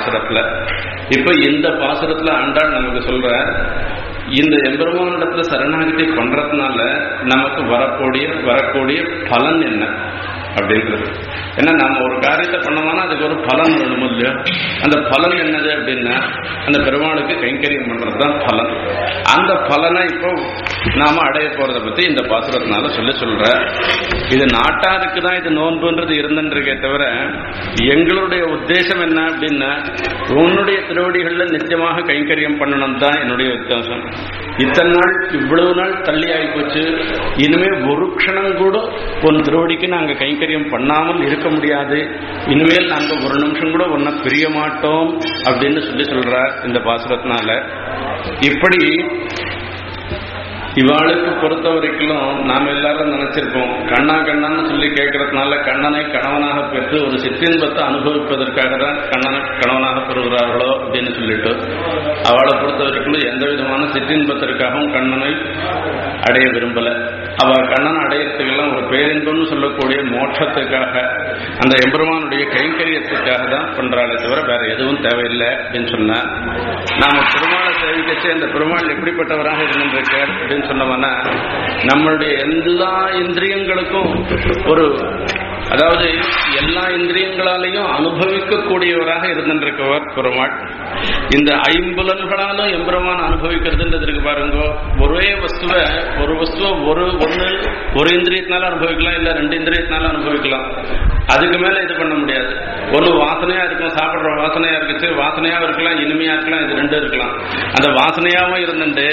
பாசுரத்துல இப்ப இந்த பாசுரத்துல ஆண்டாள் நமக்கு சொல்ற இந்த எம்பெருமானிடத்துல சரணாகதி பண்றதுனால நமக்கு வரக்கூடிய வரக்கூடிய பலன் என்ன அப்படின்றது ஏன்னா நம்ம ஒரு காரியத்தை பண்ணோம்னா அதுக்கு ஒரு பலன் வேணும் இல்லையா அந்த பலன் என்னது அப்படின்னா அந்த பெருமாளுக்கு கைங்கரியம் பண்றது தான் பலன் அந்த பலனை இப்போ நாம அடைய போறதை பத்தி இந்த பாசுரத்தினால சொல்லி சொல்ற இது நாட்டாருக்கு தான் இது நோன்புன்றது இருந்துருக்கே தவிர எங்களுடைய உத்தேசம் என்ன அப்படின்னா உன்னுடைய திருவடிகள்ல நிச்சயமாக கைங்கரியம் பண்ணணும் தான் என்னுடைய உத்தேசம் இத்தனை நாள் இவ்வளவு நாள் தள்ளி ஆகி போச்சு இனிமே ஒரு க்ஷணம் கூட உன் திருவடிக்கு நாங்க கைங்கரியம் பண்ணாமல் இருக்க முடியாது இனிமேல் நாங்க ஒரு நிமிஷம் கூட ஒன்ன பிரிய மாட்டோம் அப்படின்னு சொல்லி சொல்றார் இந்த பாசுரத்தினால இப்படி இவாளுக்கு பொறுத்த வரைக்கும் நாம எல்லாரும் நினைச்சிருப்போம் கண்ணா கண்ணான்னு சொல்லி கேட்கறதுனால கண்ணனை கணவனாக பெற்று ஒரு சிற்றின்பத்தை அனுபவிப்பதற்காக தான் கண்ணனை கணவனாக பெறுகிறார்களோ அப்படின்னு சொல்லிட்டு அவளை பொறுத்த வரைக்கும் எந்த விதமான சிற்றின்பத்திற்காகவும் கண்ணனை அடைய விரும்பல அவ கண்ணன் அடையறதுக்கெல்லாம் ஒரு பேரின்பம்னு சொல்லக்கூடிய மோட்சத்துக்காக அந்த எம்பெருமானுடைய கைங்கரியத்துக்காக தான் பண்றாளே தவிர வேற எதுவும் தேவையில்லை அப்படின்னு சொன்னா நாம பெருமாளை சேவிக்கச்சு அந்த பெருமாள் எப்படிப்பட்டவராக இருந்திருக்கார் அப்படின்னு சொன்னோம்னா நம்மளுடைய எல்லா இந்திரியங்களுக்கும் ஒரு அதாவது எல்லா இந்திரியங்களாலையும் அனுபவிக்கக்கூடியவராக இருந்திருக்கவர் பெருமாள் இந்த ஐம்புலன்களாலும் எம்பெருமான் அனுபவிக்கிறதுன்றது இருக்கு பாருங்க ஒரே வஸ்துவை ஒரு வஸ்துவை ஒரு ஒன்று ஒரு இந்திரியத்தினால அனுபவிக்கலாம் இல்ல ரெண்டு இந்திரியத்தினால அனுபவிக்கலாம் அதுக்கு மேல இது பண்ண முடியாது ஒண்ணு வாசனையா இருக்கும் சாப்பிடுற வாசனையா இருக்குச்சு வாசனையாவும் இருக்கலாம் இனிமையா இருக்கலாம் இது ரெண்டும் இருக்கலாம் அந்த வாசனையாவும் இருந்துட்டு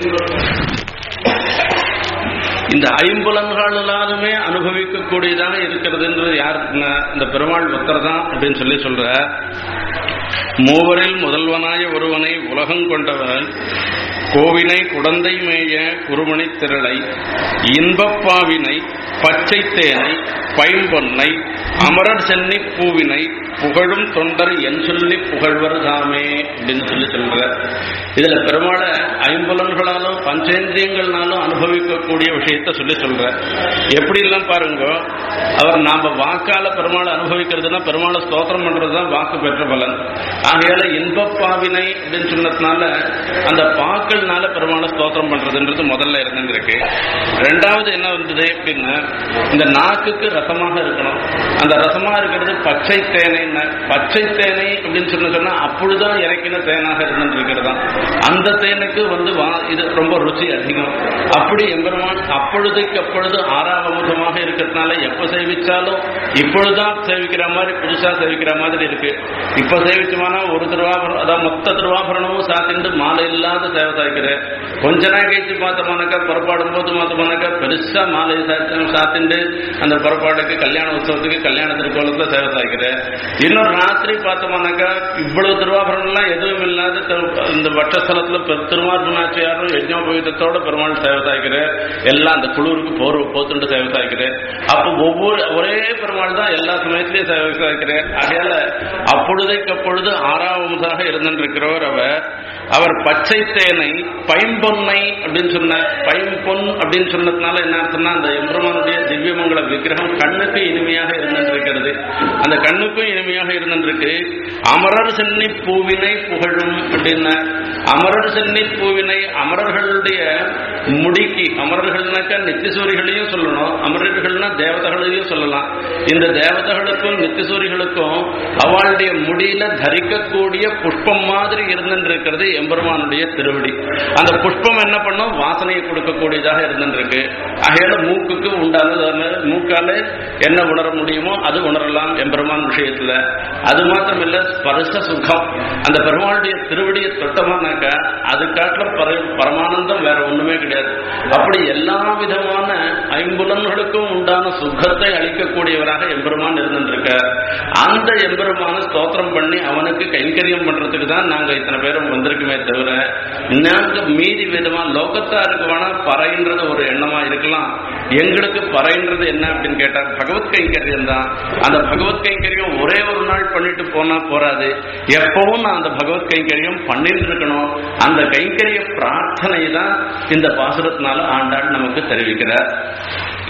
இந்த ஐம்புலன்களாலுமே அனுபவிக்கக்கூடியதாக இருக்கிறதுன்றது யாருக்குன்னா இந்த பெருமாள் பக்தர் தான் அப்படின்னு சொல்லி சொல்ற மூவரில் முதல்வனாய ஒருவனை உலகம் கொண்டவன் கோவினை குடந்தை மேய குருமணி திரளை இன்பப்பாவினை பச்சை தேனை பைம்பொன்னை அமரர் சென்னி பூவினை புகழும் தொண்டர் என் சொல்லி புகழ்வர் தாமே அப்படின்னு சொல்லி சொல்ற இதுல பெருமாளை ஐம்புலன்களாலும் பஞ்சேந்திரியங்கள்னாலும் அனுபவிக்கக்கூடிய விஷயத்த சொல்லி சொல்ற எப்படி எல்லாம் பாருங்க அவர் நாம வாக்கால பெருமாளை அனுபவிக்கிறதுனா பெருமாளை ஸ்தோத்திரம் பண்றதுதான் வாக்கு பெற்ற பலன் ஆகையால இன்பப்பாவினை அப்படின்னு சொன்னதுனால அந்த பாக்கள்னால பெருமாளை ஸ்தோத்திரம் பண்றதுன்றது முதல்ல இருந்திருக்கு ரெண்டாவது என்ன வந்தது அப்படின்னா இந்த நாக்குக்கு ரசமாக இருக்கணும் அந்த ரசமா இருக்கிறது பச்சை தேனை பச்சை தேனை அப்படின்னு சொல்லி சொன்னா அப்பொழுதுதான் இறக்கின தேனாக இருந்திருக்கிறதா அந்த தேனுக்கு வந்து இது ரொம்ப ருச்சி அதிகம் அப்படி எம்பெருமான் அப்பொழுதுக்கு அப்பொழுது ஆறாவமுதமாக இருக்கிறதுனால எப்ப சேவிச்சாலும் இப்பொழுதுதான் சேவிக்கிற மாதிரி புதுசா சேவிக்கிற மாதிரி இருக்கு இப்ப சேவிச்சோம்னா ஒரு திருவாபரணம் அதான் மொத்த திருவாபரணமும் சாத்திண்டு மாலை இல்லாத சேவை சாய்க்கிறேன் கொஞ்ச நாள் கழிச்சு பார்த்தோம்னாக்கா புறப்பாடும் போது பார்த்தோம்னாக்கா பெருசா மாலை சாத்திண்டு அந்த புறப்பாடுக்கு கல்யாண உற்சவத்துக்கு கல்யாண திருக்கோலத்துல சேவை சாய்க்கிறேன் இன்னொரு ராத்திரி பார்த்தோம்னாக்கா இவ்வளவு திருவாபரணம்லாம் எதுவும் இல்லாத இந்த வட்டஸ்தலத்துல திருமார்பனாச்சியாரும் யஜ்னோபயுதத்தோட பெருமாள் சேவை சாய்க்கிறேன் எல்லாம் அந்த குளிருக்கு போர் போத்துண்டு சேவை சாய்க்கிறேன் அப்போ ஒவ்வொரு ஒரே பெருமாள் தான் எல்லா சமயத்திலையும் சேவை சாய்க்கிறேன் அதையால அப்பொழுதைக்கு அப்பொழுது ஆறாவதாக இருந்திருக்கிறவர் அவர் அவர் பச்சை தேனை பைம்பொன்னை அப்படின்னு சொன்ன பைம்பொன் அப்படின்னு சொன்னதுனால என்ன அர்த்தம்னா அந்த எம்பெருமானுடைய திவ்யமங்கல விக்கிரகம் கண்ணுக்கு இனிமையாக இருந்திருக்கிறது அந்த கண்ணுக்கும் இனிமையாக இருந்திருக்கு அமரர் சென்னி பூவினை புகழும் அப்படின்னா அமரர் சென்னி பூவினை அமரர்களுடைய முடிக்கு அமரர்கள்னாக்கா நித்திசூரிகளையும் சொல்லணும் அமரர்கள்னா தேவதைகளையும் சொல்லலாம் இந்த தேவதைகளுக்கும் நித்திசூரிகளுக்கும் அவளுடைய முடியில தரிக்கக்கூடிய புஷ்பம் மாதிரி இருந்திருக்கிறது எம்பெருமானுடைய திருவடி அந்த புஷ்பம் என்ன பண்ணும் வாசனையை கொடுக்கக்கூடியதாக இருந்திருக்கு ஆகையால மூக்குக்கு உண்டான மூக்கால என்ன உணர முடியுமோ அது உணரலாம் எம்பெருமான் விஷயத்துல அது மாத்திரம் இல்ல ஸ்பர்ச சுகம் அந்த பெருமாளுடைய திருவடியை தொட்டமானாக்கா அது காட்டில பரமானந்தம் வேற ஒண்ணுமே கிடையாது அப்படி எல்லா விதமான ஐம்புலன்களுக்கும் உண்டான சுகத்தை அளிக்கக்கூடியவராக எம்பெருமான் இருந்திருக்க அந்த எம்பெருமான ஸ்தோத்திரம் பண்ணி அவனுக்கு கைங்கரியம் பண்றதுக்கு தான் நாங்க இத்தனை பேரும் வந்திருக்குமே தவிர நாங்க மீதி விதமா லோகத்தாருக்கு வேணா பறைன்றது ஒரு எண்ணமா இருக்கலாம் எங்களுக்கு பறைன்றது என்ன அப்படின்னு கேட்டா பகவத் கைங்கரியம் தான் அந்த பகவத் கைங்கரியம் ஒரே ஒரு நாள் பண்ணிட்டு போனா போறாது எப்பவும் நான் அந்த பகவத் கைங்கரியம் பண்ணிட்டு இருக்கணும் அந்த கைங்கரிய பிரார்த்தனை தான் இந்த பாசுரத்தினால ஆண்டாள் நமக்கு தெரிவிக்கிறார்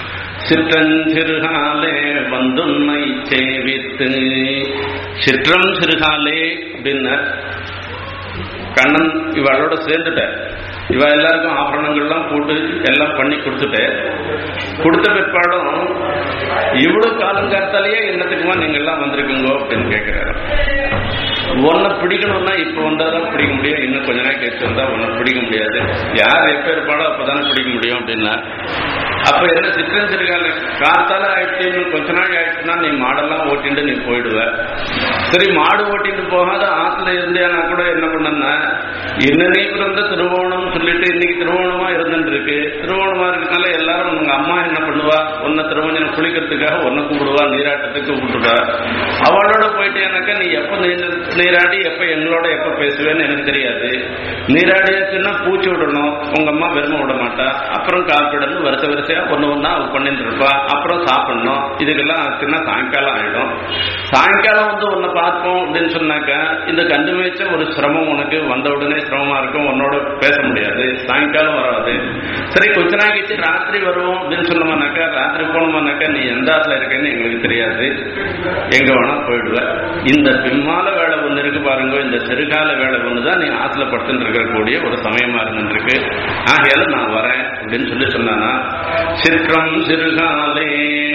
சிற்றஞ்சிறுகாலே வந்துன்னை சேவித்து சிற்றம் சிறுகாலே அப்படின்னு கண்ணன் இவளோட சேர்ந்துட்ட இவ எல்லாருக்கும் ஆபரணங்கள்லாம் போட்டு எல்லாம் பண்ணி கொடுத்துட்டு கொடுத்த பிற்பாடும் இவ்வளவு காலங்காத்தாலேயே என்னத்துக்குமா நீங்க எல்லாம் வந்திருக்குங்கோ அப்படின்னு கேட்கிறாரு உன்னை பிடிக்கணும்னா இப்ப வந்தாதான் பிடிக்க முடியும் இன்னும் கொஞ்ச நேரம் கழிச்சு வந்தா உன்னை பிடிக்க முடியாது யார் எப்ப இருப்பாடோ அப்பதானே பிடிக்க முடியும் அப்படின்னா அப்ப என்ன சித்திரம் சிறுகால காத்தால ஆயிடுச்சு இன்னும் கொஞ்ச நாள் ஆயிடுச்சுன்னா நீ மாடெல்லாம் ஓட்டிட்டு நீ போயிடுவ சரி மாடு ஓட்டிட்டு போகாத ஆத்துல இருந்தேனா கூட என்ன பண்ணனா என்ன நீ பிறந்த திருவோணம் சொல்லிட்டு இன்னைக்கு திருவோணமா இருந்துட்டு இருக்கு திருவோணமா இருக்கனால எல்லாரும் உங்க அம்மா என்ன பண்ணுவா உன்னை திருவஞ்சனம் குளிக்கிறதுக்காக உன்னை கூப்பிடுவா நீராட்டத்துக்கு கூப்பிடுவா அவளோட போயிட்டேனாக்கா நீ எப்ப நீ- நீராடி எப்ப எங்களோட எப்ப பேசுவேன்னு எனக்கு தெரியாது நீராடியாச்சுன்னா பூச்சி விடணும் உங்க அம்மா வெறுமை விட மாட்டா அப்புறம் காப்பிடணும் வரிசை வரிசையா ஒண்ணு ஒண்ணா அவ பண்ணிட்டு இருப்பா அப்புறம் சாப்பிடணும் இதுக்கெல்லாம் ஆச்சுன்னா சாயங்காலம் ஆயிடும் சாயங்காலம் வந்து உன்னை பார்ப்போம் அப்படின்னு சொன்னாக்கா இந்த கண்டு மேய்ச்ச ஒரு சிரமம் உனக்கு வந்த உடனே சிரமமா இருக்கும் உன்னோட பேச முடியாது சாயங்காலம் வராது சரி கொஞ்ச நாள் கழிச்சு ராத்திரி வருவோம் அப்படின்னு சொன்னோம்னாக்கா ராத்திரி போனோம்னாக்கா நீ எந்த ஆத்துல இருக்கேன்னு எங்களுக்கு தெரியாது எங்க வேணா போயிடுவ இந்த பின்னால வேலை ஒண்ணு இருக்கு பாருங்க இந்த சிறுகால வேலை ஒண்ணுதான் நீ ஆத்துல படுத்துட்டு இருக்கக்கூடிய ஒரு சமயமா இருந்துட்டு இருக்கு ஆகையால நான் வரேன் அப்படின்னு சொல்லி சொன்னானா சிற்றம் சிறுகாலே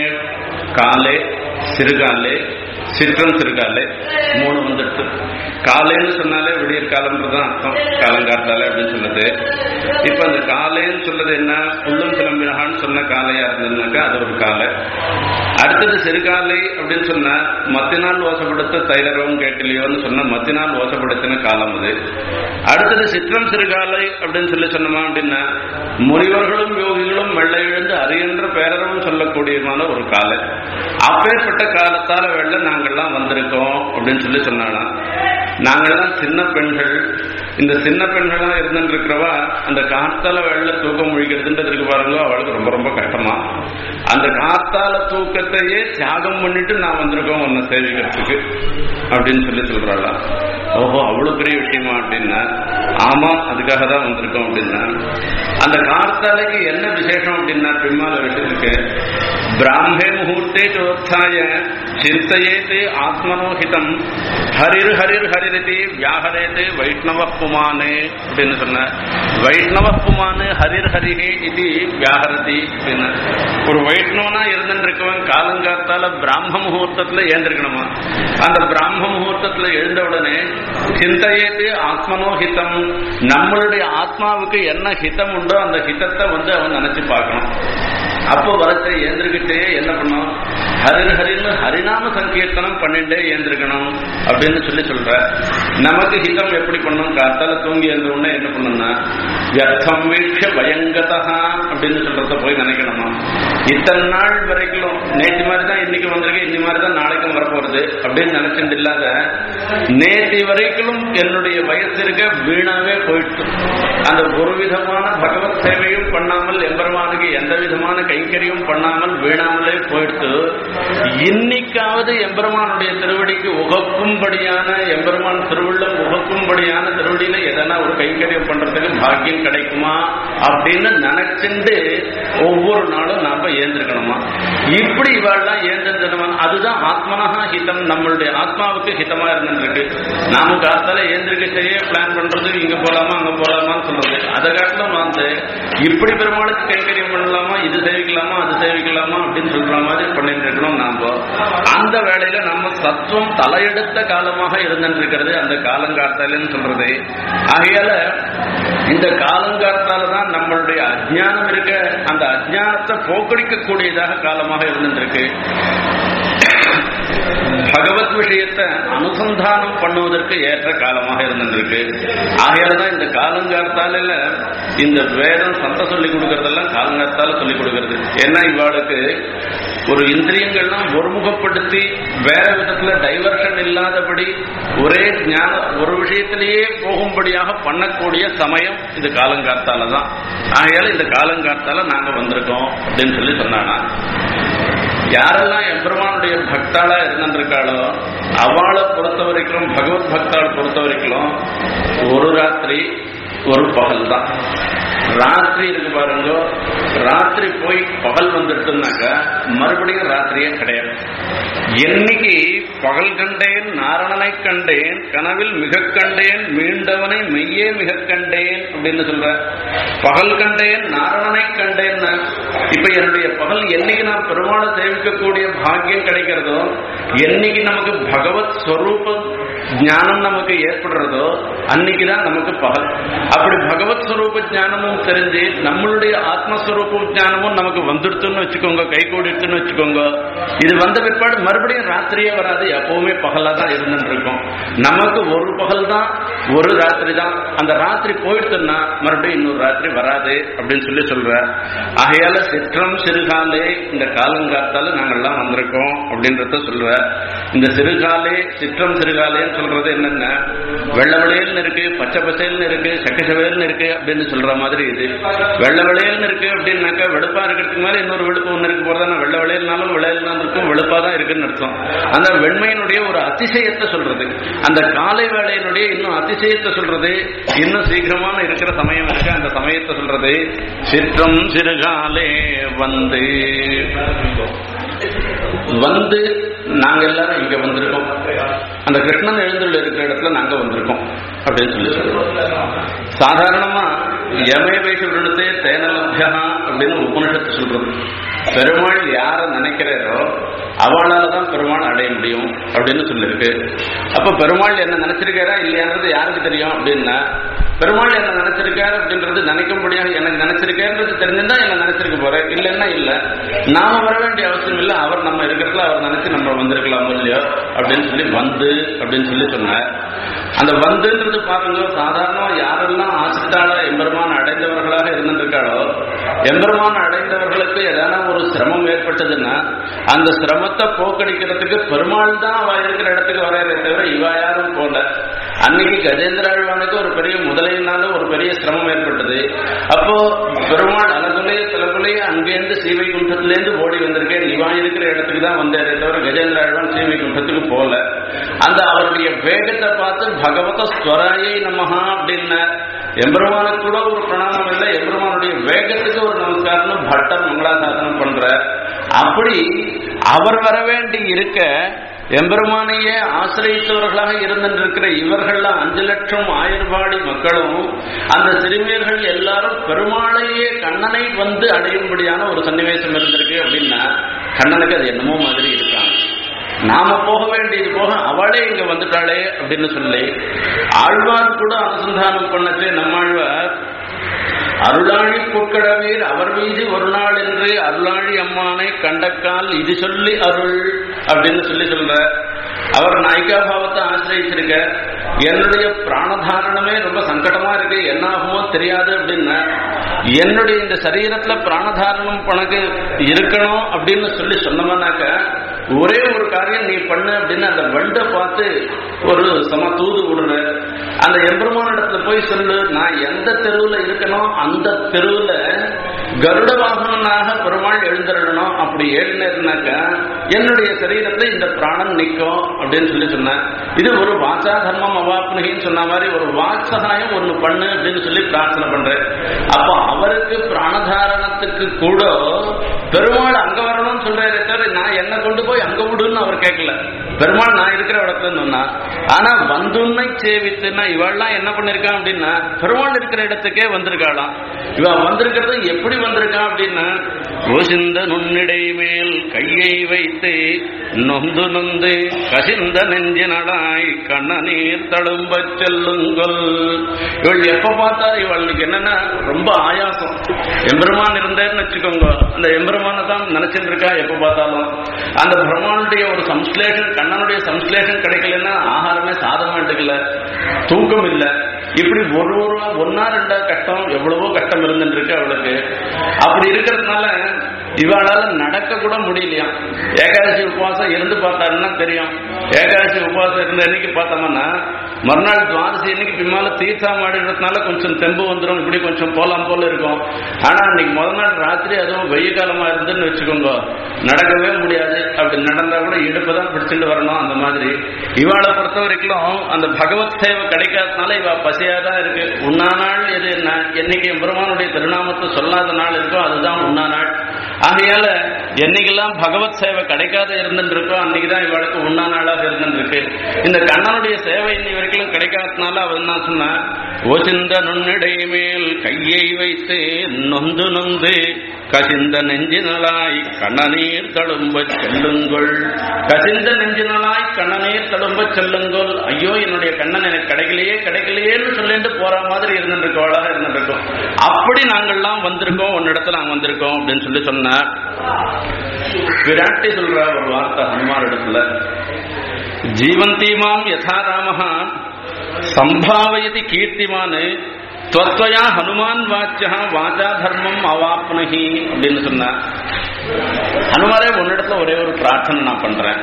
காலே சிறுகாலே சிற்றம் சிறுகாலே மூணு வந்துடுச்சு காலைன்னு சொன்னாலே விடியற் காலம்ன்றதான் அர்த்தம் காலங்காத்தாலே அப்படின்னு சொல்லுது இப்ப அந்த காலைன்னு சொல்றது என்ன புல்லும் சிலம்பினகான்னு சொன்ன காலையா இருந்ததுனாக்கா அது ஒரு காலை அடுத்தது சிறுகாலை அப்படின்னு சொன்னா மத்தினால் ஓசப்படுத்த தைலரவும் கேட்டிலையோன்னு சொன்ன மத்தினால் ஓசப்படுத்தின காலம் அது அடுத்தது சிற்றம் சிறுகாலை அப்படின்னு சொல்லி சொன்னோமா அப்படின்னா முனிவர்களும் யோகிகளும் வெள்ளை எழுந்து அறிகின்ற பேரரும் சொல்லக்கூடியமான ஒரு காலை அப்பேற்பட்ட காலத்தால வெள்ள நாங்கள்லாம் வந்திருக்கோம் அப்படின்னு சொல்லி சொன்னானா நாங்கள்லாம் சின்ன பெண்கள் இந்த சின்ன பெண்களா இருந்துட்டு இருக்கிறவா அந்த காத்தால வெள்ள தூக்கம் முழிக்கிறதுன்றது இருக்கு பாருங்க அவளுக்கு ரொம்ப ரொம்ப கஷ்டமா அந்த காத்தால தூக்கத்தையே தியாகம் பண்ணிட்டு நான் வந்திருக்கோம் உன்னை சேவிக்கிறதுக்கு அப்படின்னு சொல்லி சொல்றாளா ஓஹோ அவ்வளவு பெரிய விஷயமா அப்படின்னா ஆமா அதுக்காக தான் வந்திருக்கோம் அப்படின்னா அந்த கார்த்தாலைக்கு என்ன விசேஷம் அப்படின்னா பின்மால விஷயத்துக்கு பிராமே முகூர்த்தே சோத்தாய சிந்தையேத்து ஆத்மனோஹிதம் ஹரிர் ஹரிர் ஹரிரிதி வியாஹரேத்து வைஷ்ணவ புமானே அப்படின்னு சொன்ன வைஷ்ணவ புமானு ஹரிர் ஹரிஹே இது வியாஹரதி அப்படின்னு ஒரு வைஷ்ணவனா இருந்துட்டு இருக்கவன் காலங்காத்தால பிராம முகூர்த்தத்துல ஏந்திருக்கணுமா அந்த பிராம முகூர்த்தத்துல எழுந்த உடனே சிந்தையேத்து ஆத்மனோஹிதம் நம்மளுடைய ஆத்மாவுக்கு என்ன ஹிதம் உண்டோ அந்த ஹிதத்தை வந்து அவன் நினைச்சு பார்க்கணும் அப்போ வரத்தை ஏந்திருக்கிட்டே என்ன பண்ணும் ஹரிர் ஹரின்னு ஹரிநாம சங்கீர்த்தனம் பண்ணிட்டே ஏந்திருக்கணும் அப்படின்னு சொல்லி சொல்ற நமக்கு ஹிதம் எப்படி பண்ணும் காத்தால தூங்கி எழுந்த உடனே என்ன பண்ணணும்னா வியர்த்தம் வீட்ச பயங்கதா அப்படின்னு சொல்றத போய் நினைக்கணுமா இத்தனை நாள் வரைக்கும் நேற்று மாதிரி தான் இன்னைக்கு வந்திருக்கு இன்னி மாதிரி தான் நாளைக்கும் வரப்போறது அப்படின்னு நினைச்சிட்டு இல்லாத நேற்று வரைக்கும் என்னுடைய வயசிற்கு வீணாவே போயிட்டு அந்த ஒரு விதமான பகவத் சேவையும் பண்ணாமல் எம்பெருமானுக்கு எந்த விதமான கைங்கரியும் பண்ணாமல் வீணாமலே போயிட்டு இன்னைக்காவது எம்பெருமானுடைய திருவடிக்கு உகக்கும்படியான எம்பெருமான் திருவுள்ளம் உகக்கும்படியான திருவடியில எதனா ஒரு கைங்கரியம் பண்றதுக்கு பாக்கியம் கிடைக்குமா அப்படின்னு நினைச்சுண்டு ஒவ்வொரு நாளும் நாம ஏந்திருக்கணுமா இப்படி இவாள்லாம் ஏந்திருந்தனமா அதுதான் ஆத்மனஹா ஹிதம் நம்மளுடைய ஆத்மாவுக்கு ஹிதமா இருந்துருக்கு நாம காத்தால ஏந்திரிக்கச்சேயே பிளான் பண்றது இங்க போலாமா அங்க போலாமான்னு சொல்றது அதை காட்டிலும் வந்து இப்படி பெருமாளுக்கு கைங்கரியம் பண்ணலாமா இது சேவிக்கலாமா அது சேவிக்கலாமா அப்படின்னு சொல்ற மாதிரி பண்ணிட்டு இருக்கணும் நாம அந்த வேளையில நம்ம சத்துவம் தலையெடுத்த காலமாக இருந்துட்டு இருக்கிறது அந்த காலங்காத்தாலன்னு சொல்றது ஆகையால இந்த காலங்காத்தால தான் நம்மளுடைய அஜ்ஞானம் இருக்க அந்த அஜ்ஞானத்தை போக்கடிக்கக்கூடியதாக காலமாக இருந்துட்டு இருக்கு பகவத் விஷயத்தை அனுசந்தானம் பண்ணுவதற்கு ஏற்ற காலமாக இருந்திருக்கு ஆகையால தான் இந்த காலங்காத்தால இந்த வேதம் சத்த சொல்லி கொடுக்கறதெல்லாம் காலங்காத்தால சொல்லி கொடுக்கறது ஏன்னா இவாளுக்கு ஒரு இந்திரியங்கள்லாம் ஒருமுகப்படுத்தி வேற விதத்துல டைவர்ஷன் இல்லாதபடி ஒரே ஞான ஒரு விஷயத்திலேயே போகும்படியாக பண்ணக்கூடிய சமயம் இது காலங்காத்தால தான் ஆகையால இந்த காலங்காத்தால நாங்க வந்திருக்கோம் அப்படின்னு சொல்லி சொன்னானா யாரெல்லாம் எம்பெருமானுடைய பக்தாளா இருந்திருக்காளோ அவளை பொறுத்த வரைக்கும் பகவத் பக்தாளை பொறுத்த வரைக்கும் ஒரு ராத்திரி ஒரு பகல் தான் ராத்திரி இருக்கு பாருங்க ராத்திரி போய் பகல் வந்துடுச்சுனாக்கா மறுபடியும் ராத்திரியே கிடையாது என்னைக்கு பகல் கண்டேன் நாரணனை கண்டேன் கனவில் மிக கண்டேன் மீண்டவனை மெய்யே மிக கண்டேன் அப்படின்னு சொல்ற பகல் கண்டேன் நாரணனை கண்டேன் இப்ப என்னுடைய பகல் என்னைக்கு நான் பெருமாளை சேவிக்கக்கூடிய பாக்கியம் கிடைக்கிறதோ என்னைக்கு நமக்கு பகவத் ஸ்வரூபம் ஞானம் நமக்கு ஏற்படுறதோ அன்னைக்குதான் நமக்கு பகல் அப்படி பகவத் ஸ்வரூப ஞானமும் தெரிஞ்சு நம்மளுடைய ஆத்மஸ்வரூப ஞானமும் நமக்கு வந்துடுத்துன்னு வச்சுக்கோங்க கை கூடிடுத்துன்னு வச்சுக்கோங்க இது வந்த பிற்பாடு மறுபடியும் ராத்திரியே வராது எப்பவுமே பகலா தான் இருந்துட்டு இருக்கும் நமக்கு ஒரு பகல் தான் ஒரு ராத்திரி தான் அந்த ராத்திரி போயிடுச்சுன்னா மறுபடியும் இன்னொரு ராத்திரி வராது அப்படின்னு சொல்லி சொல்ற ஆகையால சிற்றம் சிறுகாலே இந்த காலங்காத்தால நாங்கெல்லாம் வந்திருக்கோம் அப்படின்றத சொல்ற இந்த சிறுகாலே சிற்றம் சிறுகாலேன்னு சொல்றது என்னென்ன வெள்ள விளையல்னு இருக்கு பச்சை பசேல்னு இருக்கு சக்கசவேல்னு இருக்கு அப்படின்னு சொல்ற மாதிரி இது வெள்ள விளையல்னு இருக்கு அப்படின்னாக்கா வெளுப்பா இருக்கிறதுக்கு மேல இன்னொரு வெளுப்பு ஒண்ணு இருக்கு போறதா வெள்ள விளையல்னாலும் விளையல்னாலும் இருக்கும் வெளுப்பா தான் இருக்குன்னு அர்த்தம் அந்த வெண்மையினுடைய ஒரு அதிசயத்தை சொல்றது அந்த காலை வேளையினுடைய இன்னும் அதிசயத்தை சொல்றது இன்னும் சீக்கிரமான இருக்கிற சமயம் இருக்கு அந்த சமயத்தை சொல்றது சிற்றம் சிறுகாலே வந்து வந்து நாங்க எல்லாரும் இங்க வந்திருக்கோம் அந்த கிருஷ்ணன் எழுந்துள்ள இருக்கிற இடத்துல நாங்க வந்திருக்கோம் அப்படின்னு சொல்லி சொல்றோம் சாதாரணமா யமே வைஷ விருடத்தே தேனலபியா அப்படின்னு உபனிஷத்து சொல்றது பெருமாள் யார நினைக்கிறாரோ அவளால தான் பெருமாள் அடைய முடியும் அப்படின்னு சொல்லியிருக்கு அப்ப பெருமாள் என்ன நினைச்சிருக்காரா இல்லையான்றது யாருக்கு தெரியும் அப்படின்னா பெருமாள் என்ன நினைச்சிருக்காரு அப்படின்றது நினைக்கும்படியாக எனக்கு நினைச்சிருக்காருன்றது தெரிஞ்சிருந்தா என்ன நினைச்சிருக்க போறேன் இல்லைன்னா இல்ல நாம வர வேண்டிய அவசியம் இல்லை அவர் நம்ம இருக்கிறதுல அவர் நினைச்சு நம்ம வந்திருக்கலாம் இல்லையோ அப்படின்னு சொல்லி வந்து அப்படின்னு சொல்லி சொன்னார் அந்த வந்துன்றது பாருங்க சாதாரணமா யாரெல்லாம் ஆசிட்டாள எம்பெருமான் அடைந்தவர்களாக இருந்திருக்காளோ எம்பெருமான் அடைந்தவர்களுக்கு ஏதான ஒரு சிரமம் ஏற்பட்டதுன்னா அந்த சிரமத்தை போக்கடிக்கிறதுக்கு பெருமாள் தான் அவ இருக்கிற இடத்துக்கு வரையறே தவிர இவ யாரும் போல அன்னைக்கு கஜேந்திராழ்வானுக்கு ஒரு பெரிய முதலையினால ஒரு பெரிய சிரமம் ஏற்பட்டது அப்போ பெருமாள் அலகுலைய தலகுலைய அங்கேருந்து சீவை குண்டத்திலேருந்து ஓடி வந்திருக்கேன் இவா இருக்கிற இடத்துக்கு தான் வந்தாரே தவிர கஜேந்திராழ்வான் சீவை குண்டத்துக்கு போல அந்த அவருடைய வேகத்தை பார்த்து பகவத ஸ்வராயை நமஹா அப்படின்ன எம்பெருமானுக்கு கூட ஒரு பிரணாமம் இல்லை எம்பெருமானுடைய வேகத்துக்கு ஒரு நமஸ்காரம் பட்டர் மங்களாசாசனம் பண்ற அப்படி அவர் வர வேண்டி இருக்க எம்பெருமானையே ஆசிரியத்தவர்களாக இருந்திருக்கிற இவர்கள்லாம் அஞ்சு லட்சம் ஆயிரபாடி மக்களும் அந்த சிறுமியர்கள் எல்லாரும் பெருமாளையே கண்ணனை வந்து அடையும்படியான ஒரு சன்னிவேசம் இருந்திருக்கு அப்படின்னா கண்ணனுக்கு அது என்னமோ மாதிரி இருக்காங்க நாம போக வேண்டியது போக அவளே இங்க வந்துட்டாளே அப்படின்னு சொல்லி ஆழ்வார் கூட அனுசந்தானம் பண்ணச்சு நம்மாழ்வார் அருளாழி பொற்கடவீர் அவர் மீது ஒரு நாள் என்று அருளாழி அம்மானை கண்டக்கால் இது சொல்லி அருள் அப்படின்னு சொல்லி சொல்ற அவர் நாயிகா பாவத்தை ஆசிரியச்சிருக்க என்னுடைய பிராணதாரணமே ரொம்ப சங்கடமா இருக்கு என்ன ஆகுமோ தெரியாது அப்படின்னா என்னுடைய இந்த சரீரத்துல பிராணதாரணம் உனக்கு இருக்கணும் அப்படின்னு சொல்லி சொன்னோம்னாக்க ஒரே ஒரு காரியம் நீ பண்ணு அப்படின்னு அந்த வண்டை பார்த்து ஒரு சம தூது விடுற அந்த எம்பெருமான இடத்துல போய் சொல்லு நான் எந்த தெருவுல இருக்கணும் அந்த தெருவுல கருட வாகனனாக பெருமாள் எழுந்திரணும் அப்படி ஏறினாக்க என்னுடைய சரீரத்துல இந்த பிராணம் நிற்கும் அப்படின்னு சொல்லி சொன்னேன் இது ஒரு வாசா தர்மம் அவாப்னுகின்னு சொன்ன மாதிரி ஒரு வாசகாயம் ஒண்ணு பண்ணு அப்படின்னு சொல்லி பிரார்த்தனை பண்றேன் அப்போ அவருக்கு பிராணதாரணத்துக்கு கூட பெருமாள் அங்க வரணும்னு சொல்றாரு தவிர நான் என்ன கொண்டு போய் அங்க விடுன்னு அவர் கேட்கல பெருமாள் நான் இருக்கிற இடத்துல சொன்னா ஆனா வந்துன்னை சேவித்துன்னா இவள்லாம் என்ன பண்ணிருக்கான் அப்படின்னா பெருமாள் இருக்கிற இடத்துக்கே வந்திருக்காளாம் இவ வந்திருக்கிறது எப்படி வந்திருக்கான் அப்படின்னா ஓசிந்த நுண்ணிடை மேல் கையை வைத்து நொந்து நொந்து கசிந்த நெஞ்சு நடாய் கண்ணநீர் தழும்ப செல்லுங்கள் இவள் எப்ப பார்த்தா இவளுக்கு என்னன்னா ரொம்ப ஆயாசம் எம்பெருமான் இருந்தேன்னு வச்சுக்கோங்க அந்த எம்பெருமானை தான் நினைச்சிட்டு இருக்கா எப்ப பார்த்தாலும் அந்த பிரம்மானுடைய ஒரு சம்ஸ்லேஷன் கண்ணனுடைய சம்ஸ்லேஷன் கிடைக்கலன்னா ஆகாரமே சாதம் எடுக்கல தூக்கம் இல்ல இப்படி ஒரு ஒரு ஒன்னா ரெண்டா கஷ்டம் எவ்வளவோ கஷ்டம் இருந்துட்டு இருக்கு அவளுக்கு அப்படி இருக்கிறதுனால இவளால நடக்க கூட முடியலையா ஏகாதசி உபவாசம் இருந்து பார்த்தாருன்னா தெரியும் ஏகாதசி உபவாசம் இருந்த அன்னைக்கு பார்த்தோம்னா மறுநாள் துவாதசி அன்னைக்கு பின்னால தீர்த்தம் ஆடிடுறதுனால கொஞ்சம் தெம்பு வந்துடும் இப்படி கொஞ்சம் போலாம் போல இருக்கும் ஆனா அன்னைக்கு முதல் நாள் ராத்திரி அதுவும் வெய்ய காலமா இருந்துன்னு வச்சுக்கோங்க நடக்கவே முடியாது அப்படி நடந்தா கூட இடுப்பு தான் பிடிச்சிட்டு வரணும் அந்த மாதிரி இவாளை பொறுத்த வரைக்கும் அந்த பகவத் சேவை கிடைக்காதனால இவ பசியா தான் இருக்கு உண்ணா நாள் எது என்ன என்னைக்கு எம்பெருமானுடைய திருநாமத்தை சொல்லாத நாள் இருக்கோ அதுதான் உண்ணா நாள் ஆகையால என்னைக்கெல்லாம் பகவத் சேவை கிடைக்காத இருந்துட்டு இருக்கோ அன்னைக்குதான் இவளுக்கு உண்ணா நாளாக இருந்துட்டு இருக்கு இந்த கண்ணனுடைய சேவை இன்னி வரைக்கும் கிடைக்காதனால அவன் என்ன சொன்னா ஓசிந்த நுண்ணிடை மேல் கையை வைத்து நொந்து நொந்து கசிந்த நெஞ்சினலாய் கண்ணநீர் தழும்ப செல்லுங்கள் கசிந்த நெஞ்சினலாய் கண்ணநீர் தழும்ப செல்லுங்கள் ஐயோ என்னுடைய கண்ணன் எனக்கு கிடைக்கலையே கிடைக்கலையேன்னு சொல்லிட்டு போற மாதிரி இருந்துட்டு இருக்கவளாக இருந்துட்டு இருக்கோம் அப்படி நாங்கள்லாம் வந்திருக்கோம் உன்னிடத்துல நாங்க வந்திருக்கோம் அப்படின்னு சொல்லி சொன்னார் விராட்டி சொல்ற ஒரு வார்த்தை ஹனுமார் இடத்துல ஜீவந்தீமாம் யதா ராமஹா சம்பாவயதி கீர்த்திமான் துவத்வயா ஹனுமான் வாச்சியா வாஜா தர்மம் அவாப்னஹி அப்படின்னு சொன்னார் ஹனுமாரே உன்னிடத்துல ஒரே ஒரு பிரார்த்தனை நான் பண்றேன்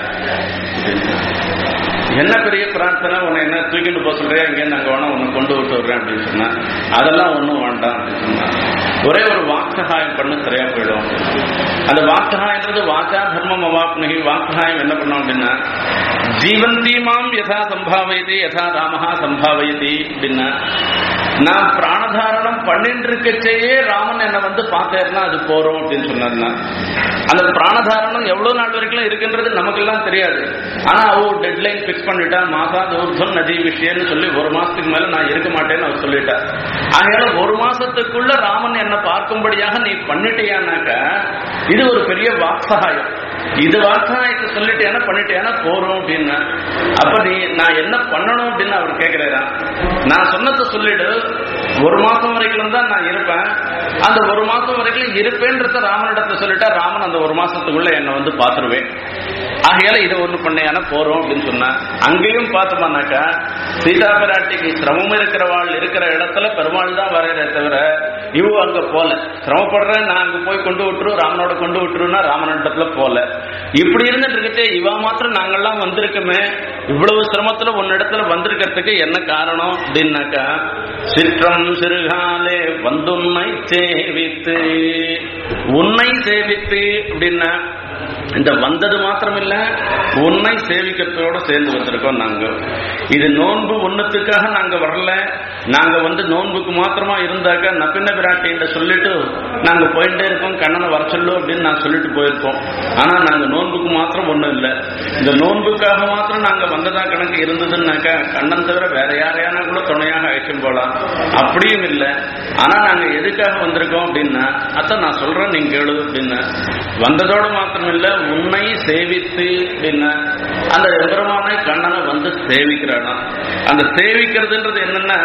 என்ன பெரிய பிரார்த்தனை உன்னை என்ன தூக்கிட்டு போக சொல்றேன் இங்கேருந்து அங்க வேணா உன்னை கொண்டு விட்டு விடுறேன் அப்படின்னு சொன்னா அதெல்லாம் ஒன்றும் வேண்டாம் அப்படின்னு சொன்னா ஒரே ஒரு வாக்குசகாயம் பண்ண சரியா போயிடும் அந்த வாக்குசகாயன்றது வாச்சா தர்மம் அவாப்னகி வாக்குசகாயம் என்ன பண்ணோம் அப்படின்னா ஜீவந்தீமாம் யதா சம்பாவயதி யதா ராமஹா சம்பாவயதி அப்படின்னா நான் பிராணதாரணம் பண்ணிட்டு இருக்கச்சேயே ராமன் என்னை வந்து பார்த்தேன்னா அது போறோம் அப்படின்னு சொன்னார்னா அந்த பிராணதாரணம் எவ்வளவு நாள் வரைக்கும் இருக்குன்றது நமக்கெல்லாம் தெரியாது ஆனா அவ டெட்லைன் பிக்ஸ் பண்ணிட்டா மாசா தூர்தம் நதி விஷயம்னு சொல்லி ஒரு மாசத்துக்கு மேல நான் இருக்க மாட்டேன்னு அவர் சொல்லிட்டார் அதனால ஒரு மாசத்துக்குள்ள ராமன் என்ன பார்க்கும்படியாக நீ பண்ணிட்டியானாக்க இது ஒரு பெரிய வாக்சகாயம் இது வாக்சகாயத்தை சொல்லிட்டேன்னா பண்ணிட்டேன்னா போறோம் அப்படின்னு அப்ப நீ நான் என்ன பண்ணணும் அப்படின்னு அவர் கேட்கிறாரா நான் சொன்னதை சொல்லிடு ஒரு மாசம் வரைக்கும் தான் நான் இருப்பேன் அந்த ஒரு மாசம் வரைக்கும் இருப்பேன்றத ராமனிடத்துல சொல்லிட்டா ராமன் அந்த ஒரு மாசத்துக்குள்ள என்னை வந்து பாத்துருவேன் ஆகையால இதை ஒண்ணு பண்ணையான போறோம் அப்படின்னு சொன்னா அங்கேயும் பார்த்தோம்னாக்கா சீதா பிராட்டிக்கு சிரமம் இருக்கிறவாள் இருக்கிற இடத்துல பெருமாள் தான் வரையறே தவிர இவ அங்க போல சிரமப்படுறேன் நான் அங்க போய் கொண்டு விட்டுரு ராமனோட கொண்டு விட்டுருன்னா ராமனிடத்துல போல இப்படி இருந்துட்டு இருக்கட்டே இவ மாத்திரம் நாங்கெல்லாம் வந்திருக்கோமே இவ்வளவு சிரமத்துல உன்னிடத்துல வந்திருக்கிறதுக்கு என்ன காரணம் அப்படின்னாக்கா சிற்றம் சிறுகாலே வந்துன்னை சேவித்து உன்னை சேவித்து அப்படின்னா இந்த வந்தது மாத்திரமில்ல உன்னை சேவிக்கிறதோட சேர்ந்து வந்திருக்கோம் நாங்க இது நோன்பு ஒண்ணுத்துக்காக நாங்க வரல நாங்க வந்து நோன்புக்கு மாத்திரமா இருந்தாக்க நப்பின்ன பிராட்டின்ற சொல்லிட்டு நாங்க போயிட்டே இருக்கோம் கண்ணனை வர சொல்லு அப்படின்னு நான் சொல்லிட்டு போயிருக்கோம் ஆனா நாங்க நோன்புக்கு மாத்திரம் ஒண்ணும் இல்லை இந்த நோன்புக்காக மாத்திரம் நாங்க வந்ததா கணக்கு இருந்ததுன்னாக்கா கண்ணன் தவிர வேற யாரையான கூட துணையாக அழைச்சும் போலாம் அப்படியும் இல்லை ஆனா நாங்க எதுக்காக வந்திருக்கோம் அப்படின்னா அதான் நான் சொல்றேன் நீங்க கேளு அப்படின்னா வந்ததோட மாத்திரம் இல்ல உன்னை சேவித்து அப்படின்னா அந்த எம்பெருமானை கண்ணனை வந்து சேவிக்கிறானா அந்த சேவிக்கிறதுன்றது என்னன்னா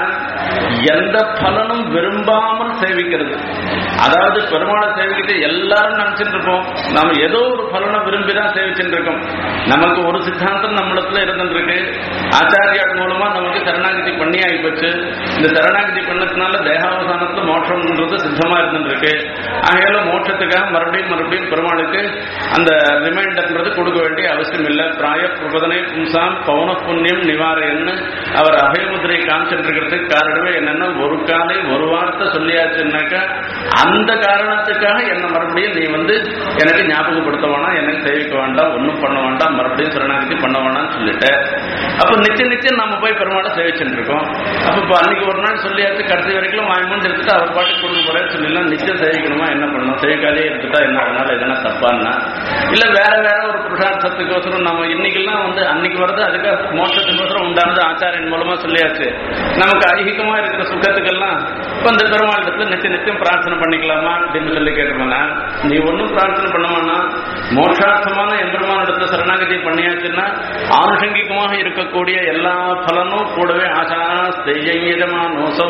எந்த பலனும் விரும்பாமல் சேவிக்கிறது அதாவது பெருமாளை சேவிக்கிட்டு எல்லாரும் நினைச்சிட்டு இருப்போம் நாம ஏதோ ஒரு பலனை விரும்பி தான் சேவிச்சுட்டு இருக்கோம் நமக்கு ஒரு சித்தாந்தம் நம்மளத்துல இருந்துருக்கு ஆச்சாரியார் மூலமா நமக்கு சரணாகதி பண்ணி ஆகிப்போச்சு இந்த சரணாகதி பண்ணதுனால தேகாவசானத்துல மோட்சம்ன்றது சித்தமா இருந்துருக்கு ஆகையால மோட்சத்துக்காக மறுபடியும் மறுபடியும் பெருமாளுக்கு அந்த ரிமைண்டர்ன்றது கொடுக்க வேண்டிய அவசியம் இல்லை பிராய பிரபதனை பும்சாம் பௌன புண்ணியம் நிவாரையன்னு அவர் அபயமுதிரை காமிச்சிட்டு இருக்கிறதுக்கு காரணமே என்னன்னா ஒரு காலை ஒரு வார்த்தை சொல்லியாச்சுன்னாக்கா அந்த காரணத்துக்காக என்ன மறுபடியும் நீ வந்து எனக்கு ஞாபகப்படுத்த வேணாம் எனக்கு சேவிக்க வேண்டாம் ஒன்றும் பண்ண வேண்டாம் மறுபடியும் சரணாகதி பண்ண வேணாம்னு சொல்லிட்டு அப்ப நிச்சயம் நிச்சயம் நம்ம போய் பெருமாளை சேவிச்சுட்டு இருக்கோம் அப்ப இப்ப அன்னைக்கு ஒரு நாள் சொல்லியாச்சு கடைசி வரைக்கும் வாய்மூண்டு எடுத்துட்டு அவர் பாட்டுக்கு கொண்டு போறேன்னு சொல்லிடலாம் நிச்சயம் சேவிக்கணுமா என்ன பண்ணணும் சேவிக்காதே எடுத்துட்டா என்ன அதனால எதனா தப்பான்னா இல்ல வேற வேற ஒரு புருஷார்த்தத்துக்கோசரம் நம்ம இன்னைக்கெல்லாம் வந்து அன்னைக்கு வருது அதுக்காக மோட்சத்துக்கோசரம் உண்டானது ஆச்சாரியன் மூலமா சொல்லியாச்சு நமக்கு ஐகிகமா இருக்கிற சுகத்துக்கெல்லாம் வந்து பெருமாள் இடத்துல நிச்சயம் நிச்சயம் பிரார்த்தனை பண்ணிக்கலாமா அப்படின்னு சொல்லி கேட்டோம்னா நீ ஒன்றும் பிரார்த்தனை பண்ணமானா மோட்சார்த்தமான எம்பெருமான இடத்துல சரணாகதி பண்ணியாச்சுன்னா ஆனுஷங்கிகமாக இருக்கக்கூடிய எல்லா பலனும் கூடவே ஆசாஸ்தே யஜமானோசோ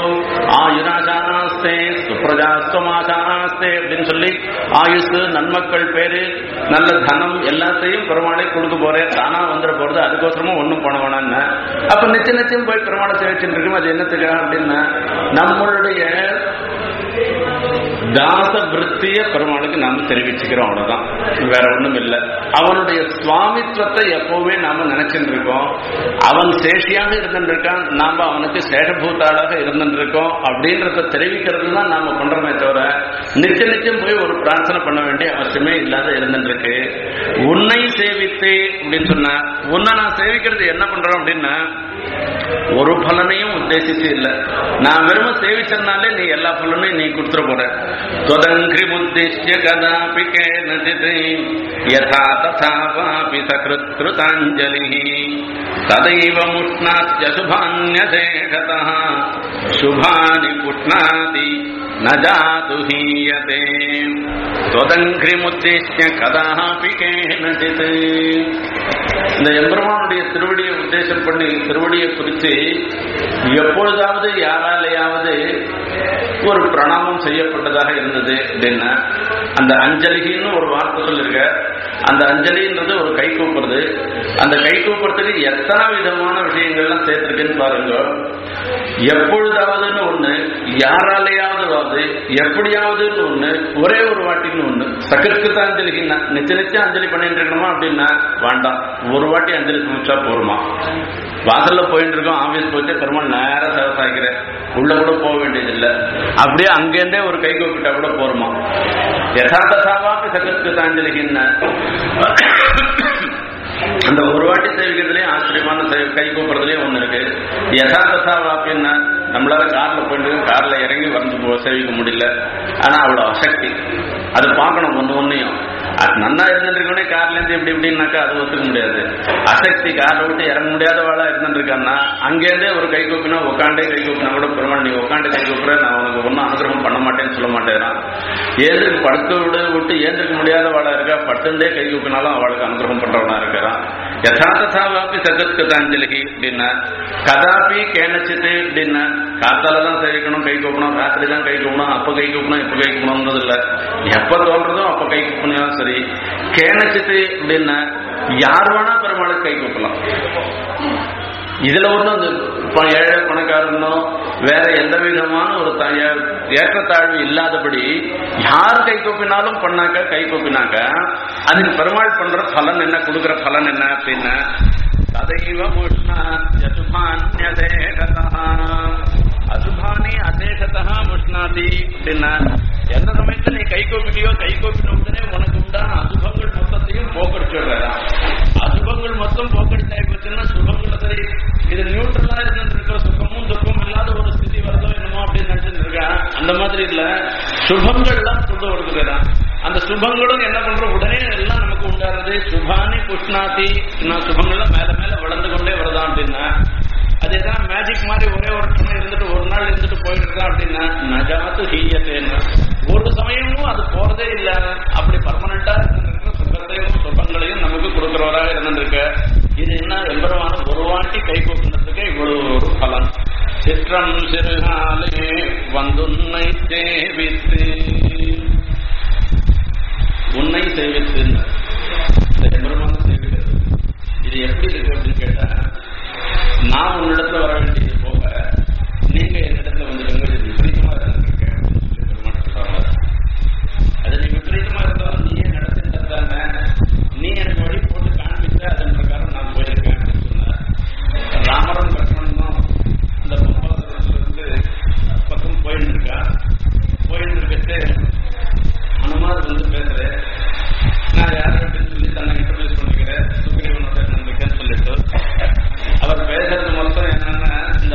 ஆயுராசாஸ்தே சுப்ரஜாஸ்தமாசாஸ்தே அப்படின்னு சொல்லி ஆயுஸ் நன்மக்கள் பேரு நல்ல தனம் எல்லாத்தையும் பெருமாளை கொடுக்க போறேன் தானா வந்துட போறது அதுக்கோசரமும் ஒண்ணும் பண்ண வேணாம்னு அப்ப நிச்சயம் நிச்சயம் போய் பெருமாளை சேவிச்சுட்டு இருக்கும் அது என்னத்துக்காக அப்படின்னா நம்மளுடைய தாச விற்த்திய பெருமாளுக்கு நாம தெரிவிச்சுக்கிறோம் அவ்வளவுதான் வேற ஒண்ணும் இல்லை அவனுடைய சுவாமித்துவத்தை எப்பவுமே நாம நினைச்சுட்டு இருக்கோம் அவன் சேஷியாக இருந்துட்டு இருக்கான் நாம அவனுக்கு சேஷபூத்தாளாக இருந்துட்டு இருக்கோம் அப்படின்றத தெரிவிக்கிறது தான் நாம பண்றோமே தவிர நிச்சய நிச்சயம் போய் ஒரு பிரார்த்தனை பண்ண வேண்டிய அவசியமே இல்லாத இருந்துட்டு இருக்கு உன்னை சேவித்து அப்படின்னு சொன்னா உன்னை நான் சேவிக்கிறது என்ன பண்றோம் அப்படின்னா ஒரு பலனையும் உத்தேசிச்சு இல்ல நான் வெறும் சேவிச்சதுனாலே நீ எல்லா பலனையும் நீ கொடுத்துட போற தொதங்கிரி உத்திஷ்ய கதாபி கேனஜித் யதா ததா வாபி சகிருத்ருதாஞ்சலி ததைவ முஷ்ணாத்ய சுபான்யதேகதா சுபானி புஷ்ணாதி ந ஜாது ஹீயதே தொதங்கிரிமுத்தேஷ்ய கதாபி கேனஜித் இந்த எம்பெருமானுடைய திருவடியை உத்தேசம் பண்ணி திருவடியை குறித்து எப்பொழுதாவது யாராலேயாவது ஒரு பிரணாமம் செய்யப்பட்டதாக இருந்தது அப்படின்னா அந்த அஞ்சலிகின்னு ஒரு வார்த்தை சொல்லிருக்க அந்த அஞ்சலின்றது ஒரு கை கூப்புறது அந்த கை கூப்புறதுக்கு எத்தனை விதமான விஷயங்கள்லாம் சேர்த்திருக்குன்னு பாருங்க எப்பொழுதாவதுன்னு ஒண்ணு யாராலேயாவது எப்படியாவதுன்னு ஒண்ணு ஒரே ஒரு வாட்டின்னு ஒண்ணு சகிருத்த அஞ்சலிக்குன்னா நிச்சய நிச்சயம் அஞ்சலி பண்ணிட்டு இருக்கணுமா அப்படின்னா வேண்டாம் ஒரு வாட்டி அஞ்சலி சமைச்சா போருமா வாசல்ல போயிட்டு இருக்கோம் ஆபீஸ் போயிட்டு பெருமாள் நேரம் விவசாயிக்கிறேன் உள்ள கூட போக வேண்டியதில்லை அப்படியே அங்கேருந்தே ஒரு கை கூப்பிட்டா கூட போருமா யதார்த்த சாவாப்பி சகிருத்தாஞ்சலிக்குன்னா அந்த ஒரு வாட்டி சேவிக்கிறதுலயும் ஆச்சரியமான சேவை- கை கூப்பிடுறதுலயும் ஒண்ணு இருக்கு யதார்த்தா வாப்பின்னா நம்மளால கார்ல போயிட்டு கார்ல இறங்கி வந்து போ- சேவிக்க முடியல ஆனா அவ்வளவு அசக்தி அது பார்க்கணும் ஒண்ணு ஒன்னையும் அது நன்னா இருந்துருக்கோனே கார்ல இருந்து இப்படி இப்படின்னாக்கா அது ஒத்துக்க முடியாது அசக்தி காரை விட்டு இறங்க முடியாதவாளா இருந்துருக்கான்னா அங்கேருந்தே ஒரு கை கூப்பினா உட்காண்டே கை கூப்பினா கூட பெருமாள் நீ உட்காந்து கை கூப்பிட நான் உனக்கு ஒன்றும் அனுகிரகம் பண்ண மாட்டேன்னு சொல்ல மாட்டேறான் ஏந்திருக்கு படுக்க விட விட்டு ஏந்திருக்க முடியாதவாளா இருக்கா பட்டுண்டே கை கூப்பினாலும் அவளுக்கு அனுகிரகம் பண்றவனா இருக்கிறான் யதார்த்தாவாப்பி சகத்கதாஞ்சலி அப்படின்னா கதாபி கேனச்சித்து அப்படின்னா காத்தால தான் சேவிக்கணும் கை கூப்பணும் ராத்திரி தான் கை கூப்பணும் அப்ப கை கூப்பணும் இப்ப கை கூப்பணும்ன்றது இல்ல எப்ப தோன்றதோ அப்ப கை கூப்பினாலும் சரி கேனச்சித்து அப்படின்னா யார் வேணா பெருமாளுக்கு கை கூப்பலாம் இதுல ஒண்ணும் இந்த ப- ஏழை பணக்காரனோ வேற எந்த விதமான ஒரு த- ஏற்றத்தாழ்வு இல்லாதபடி யார் கை கூப்பினாலும் பண்ணாக்க கை கூப்பினாக்க அதுக்கு பெருமாள் பண்ற பலன் என்ன கொடுக்கிற பலன் என்ன அப்படின்னா ததைவ முஷ்ணா யசுபான்யதேகதா அசுபானி அதேகதா முஷ்ணாதி அப்படின்னா எந்த சமயத்துல நீ கை கோப்பிலையோ கை கோப்பின உடனே உனக்கு உண்டான அசுபங்கள் மொத்தத்தையும் போக்கடிச்சு விடுறா அசுபங்கள் மொத்தம் போக்கடிச்சாய் போச்சுன்னா சுகங்கள் சரி இது நியூட்ரலா இருந்துட்டு இருக்க சுகமும் துக்கமும் இல்லாத ஒரு ஸ்திதி வருதோ என்னமோ அப்படின்னு நினைச்சிட்டு இருக்கா அந்த மாதிரி இல்ல சுபங்கள்லாம் கொண்டு வருகிறதான் அந்த சுபங்களும் என்ன பண்ற உடனே எல்லாம் நமக்கு உண்டாறது சுபானி புஷ்ணாதி நான் சுபங்கள்லாம் மேல மேல வளர்ந்து கொண்டே வருதான் அப்படின்னா அதேதான் மேஜிக் மாதிரி ஒரே ஒரு சமயம் இருந்துட்டு ஒரு நாள் இருந்துட்டு போயிட்டு இருக்கான் அப்படின்னா நஜாத்து ஹீயத்தேன்னு ஒரு சமயமும் அது போறதே இல்ல அப்படி பர்மனண்டா இருந்திருக்க சுகத்தையும் சுபங்களையும் நமக்கு கொடுக்கிறவராக இருந்திருக்க இது என்ன எம்பெருமான ஒரு வாட்டி கை கூப்பினதுக்கு இவ்வளவு ஒரு பலன் சிற்றம் சிறுகாலே வந்துன்னை சேவித்து உன்னை சேவித்து இந்த எம்பெருமான சேவிக்கிறது இது எப்படி இருக்கு அப்படின்னு கேட்டா நான் உன்னிடத்துல வர வேண்டியது போக நீங்க என்னிடத்துல வந்துடுங்க இது விபரீதமா இருந்திருக்கேன் அப்படின்னு சொல்லி பெருமாள் சொல்றாங்க அது நீ விபரீதமா இருந்தாலும் நீயே நடத்திட்டு தானே நீ எனக்கு வழி போட்டு காண்பித்த அதன் பிரகாரம் நான் போயிருக்கேன் அப்படின்னு சொன்னார் ராமரும் லக்ஷ்மணனும் அந்த பம்பாசுரத்துல இருந்து பக்கம் போயிட்டு இருக்கா போயிட்டு இருக்கட்டு அனுமார் வந்து பேசுறேன் நான் யார் அப்படின்னு சொல்லி தன்னை இன்ட்ரடியூஸ் பண்ணிக்கிறேன் சுக்ரீவனோட இருக்கேன்னு சொல்லிட்டு அவர் பேசுறது மொத்தம் என்னன்னா இந்த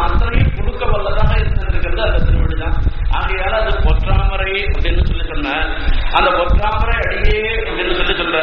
அத்தனையும் கொடுக்க வல்லதாக இருந்திருக்கிறது அந்த திருவடி தான் ஆகையால அது பொற்றாமரை அப்படின்னு சொல்லி சொன்ன அந்த பொற்றாமரை அடியே அப்படின்னு சொல்லி சொல்ற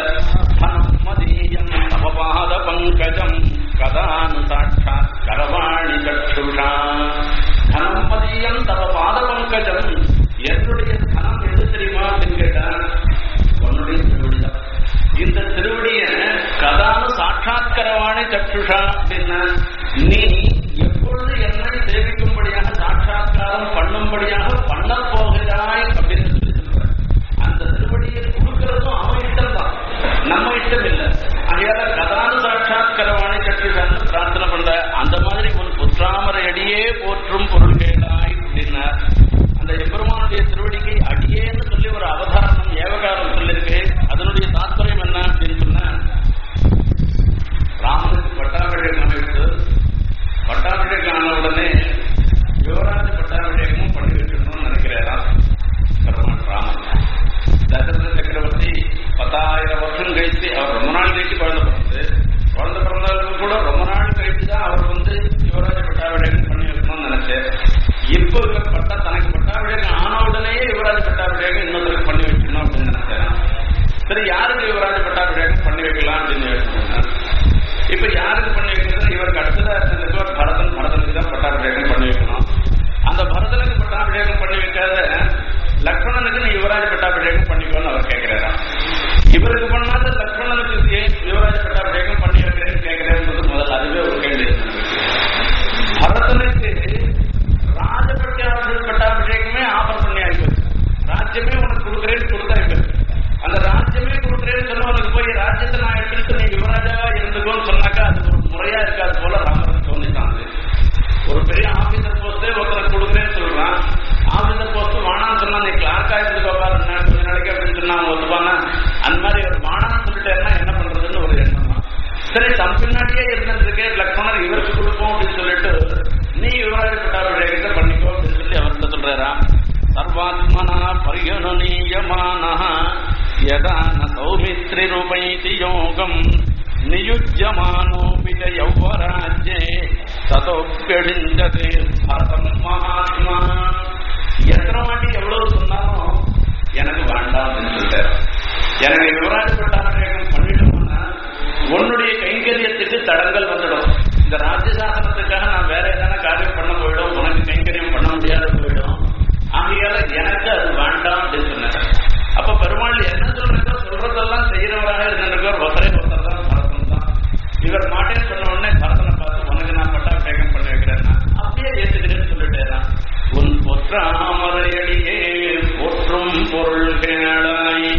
மதீயம் தவபாத பங்கஜம் கதானு சாட்சாத் கரவாணி சற்றுஷா தனம் மதீயம் தவ பாத பங்கஜம் என்னுடைய தனம் எது தெரியுமா அப்படின்னு கேட்டா உன்னுடைய திருவடிதான் இந்த திருவடிய கதானு சாட்சாத்கரவாணி சற்றுஷா அப்படின்னா நீ எப்பொழுது என்னை சேவிக்கும்படியாக சாட்சாத்காரம் பண்ணும்படியாக பண்ண போகிறாய் அப்படின்னு சொல்லி சொல்ற அந்த திருவடியை கொடுக்கறதும் அவன் இஷ்டம் தான் நம்ம இஷ்டம் இல்லை ஆகையால கதானு சாட்சாத்கரவாணி சற்றுஷான்னு பிரார்த்தனை பண்ற அந்த மாதிரி உன் புற்றாமரை அடியே போற்றும் பொருள்களாய் அப்படின்னா அந்த எம்பெருமானுடைய திருவடிக்கு அடியேன்னு சொல்லி ஒரு அவதாரணம் ஏவகாரம் சொல்லியிருக்கு அதனுடைய தாத்பரியம் என்ன அப்படின்னு சொன்னா ராமனுக்கு பட்டாபிஷேகம் எடுத்து பட்டாபிஷேகம் ஆன உடனே யுவராஜ பட்டாபிஷேகமும் பண்ணி வச்சிடணும்னு நினைக்கிறாராம் பெருமாள் ராமன் தசரத சக்கரவர்த்தி பத்தாயிரம் வருஷம் கழித்து அவர் ரொம்ப நாள் கழித்து குழந்தை பிறந்து குழந்தை பிறந்தாலும் கூட ரொம்ப நாள் கழித்து தான் அவர் வந்து யுவராஜ பட்டாபிஷேகம் பண்ணி வைக்கணும்னு நினைச்சார் இப்போ இவர் பட்டா தனக்கு பட்டாபிஷேகம் ஆன உடனேயே யுவராஜ பட்டாபிஷேகம் இன்னொருத்தருக்கு பண்ணி வைக்கணும் அப்படின்னு நினைச்சாராம் சரி யாருக்கு யுவராஜ பட்டாபிஷேகம் பண்ணி வைக்கலாம் அப்படின்னு யோசிச்சாங்க இப்ப யாருக்கு பண்ணி வைக்கிறது இவருக்கு அடுத்ததா இருந்ததுக்கு பரதன் பரதனுக்கு தான் பட்டாபிஷேகம் பண்ணி வைக்கணும் அந்த பரதனுக்கு பட்டாபிஷேகம் பண்ணி வைக்காத லக்ஷ்மணனுக்கு நீ யுவராஜ பட்டாபிஷேகம் பண்ணிக்கோன்னு அவர் கேட்கிறாராம் இவருக்கு பண்ணாத லக்ஷ்மணனுக்கு ஏன் யுவராஜ பட்டாபிஷேகம் பண்ணி வைக்கிறேன்னு கேட்கிறேன்றது முதல்ல அதுவே ஒரு கேள்வி பரதனுக்கு ராஜபட்டாபிஷேக பட்டாபிஷேகமே ஆஃபர் பண்ணி ஆகி ராஜ்யமே உனக்கு கொடுக்குறேன்னு கொடுத்தாங்க அந்த ராஜ்யமே கொடுக்குறேன்னு சொன்னவனுக்கு போய் ராஜ்யத்தை நான் எடுத்துட்டு நீ யுவராஜாவா இருந்துக்கோன்னு சொன்னாக்கா அது ஒரு முறையா இருக்காது போல ராமனுக்கு தோணித்தான் அது ஒரு பெரிய ஆபீசர் போஸ்டே ஒருத்தர் கொடுக்குறேன்னு சொல்றான் ஆபீசர் போஸ்ட் வானான்னு சொன்னா நீ கிளார்க்கா இருந்துக்கோ பாரு என்ன கொஞ்ச நாளைக்கு அப்படின்னு சொன்னா அவன் ஒத்துப்பானா அந்த மாதிரி ஒரு வானான்னு சொல்லிட்டேன்னா என்ன பண்றதுன்னு ஒரு எண்ணம் தான். சரி தம் பின்னாடியே இருந்திருக்கே லக்ஷ்மணர் இவருக்கு கொடுப்போம் அப்படின்னு சொல்லிட்டு நீ யுவராஜ பட்டாபிஷேகத்தை பண்ணிக்கோ அப்படின்னு சொல்லி அவர்கிட்ட சொல்றாராம் சர்வாத்மனா பரியணனீயமான யதா ந சௌமித்ரிருபைதி யோகம் நியுஜ்யமானோபி ச யௌவராஜ்யே ததோப்யடிஞ்சதே பரதம் மகாத்மா எத்தனை வாட்டி எவ்வளவு சொன்னாலும் எனக்கு வேண்டாம் அப்படின்னு சொல்லிட்டாரு எனக்கு யுவராஜ பட்டாபிஷேகம் பண்ணிட்டோம்னா உன்னுடைய கைங்கரியத்துக்கு தடங்கள் வந்துடும் இந்த ராஜ்யசாசனத்துக்காக நான் வேற எதனா காரியம் பண்ண போயிடும் உனக்கு கைங்கரியம் பண்ண முடியாத போயிடும் ஆகையால எனக்கு அது வேண்டாம் அப்படின்னு சொன்னார் அப்ப பெருமாள் என்ன சொல்றதோ சொல்றதெல்லாம் செய்யறவராக இருந்திருக்கார் ஒருத்தரே ஒருத்தர் தான் பரதன் தான் இவர் மாட்டேன்னு சொன்ன உடனே பரதனை பார்த்து உனக்கு நான் பட்டாபிஷேகம் பண்ணி வைக்கிறேன்னா அப்படியே ஏத்துக்கிறேன்னு சொல்லிட்டேன் உன் பொற்றாமரையடியே போற்றும் பொருள்களாய்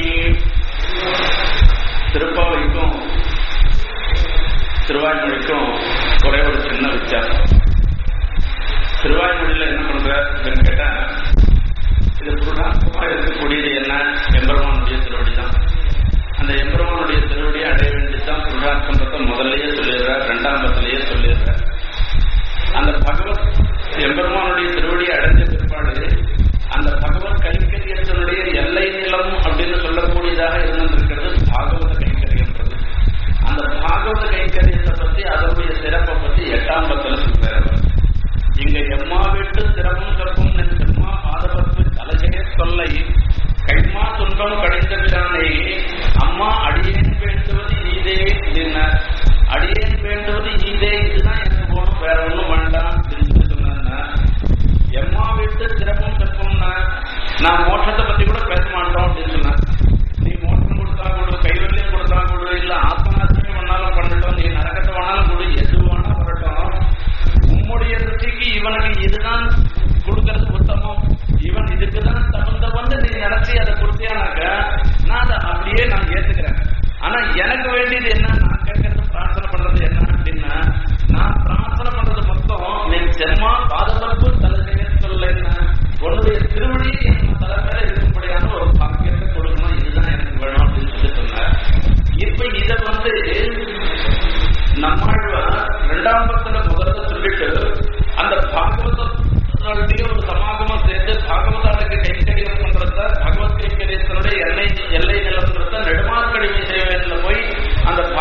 திருப்பாவைக்கும் திருவாய்மொழிக்கும் ஒரே ஒரு சின்ன வித்தியாசம் திருவாய்மொழியில என்ன பண்ற அப்படின்னு கேட்டா இது புருடாத்மா இருக்கக்கூடியது என்ன எம்பெருமானுடைய திருவடி தான் அந்த எம்பெருமானுடைய திருவடியை அடைய வேண்டியதுதான் புருடாத்மன்றத்தை முதல்லயே சொல்லிடுறார் ரெண்டாம் பத்திலேயே சொல்லிடுறார் அந்த பகவத் எம்பெருமானுடைய திருவடியை அடைஞ்ச பிற்பாடு அந்த பகவத் கைங்கரியத்தினுடைய எல்லை நிலம் அப்படின்னு சொல்லக்கூடியதாக இருந்திருக்கிறது பாகவத கைங்கரியன்றது அந்த பாகவத கைங்கரியத்தை பத்தி அதனுடைய சிறப்பை பத்தி எட்டாம் பத்துல சொல்றாரு இங்க எம்மா வீட்டு சிறப்பும் சிறப்பும் நின் செம்மா பாதபத்து தலையே சொல்லை கைமா துன்பம் கடைந்த பிரானே அம்மா அடியேன் வேண்டுவது ஈதே அப்படின்னார் அடியேன் வேண்டுவது ஈதே இதுதான் எனக்கு போகணும் வேற ஒண்ணும் வேண்டாம் அப்படின்னு சொல்லி சொன்னாருன்னா எம்மா வீட்டு சிறப்பும் சிறப்பும்னா நான் மோட்சத்தை பத்தி கூட பேச மாட்டோம் அப்படின்னு சொன்னேன் நீ மோட்சம் கொடுத்தா கொடு கைவல்யம் கொடுத்தா கொடு இல்ல ஆத்மநாசமே பண்ணாலும் பண்ணட்டும் நீ நரகத்தை வேணாலும் கொடு எது வேணா வரட்டும் உம்முடைய ருச்சிக்கு இவனுக்கு இதுதான் கொடுக்கறது உத்தமம் இவன் இதுக்குதான் தகுந்தவன் நீ நடத்தி அதை கொடுத்தியானாக்க நான் அதை அப்படியே நான் ஏத்துக்கிறேன் ஆனா எனக்கு வேண்டியது என்ன நான் கேட்கறது பிரார்த்தனை பண்றது என்ன அப்படின்னா நான் பிரார்த்தனை பண்றது மொத்தம் நீ செம்மா பாதுகாப்பு தலை செய்ய சொல்ல உன்னுடைய திருவடி என் தலை மேல இருக்கும்படியான ஒரு பாக்கியத்தை கொடுக்கணும் இதுதான் எனக்கு வேணும் அப்படின்னு சொல்லி சொன்னார் இப்ப இத வந்து நம்மாழ்வார் இரண்டாம் பக்கத்துல முதல்ல சொல்லிட்டு அந்த பாகவதர்களுடைய ஒரு சமாகமம் சேர்த்து பாகவதாளுக்கு கைங்கரியம் பண்றத பகவத் கைங்கரியத்தினுடைய எல்லை எல்லை நிலம்ன்றத நெடுமார்க்கடிமை சேவையில போய் அந்த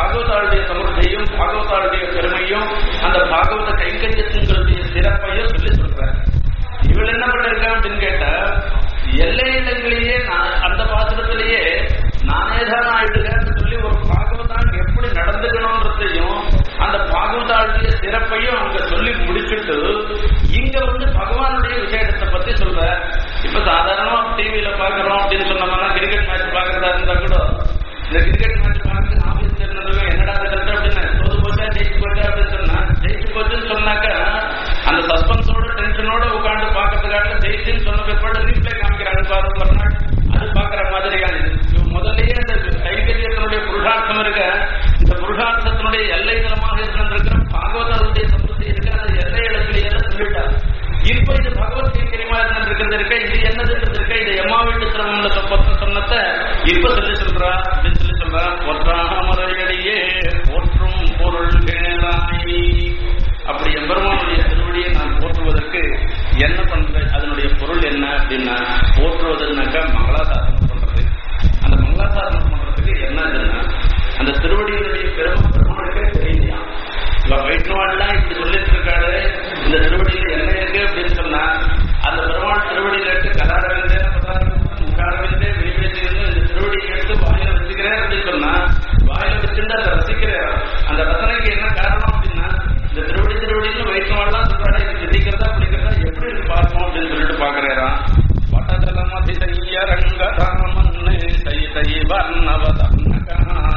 சொன்னத இப்ப சொல்லி சொல்றா அப்படின்னு சொல்லி சொல்றா பொற்றாமரையடியே போற்றும் பொருள்களாய் அப்படி எம்பெருமானுடைய திருவடியை நான் போற்றுவதற்கு என்ன பண்ற அதனுடைய பொருள் என்ன அப்படின்னா போற்றுவதுன்னாக்கா மங்களாசாசனம் பண்றது அந்த மங்களாசாசனம் பண்றதுக்கு என்ன இதுன்னா அந்த திருவடியினுடைய பெருமை பெருமாளுக்கே தெரியலையா இவ வைஷ்ணவாள்லாம் இப்படி சொல்லிட்டு இருக்காரு இந்த திருவடியில என்ன இருக்கு அப்படின்னு சொன்னா அந்த பெருமாள் திருவடியில இருக்கு கதாரவிந்தே முகாரவிந்தே வெளிவேசியிருந்து இந்த திருவடியை எடுத்து வாயில வச்சுக்கிறேன் அப்படின்னு சொன்னா வாயில வச்சுட்டு அதை ரசிக்கிறேன் அந்த ரசனைக்கு என்ன காரணம் அப்படின்னா இந்த திருவடி திருவடின்னு வைஷ்ணவாள்லாம் சொல்றாரு இது சிந்திக்கிறதா பிடிக்கிறதா எப்படி இருக்கு பார்ப்போம் அப்படின்னு சொல்லிட்டு பாக்குறேன் பட்டதலம் அதிசய ரங்கதாமன்னு தை தை வர்ணவதன்னகா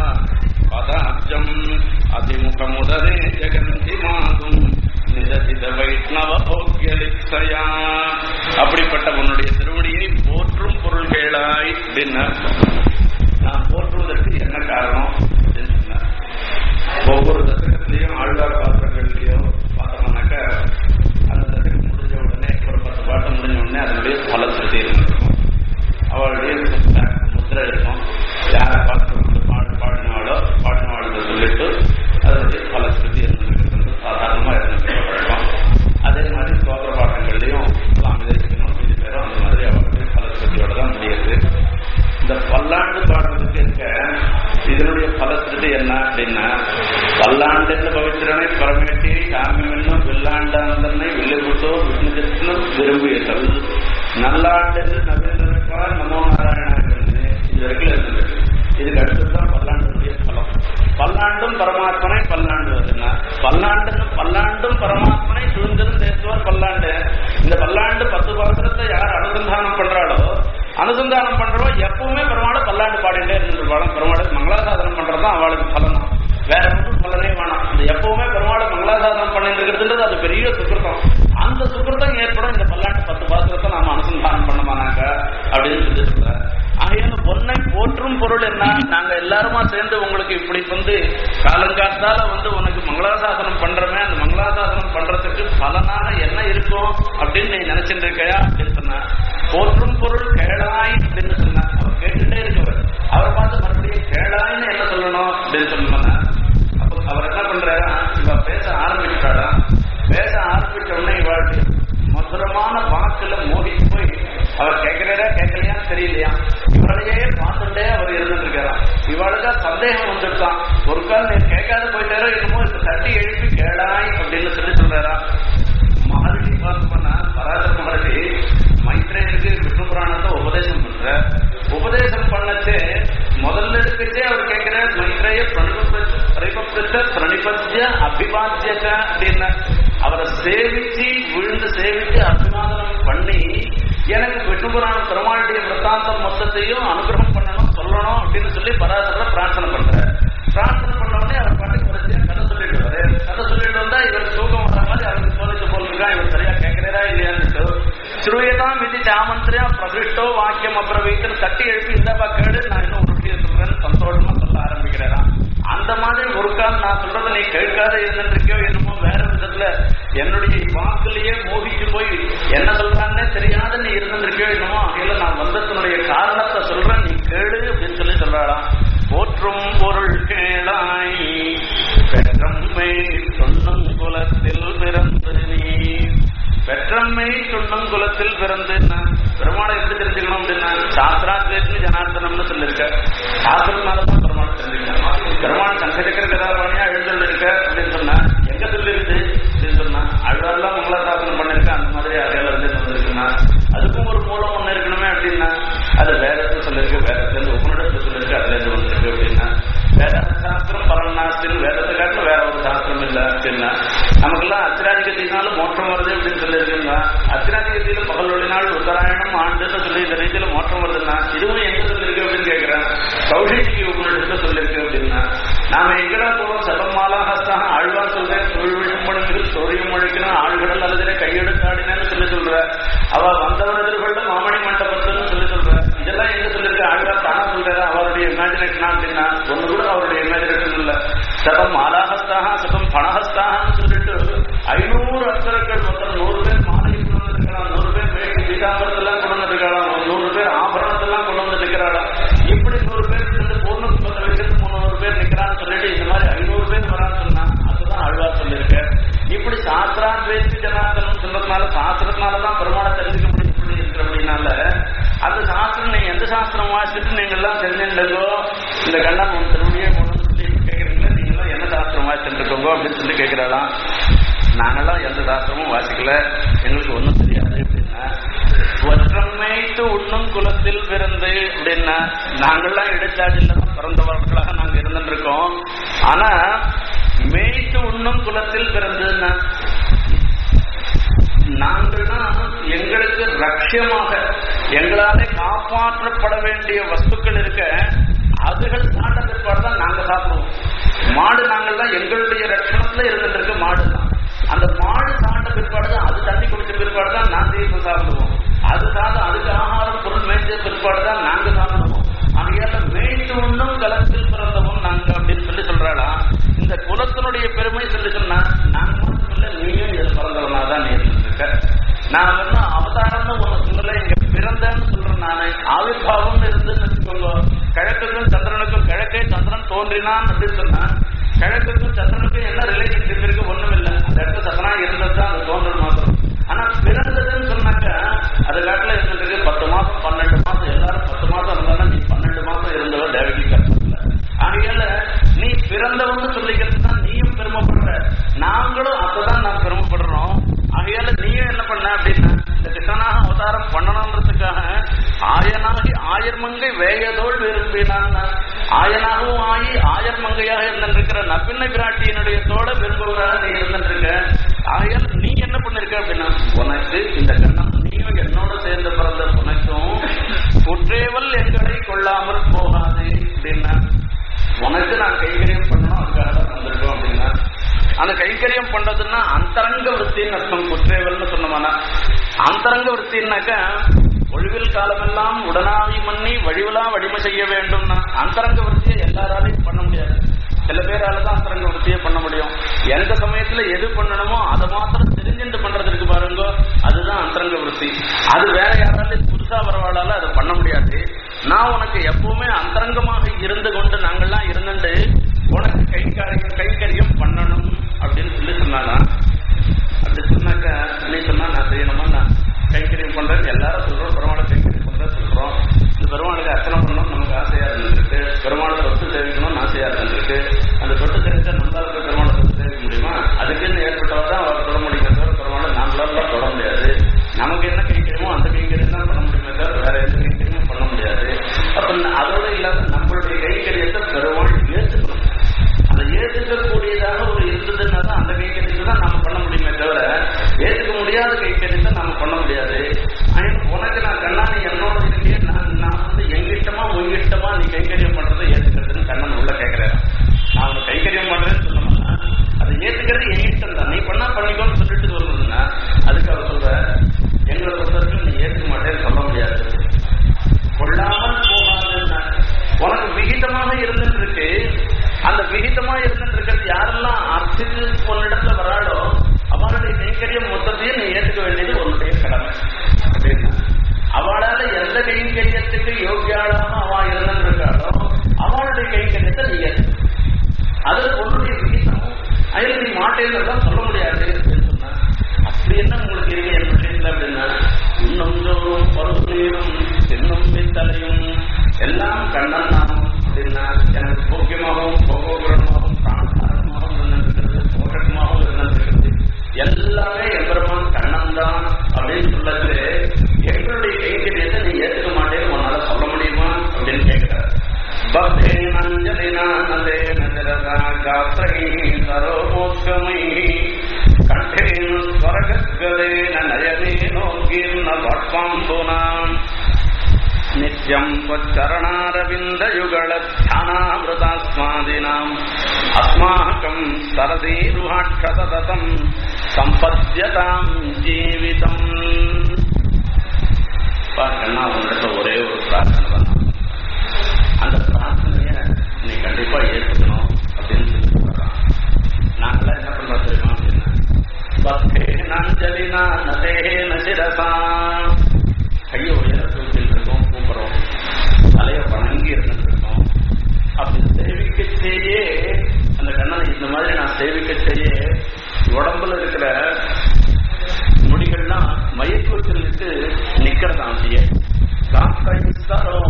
பதாப்ஜம் அதிமுகமுதரே ஜெகந்தி மாதும் நிஜசித வைஷ்ணவ போக்கியலிப்சயா அப்படிப்பட்ட உன்னுடைய திருவடியை போற்றும் பொருள்களாய் அப்படின்னா நான் போற்றுவதற்கு என்ன காரணம் அப்படின்னு சொன்னார் ஒவ்வொரு தசகத்திலையும் ஆழ்வார் பாத்திரங்கள்லயும் பார்த்தோம்னாக்க அந்த தசகம் முடிஞ்ச உடனே ஒரு பத்து பாட்டு முடிஞ்ச உடனே அதனுடைய பலத்திருத்தி இருக்கும் அவளுடைய முத்திரை இருக்கும் யாரை பார்த்து பாடு பாடினாலோ பாடினாளோ சொல்லிட்டு அதனுடைய பலத்திருத்தி இருந்திருக்கிறது சாதாரணமாக இருந்திருக்கிற பழக்கம் அதே மாதிரி சோதர பாட்டங்கள்லையும் சுவாமி தேசிக்கணும் இது பேரும் அந்த மாதிரி அவருடைய பலத்திருத்தியோட தான் முடியுது இந்த பல்லாண்டு பாடுறதுக்கு இருக்க இதனுடைய பலத்திருத்தி என்ன அப்படின்னா பல்லாண்டென்னு பவித்திரனை பரமேட்டி காமியமென்னும் வில்லாண்டாந்தனை வில்லுகுட்டோர் விஷ்ணுகிருஷ்ணன் விரும்பியர்கள் நல்லாண்டென்று நவீனருக்கார் நமோ நாராயணாங்கிறது இது வரைக்கும் இருந்தது இதுக்கு அடுத்ததுதான் பல்லாண்டுடைய பலம் பல்லாண்டும் பரமாத்மனை பல்லாண்டு வருதுன்னா பல்லாண்டுன்னு பல்லாண்டும் பரமாத்மனை சுதந்திரம் தேசுவார் பல்லாண்டு இந்த பல்லாண்டு பத்து பாத்திரத்தை யார் அனுசந்தானம் பண்றாளோ அனுசந்தானம் பண்றவோ எப்பவுமே பெருமாளை பல்லாண்டு பாடிட்டே இருந்துருவாங்க பெருமாளுக்கு மங்களாசாதனம் பண்றதுதான் அவளுக்கு பலன் வேற ஒன்றும் பலனே வேணாம் இந்த எப்பவுமே பெருமாளை மங்களாசாதனம் பண்ணிட்டு இருக்கிறதுன்றது அது பெரிய சுக்கிருத்தம் அந்த சுக்கிருத்தம் ஏற்படும் இந்த பல்லாண்டு பத்து பாத்திரத்தை நாம அனுசந்தானம் பண்ணமானாக்க அப்படின்னு சொல்லி சொல்ற ஆகையால பொன்னை போற்றும் பொருள் என்ன நாங்க எல்லாருமா சேர்ந்து உங்களுக்கு இப்படி வந்து காலங்காத்தால வந்து உனக்கு மங்களாசாசனம் பண்றமே அந்த மங்களாசாசனம் பண்றதுக்கு பலனாக என்ன இருக்கும் அப்படின்னு நீ நினைச்சிட்டு இருக்கையா அப்படின்னு சொன்ன போற்றும் பொருள் கேளாய் அப்படின்னு சொன்ன அவர் கேட்டுட்டே இருக்கவர் அவர் பார்த்து மறுபடியும் கேளாய்னு என்ன சொல்லணும் அப்படின்னு சொன்னா அப்ப அவர் என்ன பண்றாரா இவ பேச ஆரம்பிச்சுட்டாடா பேச ஆரம்பிச்ச உடனே இவாளுக்கு மதுரமான வாக்குல மோதிட்டு போய் அவர் கேட்கிறதா கேட்கலையான்னு தெரியலையா இவளையே பார்த்துட்டே அவர் இருந்துட்டு இருக்காராம் இவளுக்கு சந்தேகம் வந்துருக்கான் ஒரு கால் நீ கேட்காத போயிட்டாரோ என்னமோ இப்ப தட்டி எழுப்பி கேளாய் அப்படின்னு சொல்லி சொல்றாரா மகர்ஷி பார்த்தோம்னா பராசர மகர்ஷி மைத்ரேயருக்கு விஷ்ணு புராணத்தை உபதேசம் பண்ற உபதேசம் பண்ணச்சே முதல்ல இருக்கச்சே அவர் கேட்கிற மைத்ரேய பிரணிபத்த பிரணிபத்திய அபிவாத்தியக அப்படின்னு அவரை சேவிச்சு விழுந்து சேவிச்சு அபிவாதனம் பண்ணி எனக்கு விஷ்ணு புராணம் பெருமாளுடைய விரத்தாந்தம் மொத்தத்தையும் அனுகிரகம் பண்ணணும் சொல்லணும் அப்படின்னு சொல்லி பராசர பிரார்த்தனை பண்ற பிரார்த்தனை பண்ண உடனே அவர் பாட்டுக்கு வரிசையா கதை சொல்லிட்டு வர கதை சொல்லிட்டு வந்தா இவர் தூக்கம் வர மாதிரி அவருக்கு தோணிச்சு போல் இருக்கா இவர் சரியா கேட்கிறதா இல்லையான்னு ஸ்ரூயதாம் இது சாமந்திரியா பிரகிருஷ்டோ வாக்கியம் அப்புறம் தட்டி எழுப்பி இந்தப்பா கேடு நான் இன்னும் ஒரு விஷயம் சொல்றேன்னு சந்தோஷமா சொல்ல ஆரம்பிக்கிறேன் அந்த மாதிரி ஒரு கால் நான் சொல்றதை நீ கேட்காத இருந்திருக்கியோ என்னமோ வேற விதத்துல என்னுடைய வாக்குலயே மோகிச்சு போய் என்ன சொல்றான்னே தெரியாத நீ இருந்திருக்கியோ என்னமோ அகையில நான் வந்ததனுடைய காரணத்தை சொல்றேன் நீ கேளு அப்படின்னு சொல்லி சொல்றாளாம் போற்றும் பொருள் கேளாய் பெற்றம்மை சொன்னும் குலத்தில் பிறந்து நீ பெற்றம்மை சொன்னும் குலத்தில் பிறந்து பெருமாளை எப்படி தெரிஞ்சுக்கணும் அப்படின்னா சாஸ்திராத்வேத்னு ஜனார்த்தனம்னு சொல்லியிருக்க சாஸ்திரத்தினாலதான் பெருமாள் தெரிஞ்சுக்கணும் பெருமாள் சங்கச்சக்கர கதாபாணியா எழுதல் இருக்க அப்படின்னு சொன்னா எங்க சொல்லிருக்கு அப்படின்னு சொன்னா அழுவெல்லாம் மங்களாசாசனம் பண்ணிருக்க அந்த மாதிரி அதையில இருந்து வந்திருக்குன்னா அதுக்கும் ஒரு மூலம் ஒண்ணு இருக்கணுமே அப்படின்னா அது வேதத்துல சொல்லிருக்கு வேதத்துல இருந்து உபனிடத்துல சொல்லிருக்கு அதுல இருந்து வந்திருக்கு அப்படின்னா வேத சாஸ்திரம் பரநாஸ்திரம் வேதத்தை காட்டிலும் வேற ஒரு சாஸ்திரம் இல்ல அப்படின்னா நமக்கெல்லாம் அத்திராதிகத்தினால மோட்சம் வருது அப்படின்னு சொல்லியிருக்குன்னா அத்திராதிகத்தில பகல் ஒளிநாள் உத்தராயணம் ஆண்டுன்னு சொல்லி இந்த ரீதியில மோட்சம் வருதுன்னா இதுவும் எங்க சொல்லிருக்கு அப்படின்னு கேட்கிறேன் கௌஷிக்கு உபனிடத்துல சொல்லிருக்கு அப்படின்னா நாம எங்கடா போறோம் சதமாலாகஸ்தாக ஆழ்வார் சொல்றேன் தொழில் விழும்படுங்கிறது தொழிலும் முழிக்கணும் ஆழ்கடல் அல்லது கையெடுத்தாடினு சொல்லி சொல்ற அவ வந்தவர் எதிர்கொள்ள மாமணி மண்டபத்துன்னு சொல்லி சொல்ற இதெல்லாம் எங்க சொல்லிருக்கு ஆழ்வார் தானா சொல்றாரு அவருடைய இமேஜினேஷனா அப்படின்னா ஒண்ணு கூட அவருடைய இமேஜினேஷன் இல்ல சதம் மாலாகஸ்தாக சதம் பணஹஸ்தாகன்னு சொல்லிட்டு ஐநூறு அஸ்தரங்கள் மொத்தம் நூறு பேர் மாலை கொண்டு வந்திருக்கலாம் நூறு பேர் வேட்டி பீதாம்பரத்தெல்லாம் கொண்டு வந்திருக்கலாம் நூறு பேர் ஆபரணத்தெல்லாம் கொண்டு வந்திருக்கிறாளாம் சாஸ்திரம் வாசிச்சுட்டு நீங்க எல்லாம் தெரிஞ்சுட்டோ இந்த கண்ணன் உன் திருமணியே கொண்டு சொல்லி கேட்கறீங்களா நீங்க எல்லாம் என்ன சாஸ்திரம் வாசிச்சுட்டு இருக்கோங்க அப்படின்னு சொல்லி கேட்கிறாளாம் நாங்கெல்லாம் எந்த சாஸ்திரமும் வாசிக்கல எங்களுக்கு ஒன்றும் தெரியாது அப்படின்னா ஒற்றம் மேய்த்து உண்ணும் குலத்தில் பிறந்து அப்படின்னா நாங்கெல்லாம் இடைச்சாதியில் தான் பிறந்தவர்களாக நாங்க இருந்துட்டு இருக்கோம் ஆனா மேய்த்து உண்ணும் குலத்தில் பிறந்ததுன்னா நாங்கள்னா எங்களுக்கு ரட்சியமாக எங்களாலே காப்பாற்றப்பட வேண்டிய வஸ்துக்கள் இருக்க அதுகள் சாண்ட பிற்பாடு தான் நாங்க சாப்பிடுவோம் மாடு நாங்கள் தான் எங்களுடைய ரட்சணத்துல இருந்துட்டு இருக்க மாடு தான் அந்த மாடு சாண்ட பிற்பாடு தான் அது தண்ணி குடிச்ச பிற்பாடு தான் நான் தீர்ப்பு சாப்பிடுவோம் அது சாதம் அதுக்கு ஆகாரம் பொருள் மேய்ச்ச பிற்பாடு தான் நாங்க சாப்பிடுவோம் ஆகையால மேய்த்து உண்ணும் கலத்தில் பிறந்தவன் நாங்க அப்படின்னு சொல்லி சொல்றாளா இந்த குலத்தினுடைய பெருமை சொல்லி சொன்னா நாங்க மட்டும் இல்ல நீயும் இதில் பிறந்தவனா தான் நீ இருக்க நான் வந்து அவதாரம்னு ஒண்ணு சொல்லல இங்க பிறந்தேன்னு சொல்றேன் நானு ஆவிர்வாவம் இருந்துன்னு வச்சுக்கோங்க கிழக்குக்கும் சந்திரனுக்கும் கிழக்கே சந்திரன் தோன்றினான் அப்படின்னு சொன்னா கிழக்குக்கும் சந்திரனுக்கும் என்ன ரிலேஷன்ஷிப் இருக்கு ஒண்ணும் இல்ல அந்த இடத்துல சந்திரனா இருந்தது தான் அது தோன்றல் மாத்திரம் ஆனா பிறந்ததுன்னு சொன்னாக்க அது காட்டுல இருந்துட்டு பத்து மாசம் பன்னெண்டு மாசம் எல்லாரும் பத்து மாசம் இருந்தாலும் நீ பன்னெண்டு மாசம் இருந்தவர் தேவகி கற்பத்துல ஆகையால நீ பிறந்தவன்னு சொல்லிக்கிறது தான் நீயும் பெருமைப்படுற நாங்களும் அப்பதான் நான் பெருமைப்படுறோம் ஆகையால நீயும் என்ன பண்ண அப்படின்னா இந்த கிருஷ்ணனாக அவதாரம் பண்ணணுன்றதுக்காக ஆயனாகி ஆயர்மங்கை வேயதோள் விரும்பினான் ஆயனாகவும் ஆகி ஆயர்மங்கையாக இருந்திருக்கிற நப்பின்ன பிராட்டியினுடைய தோட விரும்புவதாக நீ இருந்திருக்க ஆகையால் நீ என்ன பண்ணிருக்க அப்படின்னா உனக்கு இந்த கண்ணம் நீயும் என்னோட சேர்ந்து பிறந்த உனக்கும் குற்றேவல் எங்களை கொள்ளாமல் போகாது அப்படின்னா உனக்கு நான் கைகரியம் பண்ணணும் அதுக்காக தான் வந்திருக்கோம் அப்படின்னா அந்த கைங்கரியம் பண்றதுன்னா அந்தரங்க விற்த்தின்னு அர்த்தம் குற்றேவல்னு சொன்னோம்னா அந்தரங்க விற்த்தின்னாக்க ஒழிவில் காலமெல்லாம் உடனாவி மண்ணி வழிவிலா வடிமை செய்ய வேண்டும்னா அந்தரங்க விற்த்தியை எல்லாராலையும் பண்ண முடியாது சில பேரால தான் அந்தரங்க விற்த்தியை பண்ண முடியும் எந்த சமயத்துல எது பண்ணணுமோ அதை மாத்திரம் தெரிஞ்சுட்டு பண்றதுக்கு பாருங்க அதுதான் அந்தரங்க விற்பி அது வேற யாராலும் புதுசா வரவாளால அதை பண்ண முடியாது நான் உனக்கு எப்பவுமே அந்தரங்கமாக இருந்து கொண்டு நாங்கள்லாம் இருந்துட்டு உனக்கு கை காரியம் கைக்கரியம் பண்ணணும் அப்படின்னு சொல்லி சொன்னாலாம் அப்படி சொன்னாக்க நீ சொன்னா நான் செய்யணுமா நான் கைக்கரியம் பண்றேன் எல்லாரும் சொல்றோம் பெருமாளை கைக்கரியம் பண்றேன் சொல்றோம் இந்த பெருமாளுக்கு அர்ச்சனை பண்ணணும் நமக்கு ஆசையா இருந்திருக்கு பெருமாளை சொத்து சேவிக்கணும்னு ஆசையா இருந்திருக்கு அந்த சொத்து சேவிச்சா நம்மளால பெருமாளை சொத்து சேவிக்க முடியுமா அதுக்குன்னு ஏற்பட்டவா தான் அவர் தொட முடியும் தவிர பெருமாளை நம்மளால தொட முடியாது நமக்கு என்ன கைக்கரியமோ அந்த கைக்கரியம் தான் பண்ண முடியுமே தவிர வேற எந்த கைக்கரியமும் பண்ண முடியாது அப்ப அதோட இல்லாத நம்மளுடைய கைக்கரியத்தை பெருமாள் ஏற்றுக்கணும் அந்த ஏற்றுக்கக்கூடியதாக ஒரு இருந்ததுன்னா தான் அந்த கைக்கரியத்தை தான் நாம பண்ண முடியுமே தவிர ஏற்றுக்க முடியாத கைக்கரியத்தை நாம பண்ண முடியாது உனக்கு நான் கண்ணா நீ என்னோட இருக்கே நான் நான் வந்து எங்க இஷ்டமா உங்க இஷ்டமா நீ கைக்கரியம் பண்றதை ஏற்றுக்கிறதுன்னு கண்ணன் உள்ள கேட்கிறேன் நான் உனக்கு கைக்கரியம் பண்றேன்னு சொன்னோம்னா அதை ஏற்றுக்கிறது என் இஷ்டம் தான் நீ பண்ணா பண்ணிக்கோன்னு சொல்லிட்டு வருவதுன்னா அதுக்கு அவர் சொல்ற எங்களை பொறுத்த வரைக்கும் நீ ஏற்றுக்க மாட்டேன்னு சொல்ல முடியாது கொள்ளாமல் போகாதுன்னா உனக்கு விகிதமாக இருந்துட்டு இருக்கு அந்த விகிதமா இருந்துட்டு இருக்கிறது யாரெல்லாம் அர்த்தத்து உன்னிடத்துல வராளோ அவளுடைய கைங்கரியம் மொத்தத்தையும் நீ ஏற்றுக்க வேண்டியது உன்னுடைய கடமை அப்படின்னா அவளால எந்த கைங்கரியத்துக்கு யோகியாளாக அவ இருந்திருக்காளோ அவளுடைய கைங்கரியத்தை நீ ஏற்று அது உன்னுடைய விகிதம் அதில் நீ மாட்டேன்னு சொல்ல முடியாது அப்படின்னு சொன்னா அப்படி என்ன உங்களுக்கு இருக்கு என் விஷயத்துல அப்படின்னா இன்னும் ஜோறும் பருவநீரும் தென்னும் பித்தலையும் எல்லாம் கண்ணன் நாமம் அப்படின்னா எனக்கு போக்கியமாகவும் போகோபுரமாகவும் பிராணாரமாகவும் இருந்திருக்கிறது போகமாகவும் இருந்திருக்கிறது எல்லாமே எம்பெருமான் கண்ணன் தான் அப்படின்னு சொல்லது எங்களுடைய கைங்கரியத்தை நீ ஏற்றுக்க மாட்டேன்னு உன்னால சொல்ல முடியுமா அப்படின்னு கேட்கிறார் பக்தேனஞ்சலினா நந்தேன ஜரதா காத்ரை சரோமோத்கமை கண்டேனு ஸ்வரகத்கதேன நயனேனோகீர்ண வட்பாம்புனாம் நித்யம் त्वच्चरणारविन्दयुगलध्यानामृतास्मादिनाम् अस्माकम् सरदीरुहाक्षसततम् सम्पद्यताम् जीवितम् கண்ணா உங்கள்கிட்ட ஒரே ஒரு பிரார்த்தனை தான் அந்த பிரார்த்தனைய நீ கண்டிப்பா ஏற்றுக்கணும் அப்படின்னு சொல்லி சொல்றான் நாங்களாம் என்ன பண்றோம் தெரியுமா அப்படின்னா பக்தேனாஞ்சலினா நதேன சிரசா கையை உயர தூக்கிட்டு இருக்கோம் கூப்பிடுறோம் தலைய வணங்கி இருந்துட்டு இருக்கோம் அப்படி சேவிக்க செய்யே அந்த கண்ணனை இந்த மாதிரி நான் சேவிக்க செய்ய உடம்புல இருக்கிற முடிகள்லாம் மயக்கூத்திலிட்டு நிக்கிறதா அப்படியே காக்கை சரோ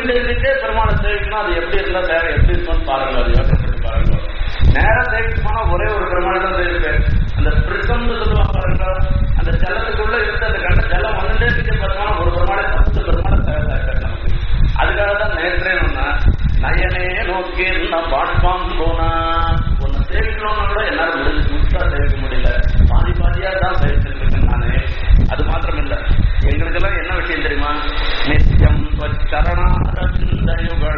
தூங்கிட்டு இருந்துட்டே பெருமாளை சேவிக்கணும் அது எப்படி இருந்தா தேவை எப்படி இருக்கும்னு பாருங்க அது யோசனை பண்ணி பாருங்க நேரா சேவிக்குமானா ஒரே ஒரு பெருமாளை தான் சேவிப்பேன் அந்த பிரிசம்னு சொல்லுவா பாருங்க அந்த ஜலத்துக்குள்ள இருந்து அந்த கண்ட ஜலம் வந்துட்டே இருக்க பெருமாள் ஒரு பெருமாளை பத்து பெருமாளை தேவை நமக்கு அதுக்காக தான் நேற்றே ஒண்ணா நயனே நோக்கி நான் பாட்பாம் போனா உன்னை சேவிக்கணும்னா கூட என்னால முடிஞ்சு முழுசா சேவிக்க முடியல பாதி பாதியா தான் சேவிச்சிருக்கேன் நானு அது மாத்திரம் இல்ல எங்களுக்கெல்லாம் என்ன விஷயம் தெரியுமா நித்தியம் சரணாரவிந்தயுகள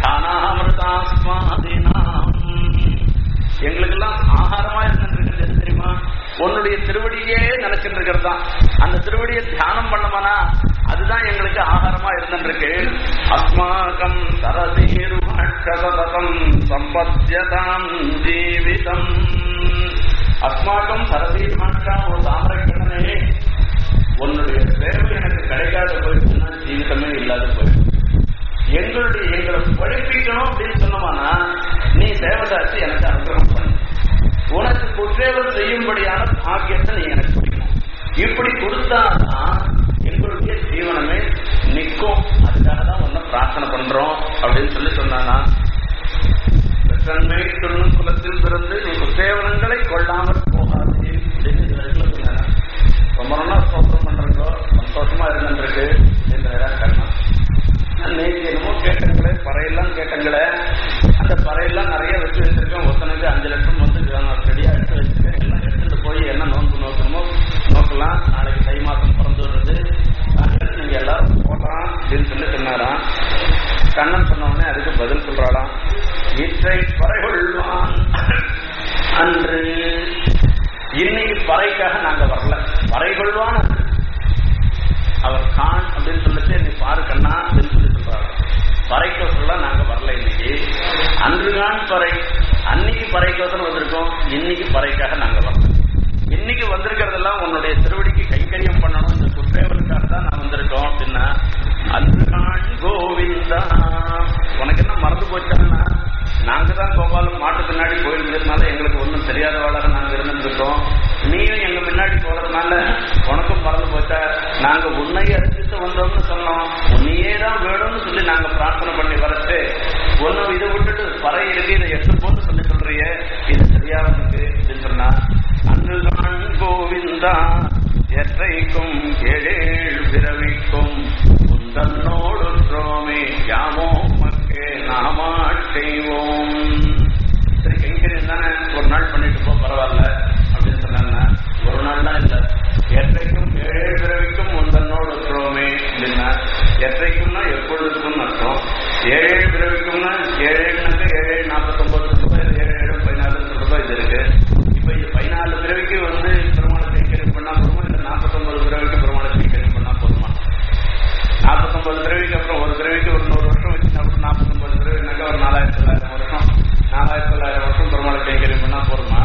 தானாமிருதாஸ்மாதினாம் எங்களுக்கெல்லாம் ஆகாரமா இருந்துருக்கிறது எது தெரியுமா உன்னுடைய திருவடியே நினைச்சிட்டு இருக்கிறது தான் அந்த திருவடியை தியானம் பண்ணமானா அதுதான் எங்களுக்கு ஆகாரமா இருந்துருக்கு அஸ்மாகம் சரசீருஷதம் சம்பத்தியதாம் ஜீவிதம் அஸ்மாக்கம் சரசீருஷா ஒரு தாமரக்கண்ணனே உன்னுடைய சேவை எனக்கு கிடைக்காத போயிடுச்சுன்னா ஜீவிதமே இல்லாத போயிடுச்சு எங்களுடைய எங்களை படிப்பிக்கணும் அப்படின்னு சொன்னோம்னா நீ சேவதாச்சு எனக்கு அனுகிரகம் பண்ணு உனக்கு குற்றேவல் செய்யும்படியான பாக்கியத்தை நீ எனக்கு கொடுக்கணும் இப்படி கொடுத்தாதான் எங்களுடைய ஜீவனமே நிற்கும் அதுக்காக தான் ஒன்ன பிரார்த்தனை பண்றோம் அப்படின்னு சொல்லி சொன்னானா தன்மை துண்ணும் குலத்தில் பிறந்து நீ குற்றேவலங்களை கொள்ளாமல் போகாதே அப்படின்னு இது வரைக்கும் சொன்னாங்க ரொம்ப நாளா ஸ்தோத்திரம் பண்றீங்களோ சந்தோஷமா இருந்துருக்கு அப்படின்றதான் கண்ணா நேற்று என்னமோ கேட்டங்களே பறையெல்லாம் கேட்டங்களே அந்த பறையெல்லாம் நிறைய வச்சு வச்சிருக்கேன் ஒருத்தனுக்கு அஞ்சு லட்சம் வந்து நான் ரெடியா எடுத்து வச்சிருக்கேன் எல்லாம் எடுத்துட்டு போய் என்ன நோன்பு நோக்கணுமோ நோக்கலாம் நாளைக்கு தை மாசம் பிறந்து வருது அதனால நீங்க எல்லாரும் போடலாம் அப்படின்னு சொல்லி சொன்னாராம் கண்ணன் சொன்ன உடனே அதுக்கு பதில் சொல்றாளாம் இற்றை பறைகொள்வான் அன்று இன்னைக்கு பறைக்காக நாங்க வரல பறைகொள்வான் அன்று அவர் கான் அப்படின்னு சொல்லிட்டு நீ பாரு கண்ணா அப்படின்னு சொல்லி சொல்றாரு பறைக்கோசரம் நாங்க வரல இன்னைக்கு அன்றுதான் பறை அன்னைக்கு பறைக்கோசரம் வந்திருக்கோம் இன்னைக்கு பறைக்காக நாங்க வரல இன்னைக்கு வந்திருக்கிறதெல்லாம் உன்னுடைய திருவடிக்கு கைங்கரியம் பண்ணணும் இந்த குற்றேவருக்காக தான் நான் வந்திருக்கோம் அப்படின்னா அன்றுகான் கோவிந்தா உனக்கு என்ன மறந்து போச்சான்னா நாங்க தான் கோபாலம் மாட்டு பின்னாடி போயிருந்ததுனால எங்களுக்கு ஒன்றும் தெரியாதவாளாக நாங்க இருந்திருக்கோம் நீயும் எங்க முன்னாடி போறதுனால உனக்கும் மறந்து போச்சா நாங்க உன்னை அரிசித்து வந்தோம்னு சொன்னோம் உன்னையே தான் வேணும்னு சொல்லி நாங்க பிரார்த்தனை பண்ணி வரட்டு ஒன்னும் இதை விட்டுட்டு பறை இருக்கு இதை எடுத்து போன்னு சொல்லி சொல்றியே இது சரியா இருக்கு அப்படின்னு சொன்னா அன்றுதான் கோவிந்தா எற்றைக்கும் ஏழேழு பிறவிக்கும் உந்தன்னோடுற்றோமே யாமோ மக்கே நாமா செய்வோம் சரி கைங்கரியம் தானே ஒரு நாள் பண்ணிட்டு போ பரவாயில்ல அப்படின்னு சொன்னாங்க ஒரு நாள் தான் இல்ல எற்றைக்கும் ஏழே பிறவிக்கும் உந்தன்னோடு இருக்கிறோமே அப்படின்னா எற்றைக்கும்னா எப்பொழுதுக்கும் அர்த்தம் ஏழே பிறவிக்கும்னா ஏழேனாக்க ஏழே நாற்பத்தொன்பது ரூபாய் ஏழு ஏழு பதினாலு ரூபாய் இது இருக்கு இப்ப இது பதினாலு பிறவிக்கு வந்து பெருமாளை கைங்கரியம் பண்ணா போதுமா இல்ல நாற்பத்தொன்பது பிறவிக்கு பெருமாளை கைங்கரியம் பண்ணா போதுமா நாற்பத்தொன்பது பிறவிக்கு அப்புறம் ஒரு பிறவிக்கு ஒரு நூறு வருஷம் வச்சுன்னா அப்புறம் நாற்பத்தொன்பது பிறவினாக்கா ஒரு நாலாயிரத்தி தொள்ளாயிரம் வருஷம் நாலாயிரத்தி தொள்ளாயிரம் வருஷம் பெருமாளை கைங்கரியம் பண்ணா போதுமா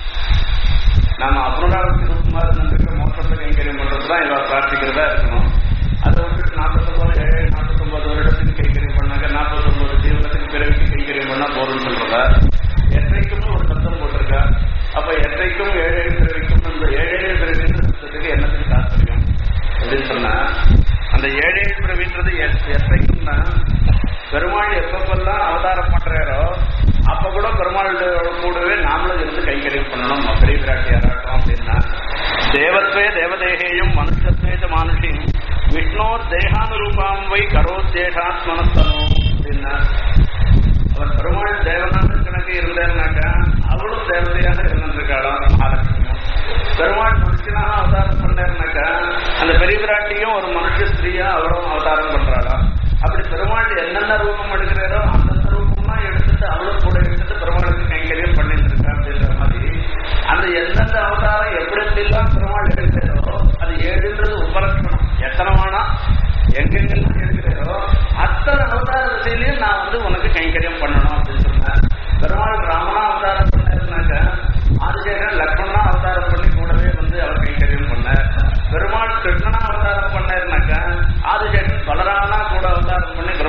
நாம அப்புறம் ரூபமா இருந்திருக்க மோசத்தை கைங்கரியம் பண்றதுதான் இவ பிரார்த்திக்கிறதா இருக்கணும் அதை விட்டுட்டு நாற்பத்தொன்பது ஏழு நாற்பத்தொன்பது வருடத்துக்கு கைங்கரியம் பண்ணாக்க நாற்பத்தொன்பது ஜீவனத்துக்கு பிறவிக்கு கைங்கரியம் பண்ணா போதும்னு சொல்றதா எற்றைக்கும் ஒரு சத்தம் போட்டிருக்கா அப்ப எற்றைக்கும் ஏழு பிறவிக்கும் அந்த ஏழு பிறவின்றதுக்கு என்னத்துக்கு தாற்பயம் அப்படின்னு சொன்னா அந்த ஏழு பிறவின்றது எற்றைக்கும் தான் பெருமாள் எப்பப்பெல்லாம் அவதாரம் பண்றாரோ அப்ப கூட பெருமாள் கூடவே நாமளும் இருந்து கைங்கரியம் பண்ணணும் பெரிய பிராட்டியாராட்டம் அப்படின்னா தேவத்வே தேவதேகேயும் மனுஷத்வேஜ மானுஷியும் விஷ்ணோர் தேகானுரூபாம் வை கரோத்தேஷாத்மனத்தனோ அப்படின்னா அவர் பெருமாள் தேவனாக கணக்கு இருந்தாருனாக்கா அவளும் தேவதையாக இருந்திருக்காளாம் மகாலட்சுமியும் பெருமாள் மனுஷனாக அவதாரம் பண்ணாருனாக்கா அந்த பெரிய பிராட்டியும் ஒரு மனுஷ ஸ்திரீயா அவரும் அவதாரம் பண்றாளாம் அப்படி பெருமாள் என்னென்ன ரூபம் எடுக்கிறாரோ அந்தந்த ரூபமா எடுத்துட்டு அவளும் கூட எடுத்துட்டு பெருமாளுக்கு கைங்கரியம் பண்ணிட்டு இருக்கா அப்படின்ற மாதிரி அந்த எந்தெந்த அவதாரம் எப்படி எப்படிலாம் பெருமாள் எடுக்கிறாரோ அது ஏழுன்றது உபலட்சணம் எத்தனை வேணா எங்கெங்கெல்லாம் எடுக்கிறாரோ அத்தனை அவதார திசையிலையும் நான் வந்து உனக்கு கைங்கரியம் பண்ணணும் அப்படின்னு சொன்னேன் பெருமாள் ராமனா அவதாரம் பண்ணாருனாக்கா ஆதிசேகரன் லக்ஷ்மணா அவதாரம் பண்ணி கூடவே வந்து அவர் கைங்கரியம் பண்ணார் பெருமாள் கிருஷ்ணனா அவதாரம் பண்ணாருனாக்கா ஆதிசேகரன் பலராமனா கூட அவதாரம் பண்ணி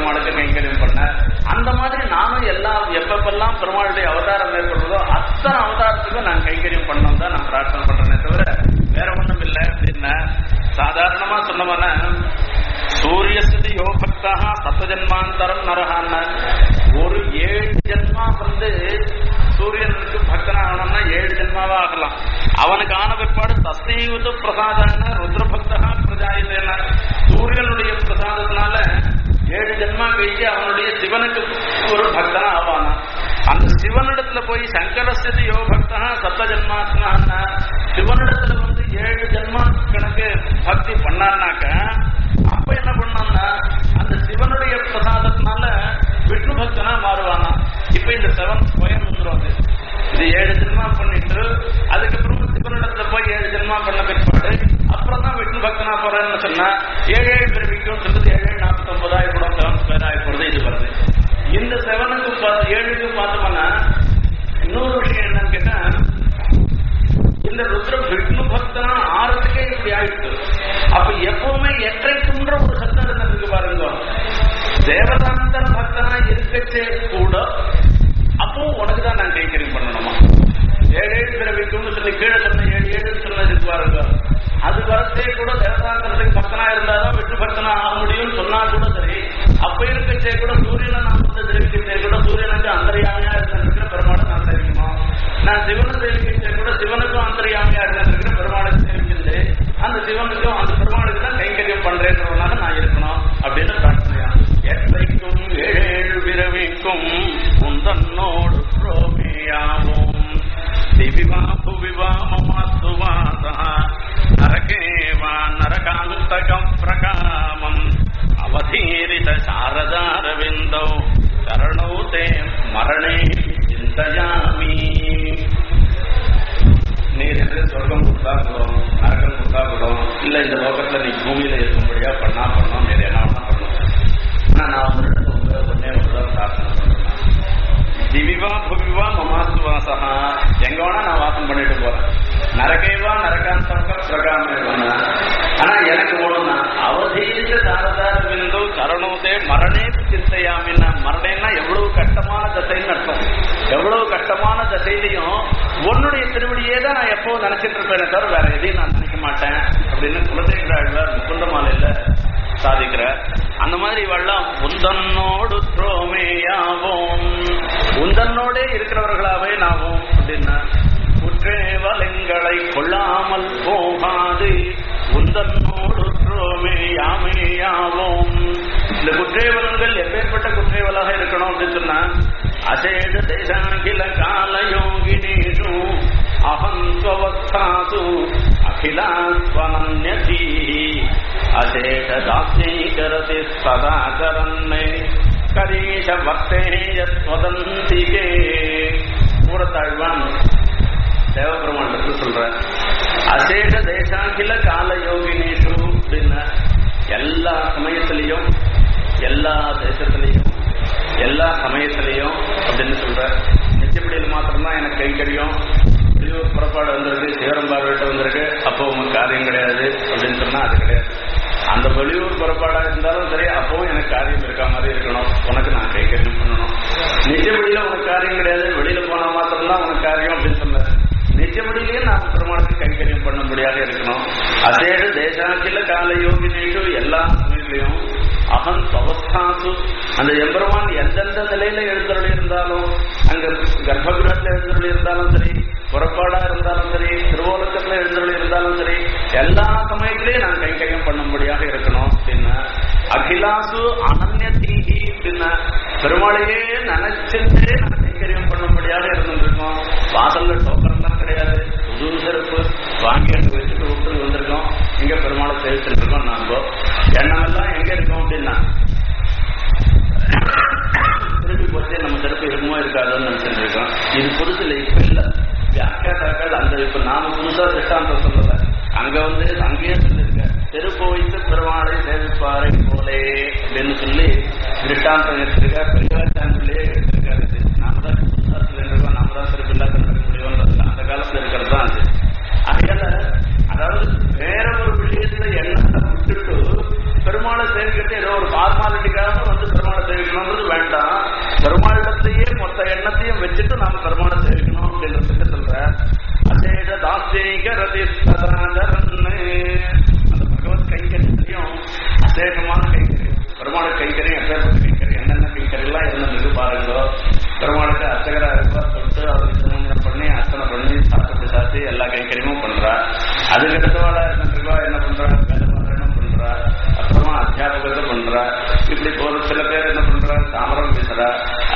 ஜென்மாந்தரம் நரகான்னா ஒரு ஏழு ஜென்மா வந்து சூரியனுக்கு பக்தனாகணும்னா ஏழு ஜென்மாவா ஆகலாம் அவனுக்கு ஆன பிற்பாடு தசைவது பிரசாதான ருத்ரபக்தா பிரஜாயுதேன சூரியனுடைய பிரசாதத்தினால ஏழு ஜென்மா கழிச்சு அவனுடைய சிவனுக்கு ஒரு பக்தனா ஆவானா அந்த சிவனிடத்துல போய் சங்கரஸ்தி யோ பக்தா சப்த ஜென்மாத்னா சிவனிடத்துல வந்து ஏழு ஜென்மா கணக்கு பக்தி பண்ணான்னாக்க அப்ப என்ன பண்ணான்னா அந்த சிவனுடைய பிரசாதத்தினால விஷ்ணு பக்தனா மாறுவானா இப்ப இந்த செவன் ஸ்கொயர் வந்துடும் அது இது ஏழு ஜென்மா பண்ணிட்டு அதுக்கப்புறம் சிவனிடத்துல போய் ஏழு ஜென்மா பண்ண பிற்பாடு அப்புறம் தான் விஷ்ணு பக்தனா போறேன்னு சொன்னா ஏழு ஏழு பிறவிக்கும் சொல்றது ஏழு ஏழு நாற்பத்தி ஒன்பதாயிரம் கூட செவன் ஸ்கொயர் ஆகி போறது இது வருது இந்த செவனுக்கு பார்த்து ஏழுக்கு பார்த்தோம்னா இன்னொரு விஷயம் என்னன்னு கேட்டா இந்த ருத்ர விஷ்ணு பக்தனா ஆறதுக்கே இப்படி ஆயிடுச்சு அப்ப எப்பவுமே எற்றைக்குன்ற ஒரு சத்தம் இருந்ததுக்கு பாருங்க தேவதாந்தர பக்தனா இருக்கச்சே கூட அப்போ உனக்கு தான் நான் கைக்கறி பண்ணணுமா ஏழு ஏழு பிறவிக்கும்னு சொல்லி கீழே சொன்ன ஏழு ஏழு சொன்னதுக்கு பாருங்க அது வரத்தே கூட தேவதாந்தரத்துக்கு பக்தனா இருந்தாதான் விஷ்ணு பக்தனா ஆக முடியும்னு சொன்னா கூட சரி அப்ப இருக்கச்சே கூட சூரியனை நான் வந்து தெரிவிக்கச்சே கூட சூரியனுக்கு அந்தரியாமையா இருந்திருக்கிற பெருமாளை நான் தெரிவிக்கணும் நான் சிவனை தெரிவிக்கச்சே கூட சிவனுக்கும் அந்தரியாமையா இருந்திருக்கிற பெருமாளை தெரிவிக்கின்றேன் அந்த சிவனுக்கும் அந்த பெருமாளுக்கு தான் கைங்கரியம் பண்றேன்றதுனால நான் இருக்கணும் அப்படின்னு பிரார்த்தனையா எத்தைக்கும் ஏழு பிறவிக்கும் உந்தன்னோடு புரோமியாவும் திவிவா புவிவா மமாத்துவாதா நரகேவா நரகாந்தகம் பிரகாமம் அவதீரித சாரதாரவிந்தோ சரணோ தே மரணே சிந்தயாமி நீர் என்று சொர்க்கம் கொடுத்தா கூடும் நரகம் கொடுத்தா கூடும் இல்ல இந்த லோகத்துல நீ பூமியில இருக்கும்படியா பண்ணா பண்ணோம் வேற என்ன வேணா பண்ணும் ஆனா நான் ஒரு இடத்துல ஒன்னே ஒன்றுதான் பிரார்த்தனை பண்றேன் திவிவா புவிவா மமாசுவாசா எங்க வேணா நான் வாசம் பண்ணிட்டு போறேன் நரகேவா நரகாந்தக பிரகாமேவானா ஆனா எனக்கு ஒண்ணுனா அவதீரித்த தாரதார பிந்து சரணோதே மரணே சிந்தையாமின்னா மரணேன்னா எவ்வளவு கஷ்டமான தசைன்னு அர்த்தம் எவ்வளவு கஷ்டமான தசையிலையும் உன்னுடைய திருவடியே தான் நான் எப்பவும் நினைச்சிட்டு இருப்பேனே தவிர வேற எதையும் நான் நினைக்க மாட்டேன் அப்படின்னு குலதேவராழ்வார் முகுந்த மாலையில சாதிக்கிற அந்த மாதிரி இவெல்லாம் உந்தன்னோடு துரோமேயாவோம் உந்தன்னோடே இருக்கிறவர்களாவே நாவோம் அப்படின்னா குற்றேவலங்களை கொள்ளாமல் போகாது உந்தன்னோடு துரோமேயாமேயாவோம் இந்த குற்றேவலங்கள் எப்பேற்பட்ட குற்றேவலாக இருக்கணும் அப்படின்னு சொன்னா அசேஷ தேசாகில காலயோகினேஷு அகந்தவத்தாசு அகிலாஸ்வனன்யதீ அசேஷ தாஸ்யைகரதி சதாகரன்னை கரீஷ பக்தே யத்வதந்திகே கூறத்தாழ்வான் தேவபெருமான் சொல்ற அசேஷ தேசாகில கால யோகினேஷு அப்படின்னா எல்லா சமயத்திலையும் எல்லா தேசத்திலையும் எல்லா சமயத்திலையும் அப்படின்னு சொல்ற நிச்சயப்படியில் மாத்திரம்தான் எனக்கு கைக்கரியும் வெளியூர் புறப்பாடு வந்திருக்கு சிவரம்பார்கிட்ட வந்திருக்கு அப்போ உங்க காரியம் கிடையாது அப்படின்னு சொன்னா அது கிடையாது அந்த வெளியூர் புறப்பாடா இருந்தாலும் சரி அப்பவும் எனக்கு காரியம் இருக்கா மாதிரி இருக்கணும் உனக்கு நான் கைக்கரியம் பண்ணணும் நிச்சயப்படியில உனக்கு காரியம் கிடையாது வெளியில போனா மாத்திரம்தான் உனக்கு காரியம் அப்படின்னு சொன்னார் நிச்சயப்படியிலேயே நாம் பெருமாளுக்கு கைங்கரியம் பண்ணும்படியாக இருக்கணும் அதேடு தேசாக்கில கால யோகினேஷு எல்லா சமயத்திலையும் அகன் அவஸ்தாசு அந்த எம்பெருமான் எந்தெந்த நிலையில எழுந்தருளி இருந்தாலும் அங்க கர்ப்பகிரகத்துல எழுந்தருளி இருந்தாலும் சரி புறப்பாடா இருந்தாலும் சரி திருவோலக்கத்துல எழுந்தருளி இருந்தாலும் சரி எல்லா சமயத்திலையும் நான் கைங்கரியம் பண்ணும்படியாக இருக்கணும் அப்படின்னா அகிலாசு அனன்ய தீகி அப்படின்னா பெருமாளையே நினைச்சுட்டே நான் கைங்கரியம் பண்ணும்படியாக இருந்திருக்கோம் வாசல்ல டோக்கன் தான் கிடையாது புது செருப்பு வாங்கி அங்க வச்சுட்டு விட்டு வந்திருக்கோம் இங்க பெருமாளை சேவிச்சுட்டு இருக்கோம் நாம எண்ணம் எல்லாம் எங்க இருக்கோம் அப்படின்னா திருப்பி போச்சே நம்ம செருப்பு இருக்குமோ இருக்காதோன்னு நினைச்சிட்டு இருக்கோம் இது புதுசுல இப்ப இல்ல வியாக்கியாதாக்கள் அந்த இப்ப நாம புதுசா திஷ்டாந்தம் சொல்லல அங்க வந்து அங்கேயே சொல்லிருக்க செருப்பு வைத்து பெருமாளை சேவிப்பாரை போலே அப்படின்னு சொல்லி திருஷ்டாந்தம் எடுத்திருக்கார் பெரியாச்சாண்டிலே எடுத்திருக்காரு இது. நாம தான் புதுசா சொல்லிருக்கோம் நாம தான் செருப்பு இல்லாத நடக்க முடியும்ன்றது அந்த காலத்துல இருக்கிறது தான் அது அதனால அதாவது வேற ஒரு விஷயத்துல எண்ணத்தை விட்டுட்டு பெருமாளை சேவிக்கிறது ஏதோ ஒரு ஃபார்மாலிட்டிக்காக வந்து பெருமாளை சேவிக்கணும்ன்றது வேண்டாம் பெருமாளிடத்தையே மொத்த எண்ணத்தையும் வச்சுட்டு நாம பெருமாளை சேவிக்கணும் அப்படின்றதுக்கு சொல்ற அசேஷ தாஸ்தீகரதி சதாதரன்னு அந்த பகவத் கைங்கரியத்திலையும் அசேஷமான கைங்கரியம் பெருமாளை கைங்கரியம் எப்பேற்பட்ட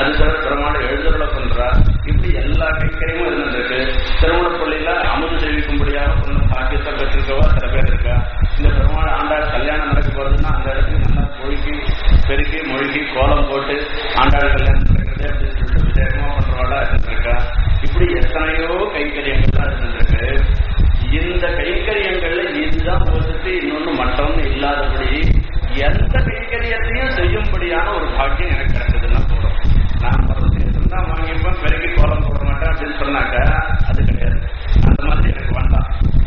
அது தவிர பெருமாள் எழுதுறல பண்றார் இப்படி எல்லா கைக்கரையும் இருந்திருக்கு திருமண பள்ளியில அமுது தெரிவிக்கும்படியாக பொண்ணு பாக்கியத்தை பெற்றிருக்கவா சில பேர் இருக்கா இந்த பெருமாள் ஆண்டாள் கல்யாணம் நடக்க போறதுன்னா அந்த இடத்துக்கு நல்லா பொழுகி பெருக்கி மொழிகி கோலம் போட்டு ஆண்டாள் கல்யாணம் நடக்கிறது அப்படின்னு சொல்லிட்டு விசேஷமா பண்றவாளா இருந்திருக்கா இப்படி எத்தனையோ கைக்கரியங்கள்லாம் இருந்திருக்கு இந்த கைக்கரியங்கள்ல இதுதான் போட்டு இன்னொன்னு மட்டம்னு இல்லாதபடி எந்த கைக்கரியத்தையும் செய்யும்படியான ஒரு பாக்கியம் எனக்கு கிடைச்சதுன்னா போதும் நான் மருந்து தான் வாங்கிப்பேன் பெருக்கி கோலம் போட மாட்டேன் அப்படின்னு சொன்னாக்க அது கிடையாது அந்த மாதிரி எனக்கு வேண்டாம்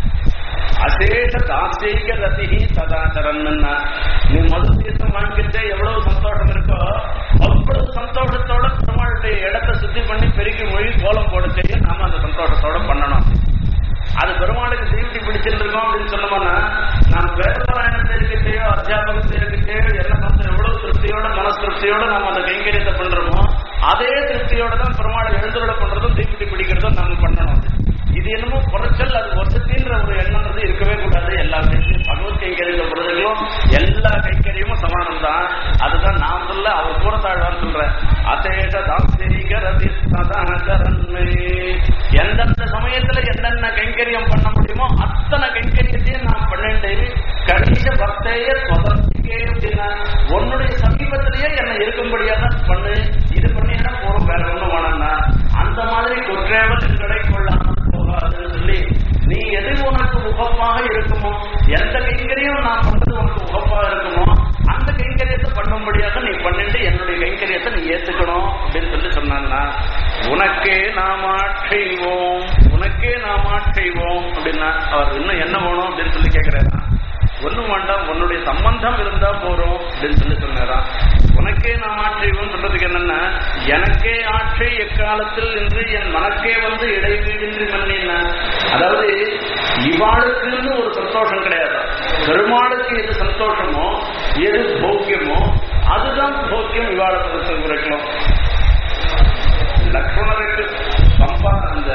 அசேஷ தாசீக ரசிகி சதாச்சரன்னா நீ மது தீர்த்தம் வாங்கிட்டு எவ்வளவு சந்தோஷம் இருக்கோ அவ்வளவு சந்தோஷத்தோட பெருமாளுடைய இடத்தை சுத்தி பண்ணி பெருக்கி மொழி கோலம் போட செய்ய நாம அந்த சந்தோஷத்தோட பண்ணணும் அது பெருமாளுக்கு தீவிட்டி பிடிச்சிருக்கோம் அப்படின்னு சொன்னோம்னா நாம் வேதபாராயணத்தை இருக்கிட்டேயோ அத்தியாபகத்தை இருக்கிட்டேயோ என்ன சந்தோஷம் எவ்வளவு திருப்தியோட மனசு திருப்தியோட நம்ம அந்த கைங்கரியத்தை பண்றோமோ அதே திருப்தியோட தான் பெருமாளை எழுந்துள்ள பண்றதும் தீப்பிட்டி பிடிக்கிறதும் நாம பண்ணணும் இது என்னமோ குறைச்சல் அது வசதின்ற ஒரு எண்ணம்ன்றது இருக்கவே கூடாது எல்லா விஷயத்தையும் பகவத் கைங்கரியத்தை பொறுத்தவரைக்கும் எல்லா கைங்கரியமும் சமானம் தான் அதுதான் நான் சொல்ல அவர் கூறத்தாழ்வான்னு சொல்றேன் அசேஷ தாசீகரதி சதாகரன்மே எந்தெந்த சமயத்துல என்னென்ன கைங்கரியம் பண்ண முடியுமோ அத்தனை கைங்கரியத்தையும் நான் பண்ணிட்டு கடைசி பக்தைய சொதந்திக்கே அப்படின்னா உன்னுடைய சமீபத்திலேயே என்னை இருக்கும்படியாக பண்ணு இது பண்ணினா போறோம் வேற ஒண்ணும் வேணாம்னா அந்த மாதிரி குற்றேவல் எங்களை கொள்ளாமல் போகாதுன்னு சொல்லி நீ எது உனக்கு உகப்பாக இருக்குமோ எந்த கைங்கரியம் நான் பண்றது உனக்கு உகப்பாக இருக்குமோ அந்த கைங்கரியத்தை பண்ணும்படியாக நீ பண்ணிட்டு என்னுடைய கைங்கரியத்தை நீ ஏத்துக்கணும் அப்படின்னு சொல்லி சொன்னான்னா உனக்கே நாம் ஆட்செய்வோம் உனக்கே நாம் ஆட்செய்வோம் அப்படின்னா அவர் இன்னும் என்ன வேணும் அப்படின்னு சொல்லி கேட்கிறாரா ஒண்ணும் வேண்டாம் உன்னுடைய சம்பந்தம் இருந்தா போறோம் அப்படின்னு சொல்லி சொன்னாராம் உனக்கே நாம் ஆட்செய்வோம் சொல்றதுக்கு என்னன்னா எனக்கே ஆட்சை எக்காலத்தில் என்று என் மனக்கே வந்து இடைவீடின்றி மன்னினா அதாவது இவாளுக்குன்னு ஒரு சந்தோஷம் கிடையாது பெருமாளுக்கு எது சந்தோஷமோ எது போக்கியமோ அதுதான் போக்கியம் இவாளை பொறுத்த வரைக்கும் லக்ஷ்மணருக்கு பம்பா அந்த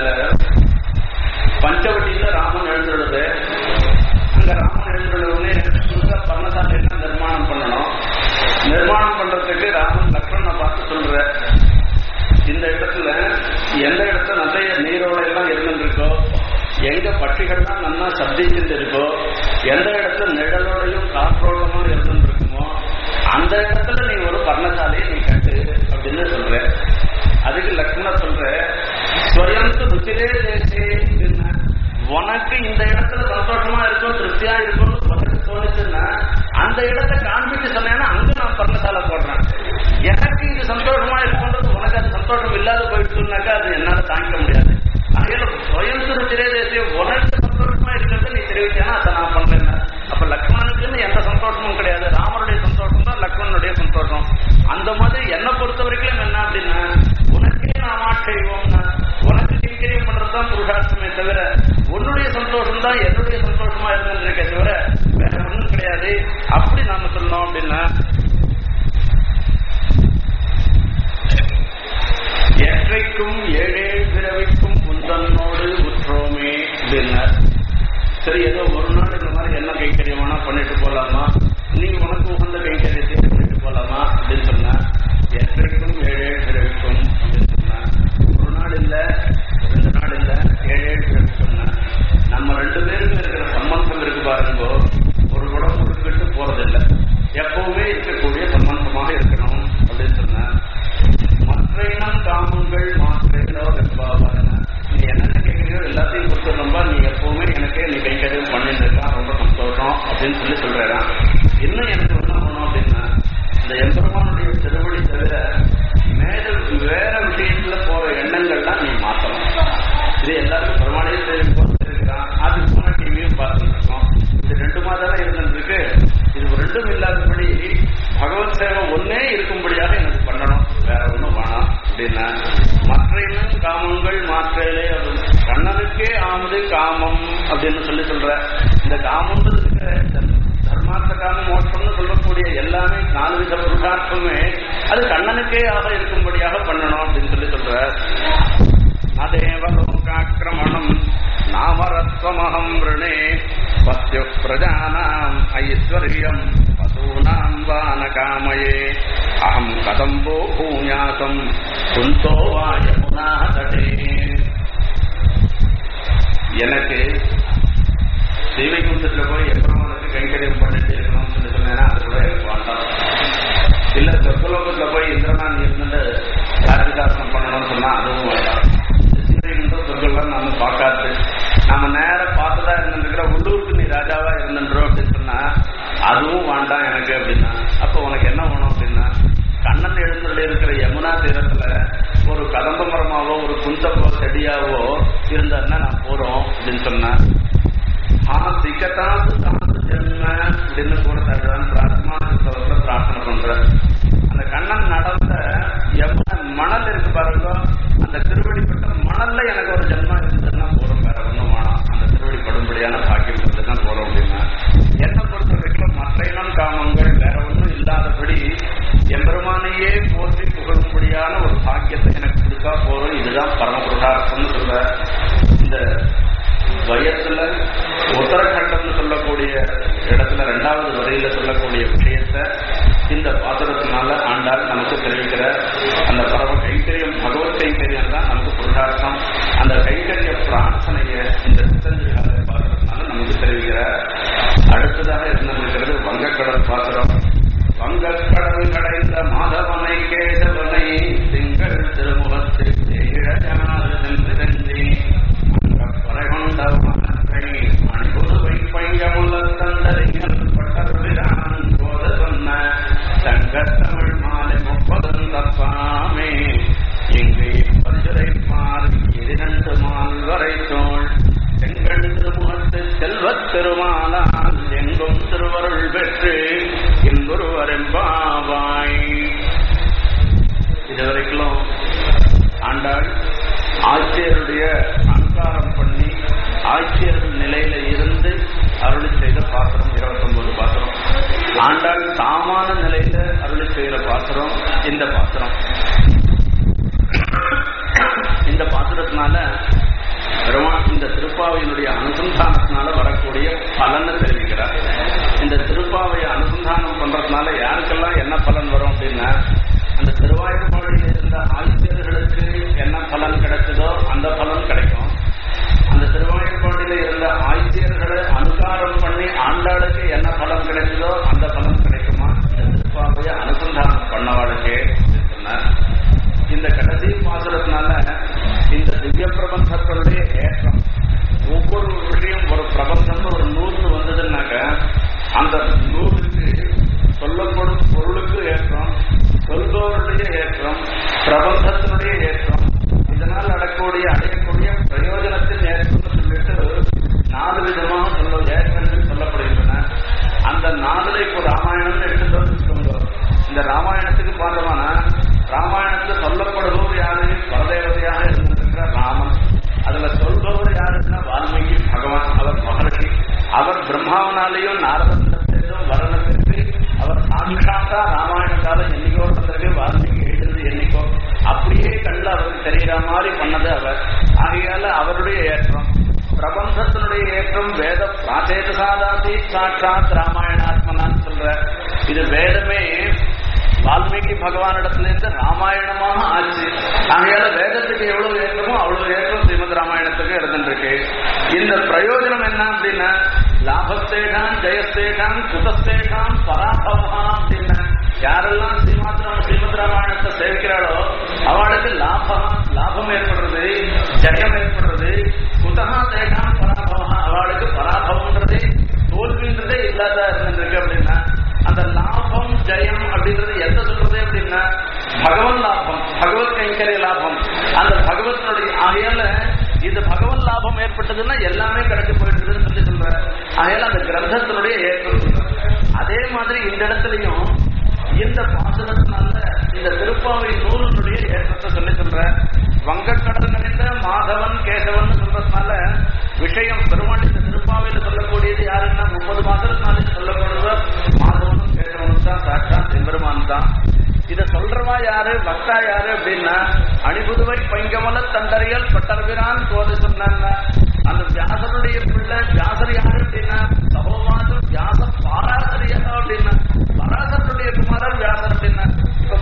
பஞ்சவட்டியில ராமன் எழுந்துள்ளது அங்க ராமன் எழுந்துள்ளவுடனே புதுசா பர்ணசாலை எல்லாம் நிர்மாணம் பண்ணணும் நிர்மாணம் பண்றதுக்கு ராமன் லக்ஷ்மணனை பார்த்து சொல்ற இந்த இடத்துல எந்த இடத்துல நிறைய நீரோட எல்லாம் இருந்துருக்கோ எங்க பட்சிகள்லாம் நல்லா சப்திச்சுட்டு இருக்கோ எந்த இடத்துல நிழலோடையும் காற்றோடமும் இருந்துருக்குமோ அந்த இடத்துல நீ ஒரு பர்ணசாலையை நீ கட்டு அப்படின்னு சொல்ற அதுக்கு லக்ஷ்மணர் சொல்ற ஸ்வயந்து ருச்சிரே தேசே அப்படின்னா உனக்கு இந்த இடத்துல சந்தோஷமா இருக்கும் திருப்தியா இருக்கும்னு உனக்கு தோணுச்சுன்னா அந்த இடத்தை காண்பிச்சு சொன்னேன்னா அங்க நான் பர்ணசாலை போடுறேன் எனக்கு இது சந்தோஷமா இருக்குன்றது உனக்கு அது சந்தோஷம் இல்லாத போயிடுச்சுனாக்கா அது என்னால தாங்கிக்க முடியாது அதனால சுயம் திருச்சிரே தேசியம் உனக்கு சந்தோஷமா இருக்கிறது நீ தெரிவிச்சேன்னா அதை நான் பண்றேன் அப்ப லக்ஷ்மணனுக்குன்னு எந்த சந்தோஷமும் கிடையாது ராமருடைய சந்தோஷம் தான் லக்ஷ்மணனுடைய சந்தோஷம் அந்த மாதிரி என்னை பொறுத்த வரைக்கும் என்ன அப்படின்னா உனக்கே நாம் ஆட்செய்வோம்னா உனக்கு கைங்கரியம் பண்றதுதான் புருஷார்த்தமே தவிர உன்னுடைய சந்தோஷம் தான் என்னுடைய சந்தோஷமா இருந்திருக்கே தவிர வேற ஒண்ணும் கிடையாது அப்படி நாம சொல்லணும் அப்படின்னா எற்றைக்கும் ஏழேழு பிறவிக்கும் முந்தன்னோடு உற்றோமே அப்படின்னார் சரி ஏதோ ஒரு நாள் இந்த மாதிரி என்ன கைக்கரியம் வேணா பண்ணிட்டு போலாமா நீ உனக்கு உகந்த கைக்கரியத்தை பண்ணிட்டு போலாமா அப்படின்னு சொன்னா எற்றைக்கும் ஏழேழு பிறவிக்கும் அப்படின்னு சொன்னா ஒரு நாள் இல்ல ரெண்டு நாள் இல்ல ஏழேழு பிறவிக்கும்னா நம்ம ரெண்டு பேருக்கு இருக்கிற சம்பந்தம் இருக்கு பாருங்க ஒரு குடம் கொடுத்துக்கிட்டு போறதில்லை எப்பவுமே இருக்கக்கூடிய சம்பந்தமாக இருக்கணும் அப்படின்னு சொன்னா மற்ற இனம் காமங்கள் மாற்றோ வெப்பாவான நீ என்னென்ன கேட்கறியோ எல்லாத்தையும் கொடுத்துடுறோம்பா நீ எப்பவுமே எனக்கு நீ கைக்கறியும் பண்ணிட்டு இருக்கான் ரொம்ப சந்தோஷம் அப்படின்னு சொல்லி சொல்றாராம் இன்னும் எனக்கு என்ன பண்ணணும் அப்படின்னா இந்த எம்பெருமானுடைய திருவடி தவிர மேல வேற விஷயத்துல போற எண்ணங்கள்லாம் நீ மாத்தணும் இது எல்லாருக்கும் பெருமாளையும் தெரிவிக்கிறான் அது போன டிவியும் பார்த்துட்டு இருக்கோம் இது ரெண்டு மாதம் இருந்திருக்கு இது ரெண்டும் இல்லாதபடி பகவத் சேவை ஒன்னே இருக்கும்படியாக எனக்கு பண்ணணும் வேற ஒண்ணும் வேணாம் அப்படின்னா மற்ற இன்னும் காமங்கள் மாற்றலே அது கண்ணனுக்கே ஆமது காமம் அப்படின்னு சொல்லி சொல்ற இந்த காமன்றதுக்கு தர்மார்த்த காம மோட்சம்னு சொல்லக்கூடிய எல்லாமே நாலு வித புருஷார்த்தமே அது கண்ணனுக்கே ஆக இருக்கும்படியாக பண்ணணும் அப்படின்னு சொல்லி சொல்ற அதேவ லோகாக்கிரமணம் நாமரத்வமகம் ரிணே பத்யு பிரஜானாம் ஐஸ்வர்யம் பசூனாம் வான காமயே அகம் கதம்போ பூஞாசம் குந்தோ வாயமுனா தடே எனக்கு தெய்வை குந்தத்துல போய் எம்பெருமானுக்கு கைங்கரியம் பண்ணிட்டு இருக்கணும்னு சொல்லி சொன்னேன்னா அது கூட எனக்கு வேண்டாம் இல்ல சொர்க்கலோகத்துல போய் இந்திரனான் இருந்துட்டு கார்த்திகாசனம் பண்ணணும்னு சொன்னா அதுவும் வேண்டாம் சிவகின்ற சொர்க்கலாம் நாம பார்க்காது நாம நேர பார்த்துதான் இருந்துருக்கிற உள்ளூருக்கு நீ ராஜாவா இருந்துன்றோம் அப்படின்னு சொன்னா அதுவும் வேண்டாம் எனக்கு அப்படின்னா அப்ப உனக்கு என்ன வேணும் அப்படின்னா கண்ணன் எழுந்துள்ள இருக்கிற யமுனா தீரத்துல ஒரு கதம்ப மரமாவோ ஒரு குந்தப்போ செடியாவோ இருந்தாருன்னா நான் போறோம் அப்படின்னு சொன்னா ஆ திக்கத்தாது தாது ஜென்ம அப்படின்னு கூட தருதான் பிரார்த்தமா புத்தகத்துல பிரார்த்தனை பண்றேன் அந்த கண்ணன் நடந்த யமுன மணல் இருக்கு பாருங்க அந்த திருவடிப்பட்ட மணல்ல எனக்கு ஒரு ஜென்மா இருந்ததுன்னா போறோம் வேற ஒண்ணும் வேணாம் அந்த திருவடி படும்படியான பாக்கியம் இருந்ததுன்னா போறோம் அப்படின்னா என்ன பொறுத்த வரைக்கும் மற்ற இனம் காமங்கள் வேற ஒண்ணும் இல்லாதபடி எம்பெருமானையே போற்றி புகழும்படியான ஒரு பாக்கியத்தை எனக்கு கொடுத்தா போறோம் இதுதான் பரமபுருஷார்த்தம்னு சொல்ற இந்த வயத்துல உத்தரகண்டம்னு சொல்லக்கூடிய இடத்துல ரெண்டாவது வரையில சொல்லக்கூடிய விஷயத்தை இந்த பாத்திரத்தினால ஆண்டாள் நமக்கு தெரிவிக்கிற அந்த பரம கைங்கரியம் பகவத் கைங்கரியம் தான் நமக்கு புருஷார்த்தம் அந்த கைங்கரிய பிரார்த்தனைய இந்த சித்தஞ்சிகார பாத்திரத்தினால நமக்கு தெரிவிக்கிற அடுத்ததாக இருந்திருக்கிறது வங்கக்கடல் பாத்திரம் வங்கக்கடல் கடைந்த மாதவனை கேதவனை திங்கள் திருமுகத்தில் இழஞாறு சென்று சென்றி பறைகொண்ட மனத்தை அன்புவை பையமுள்ள தந்தறிஞர் பட்டருளிரான் போத சொன்ன தங்கத்தமிழ் மாலை முப்பதும் தப்பாமே இங்கு பரிசுரைப்பார் இரண்டு மால் வரை தோள் செங்கண் திருமுகத்து செல்வத் திருமாலால் எங்கும் திருவருள் பெற்று இன்புருவரெம்பாவாய் இதுவரைக்கும் ஆண்டாள் ஆட்சியருடைய அலங்காரம் பண்ணி ஆட்சியர்கள் நிலையில இருந்து அருளி செய்த பாத்திரம் இருபத்தொன்பது பாத்திரம் ஆண்டாள் சாமான நிலையில அருளி செய்கிற பாத்திரம் இந்த பாத்திரம் இந்த பாத்திரத்தினால பெருமாள் இந்த திருப்பாவையினுடைய அனுசந்தானத்தினால வரக்கூடிய பலனை தெரிவிக்கிறார் இந்த திருப்பாவையை அனுசந்தானம் பண்றதுனால யாருக்கெல்லாம் என்ன பலன் வரும் அப்படின்னா அந்த திருவாயூர்பாடியில் இருந்த ஆசிரியர்களுக்கு என்ன பலன் கிடைச்சதோ அந்த பலன் கிடைக்கும் அந்த திருவாயூர்பாடியில் இருந்த ஆசிரியர்களை அனுகாரம் பண்ணி ஆண்டாளுக்கு என்ன பலன் கிடைச்சதோ அந்த பலன் கிடைக்குமா இந்த திருப்பாவையை அனுசந்தானம் பண்ணவாளுக்கு அப்படின்னு சொன்னார் இந்த கடைசி பாசுரத்தினால இந்த திவ்ய பிரபந்தத்தினுடைய ஏற்றம் ஒவ்வொரு விஷயம் ஒரு பிரபந்தம் ஒரு நூல்னு வந்ததுன்னாக்க அந்த நூலுக்கு சொல்லப்படும் பொருளுக்கு ஏற்றம் சொல்பவருடைய ஏற்றம் பிரபந்தத்தினுடைய ஏற்றம் இதனால் அடக்கூடிய அடையக்கூடிய பிரயோஜனத்தின் ஏற்றம்னு சொல்லிட்டு நாலு விதமாக சொல்ல ஏற்றங்கள் சொல்லப்படுகின்றன அந்த நாலுல இப்போ ராமாயணம்னு எடுத்துட்டு வச்சுக்கோங்க இந்த ராமாயணத்துக்கு பார்த்தோம்னா ராமாயணத்தில் சொல்லப்படுபவர் யாரு பரதேவதையாக இருந்திருக்கிற ராமன் அதுல சொல்பவர் யாருன்னா வால்மீகி பகவான் அவர் மகர்ஷி அவர் பிரம்மாவனாலேயும் நாரதத்திலும் வரணுக்கு அவர் சாட்சாத்தா ராமாயணத்தால என்னைக்கோ வந்திருக்கு வால்மீகி எழுதுறது என்னைக்கோ அப்படியே கண்டு அவருக்கு தெரிகிற மாதிரி பண்ணது அவர் ஆகையால அவருடைய ஏற்றம் பிரபந்தத்தினுடைய ஏற்றம் வேத பிராச்சேத சாதாசி சாட்சாத் ராமாயணாத்மனான்னு சொல்ற இது வேதமே வால்மீகி பகவானிடத்துல இருந்து ராமாயணமாக ஆச்சு ஆகையால வேதத்துக்கு எவ்வளவு ஏற்றமோ அவ்வளவு ஏற்றம் ஸ்ரீமத் ராமாயணத்துக்கு இருந்துருக்கு இந்த பிரயோஜனம் என்ன அப்படின்னா லாபத்தேகான் ஜெயஸ்தேகான் குதஸ்தேகான் பராபவா அப்படின்னா யாரெல்லாம் ஸ்ரீமாத்திரம் ஸ்ரீமத் ராமாயணத்தை சேவிக்கிறாளோ அவளுக்கு லாபம் லாபம் ஏற்படுறது ஜெயம் ஏற்படுறது குதகா தேகான் பராபவா அவளுக்கு பராபவம்ன்றதே தோல்வின்றதே இல்லாத இருந்திருக்கு அப்படின்னா அந்த லாபம் ஜெயம் அப்படின்றது எந்த சொல்றது அப்படின்னா பகவன் லாபம் பகவத் கைங்கரிய லாபம் அந்த பகவத்தினுடைய ஆகையால இது பகவன் லாபம் ஏற்பட்டதுன்னா எல்லாமே கிடைச்சு போயிடுதுன்னு சொல்லி சொல்ற ஆகையால அந்த கிரந்தத்தினுடைய ஏற்றம் சொல்ற அதே மாதிரி இந்த இடத்துலயும் இந்த பாசனத்தினால இந்த திருப்பாவை நூலினுடைய ஏற்றத்தை சொல்லி சொல்ற வங்கக்கடல் நிறைந்த மாதவன் கேசவன் சொல்றதுனால விஷயம் பெருமாள் இந்த திருப்பாவையில சொல்லக்கூடியது யாருன்னா முப்பது மாதத்தினாலே சொல்லப்படுவர் மாதவனும் கேசவனும் தான் சாட்சாத் எம்பெருமான் தான் இத சொல்றவா யாரு பக்தா யாரு அப்படின்னா அணிபுதுவை பைங்கமல தண்டறியல் பட்டர்பிரான் கோதை சொன்னாங்க அந்த வியாசருடைய பிள்ளை வியாசர் யாரு அப்படின்னா சகோமாசம் வியாச பாராசரியா அப்படின்னா பராசருடைய குமாரர் வியாசர் அப்படின்னா இப்ப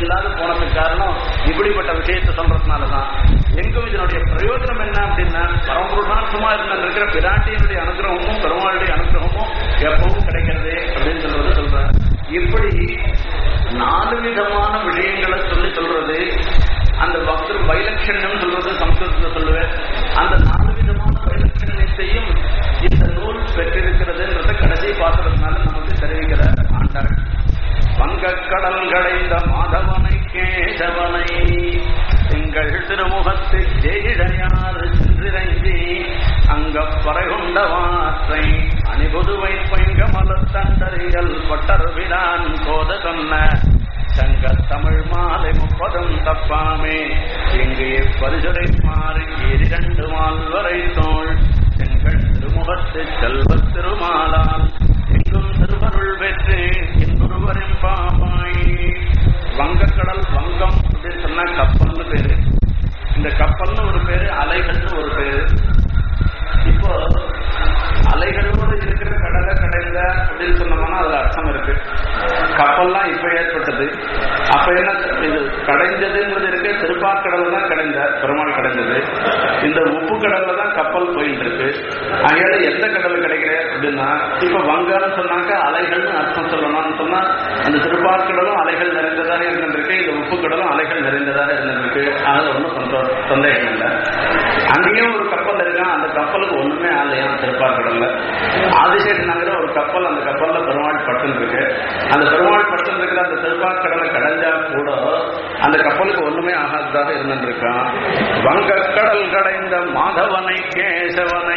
இல்லாத போனதுக்கு காரணம் இப்படிப்பட்ட விஷயத்தை சொல்றதுனாலதான் எங்கும் இதனுடைய பிரயோஜனம் என்ன அப்படின்னா பரம்புருஷார்த்தமா இருந்த இருக்கிற பிராட்டியினுடைய அனுகிரகமும் பெருமாளுடைய அனுகிரகமும் எப்பவும் கிடைக்கிறது அப்படின்னு சொல்றது சொல்றேன் இப்படி நாலு விதமான விஷயங்களை சொல்லி சொல்றது அந்த பக்தர் வைலட்சண்யம் சொல்றது சம்ஸ்கிருதத்துல சொல்லுவேன் அந்த நாலு விதமான வைலட்சண்யத்தையும் இந்த நூல் பெற்றிருக்கிறதுன்றத கடைசி பாத்திரத்தினால நமக்கு தெரிவிக்கிறார் ஆண்டாள் வங்கக்கடல் கடைந்த மாதவனை கேசவனை திங்கள் திருமுகத்து ஜெயிடையார் சென்றிறங்கி அங்க பறைகொண்ட வாற்றை அணிபுதுவை பைங்கமலத்தண்டறியல் பட்டர்விடான் கோத சொன்ன சங்க தமிழ் மாலை முப்பதும் தப்பாமே இங்கே பரிசுரை மாறி இரண்டு மால்வரை தோள் எங்கள் திருமுகத்து செல்வ திருமாலால் எங்கும் திருவருள் பெற்று என்பொருவரின் பாமாய் வங்கக்கடல் வங்கம் அப்படின்னு சொன்னா கப்பல்னு பேரு இந்த கப்பல்னு ஒரு பேரு அலைகள்னு ஒரு பேரு இப்போ அலைகளோடு இருக்கிற கடலை கடைந்த அப்படின்னு சொன்னோம்னா அதுல அர்த்தம் இருக்கு கப்பல்லாம் இப்ப ஏற்பட்டது அப்ப என்ன இது கடைஞ்சதுங்கிறது இருக்கு திருப்பாக்கடல் தான் கடைந்த பெருமாள் கடைஞ்சது இந்த உப்பு கடல்ல தான் கப்பல் போயிட்டு இருக்கு அங்கே எந்த கடல் கிடைக்கிற அப்படின்னா இப்ப வங்கம்னு சொன்னாக்க அலைகள்னு அர்த்தம் சொல்லணும்னு சொன்னா அந்த திருப்பாக்கடலும் அலைகள் நிறைந்ததாக இருந்திருக்கு இந்த உப்பு கடலும் அலைகள் நிறைந்ததாக இருந்திருக்கு அது ஒன்றும் சந்தோஷம் சந்தேகம் இல்லை அங்கேயும் ஒரு கப்பல் இருக்கான் அந்த கப்பலுக்கு ஒண்ணுமே ஆலையாம் திருப்பார்கடல்ல ஆதிசேஷன் நகர ஒரு கப்பல் அந்த கப்பல்ல பெருமாள் பட்டன் இருக்கு அந்த பெருமாள் பட்டன் இருக்கிற அந்த திருப்பார்கடலை கடைஞ்சா கூட அந்த கப்பலுக்கு ஒண்ணுமே ஆகாததாக இருந்திருக்கான் வங்கக்கடல் கடைந்த மாதவனை கேசவனை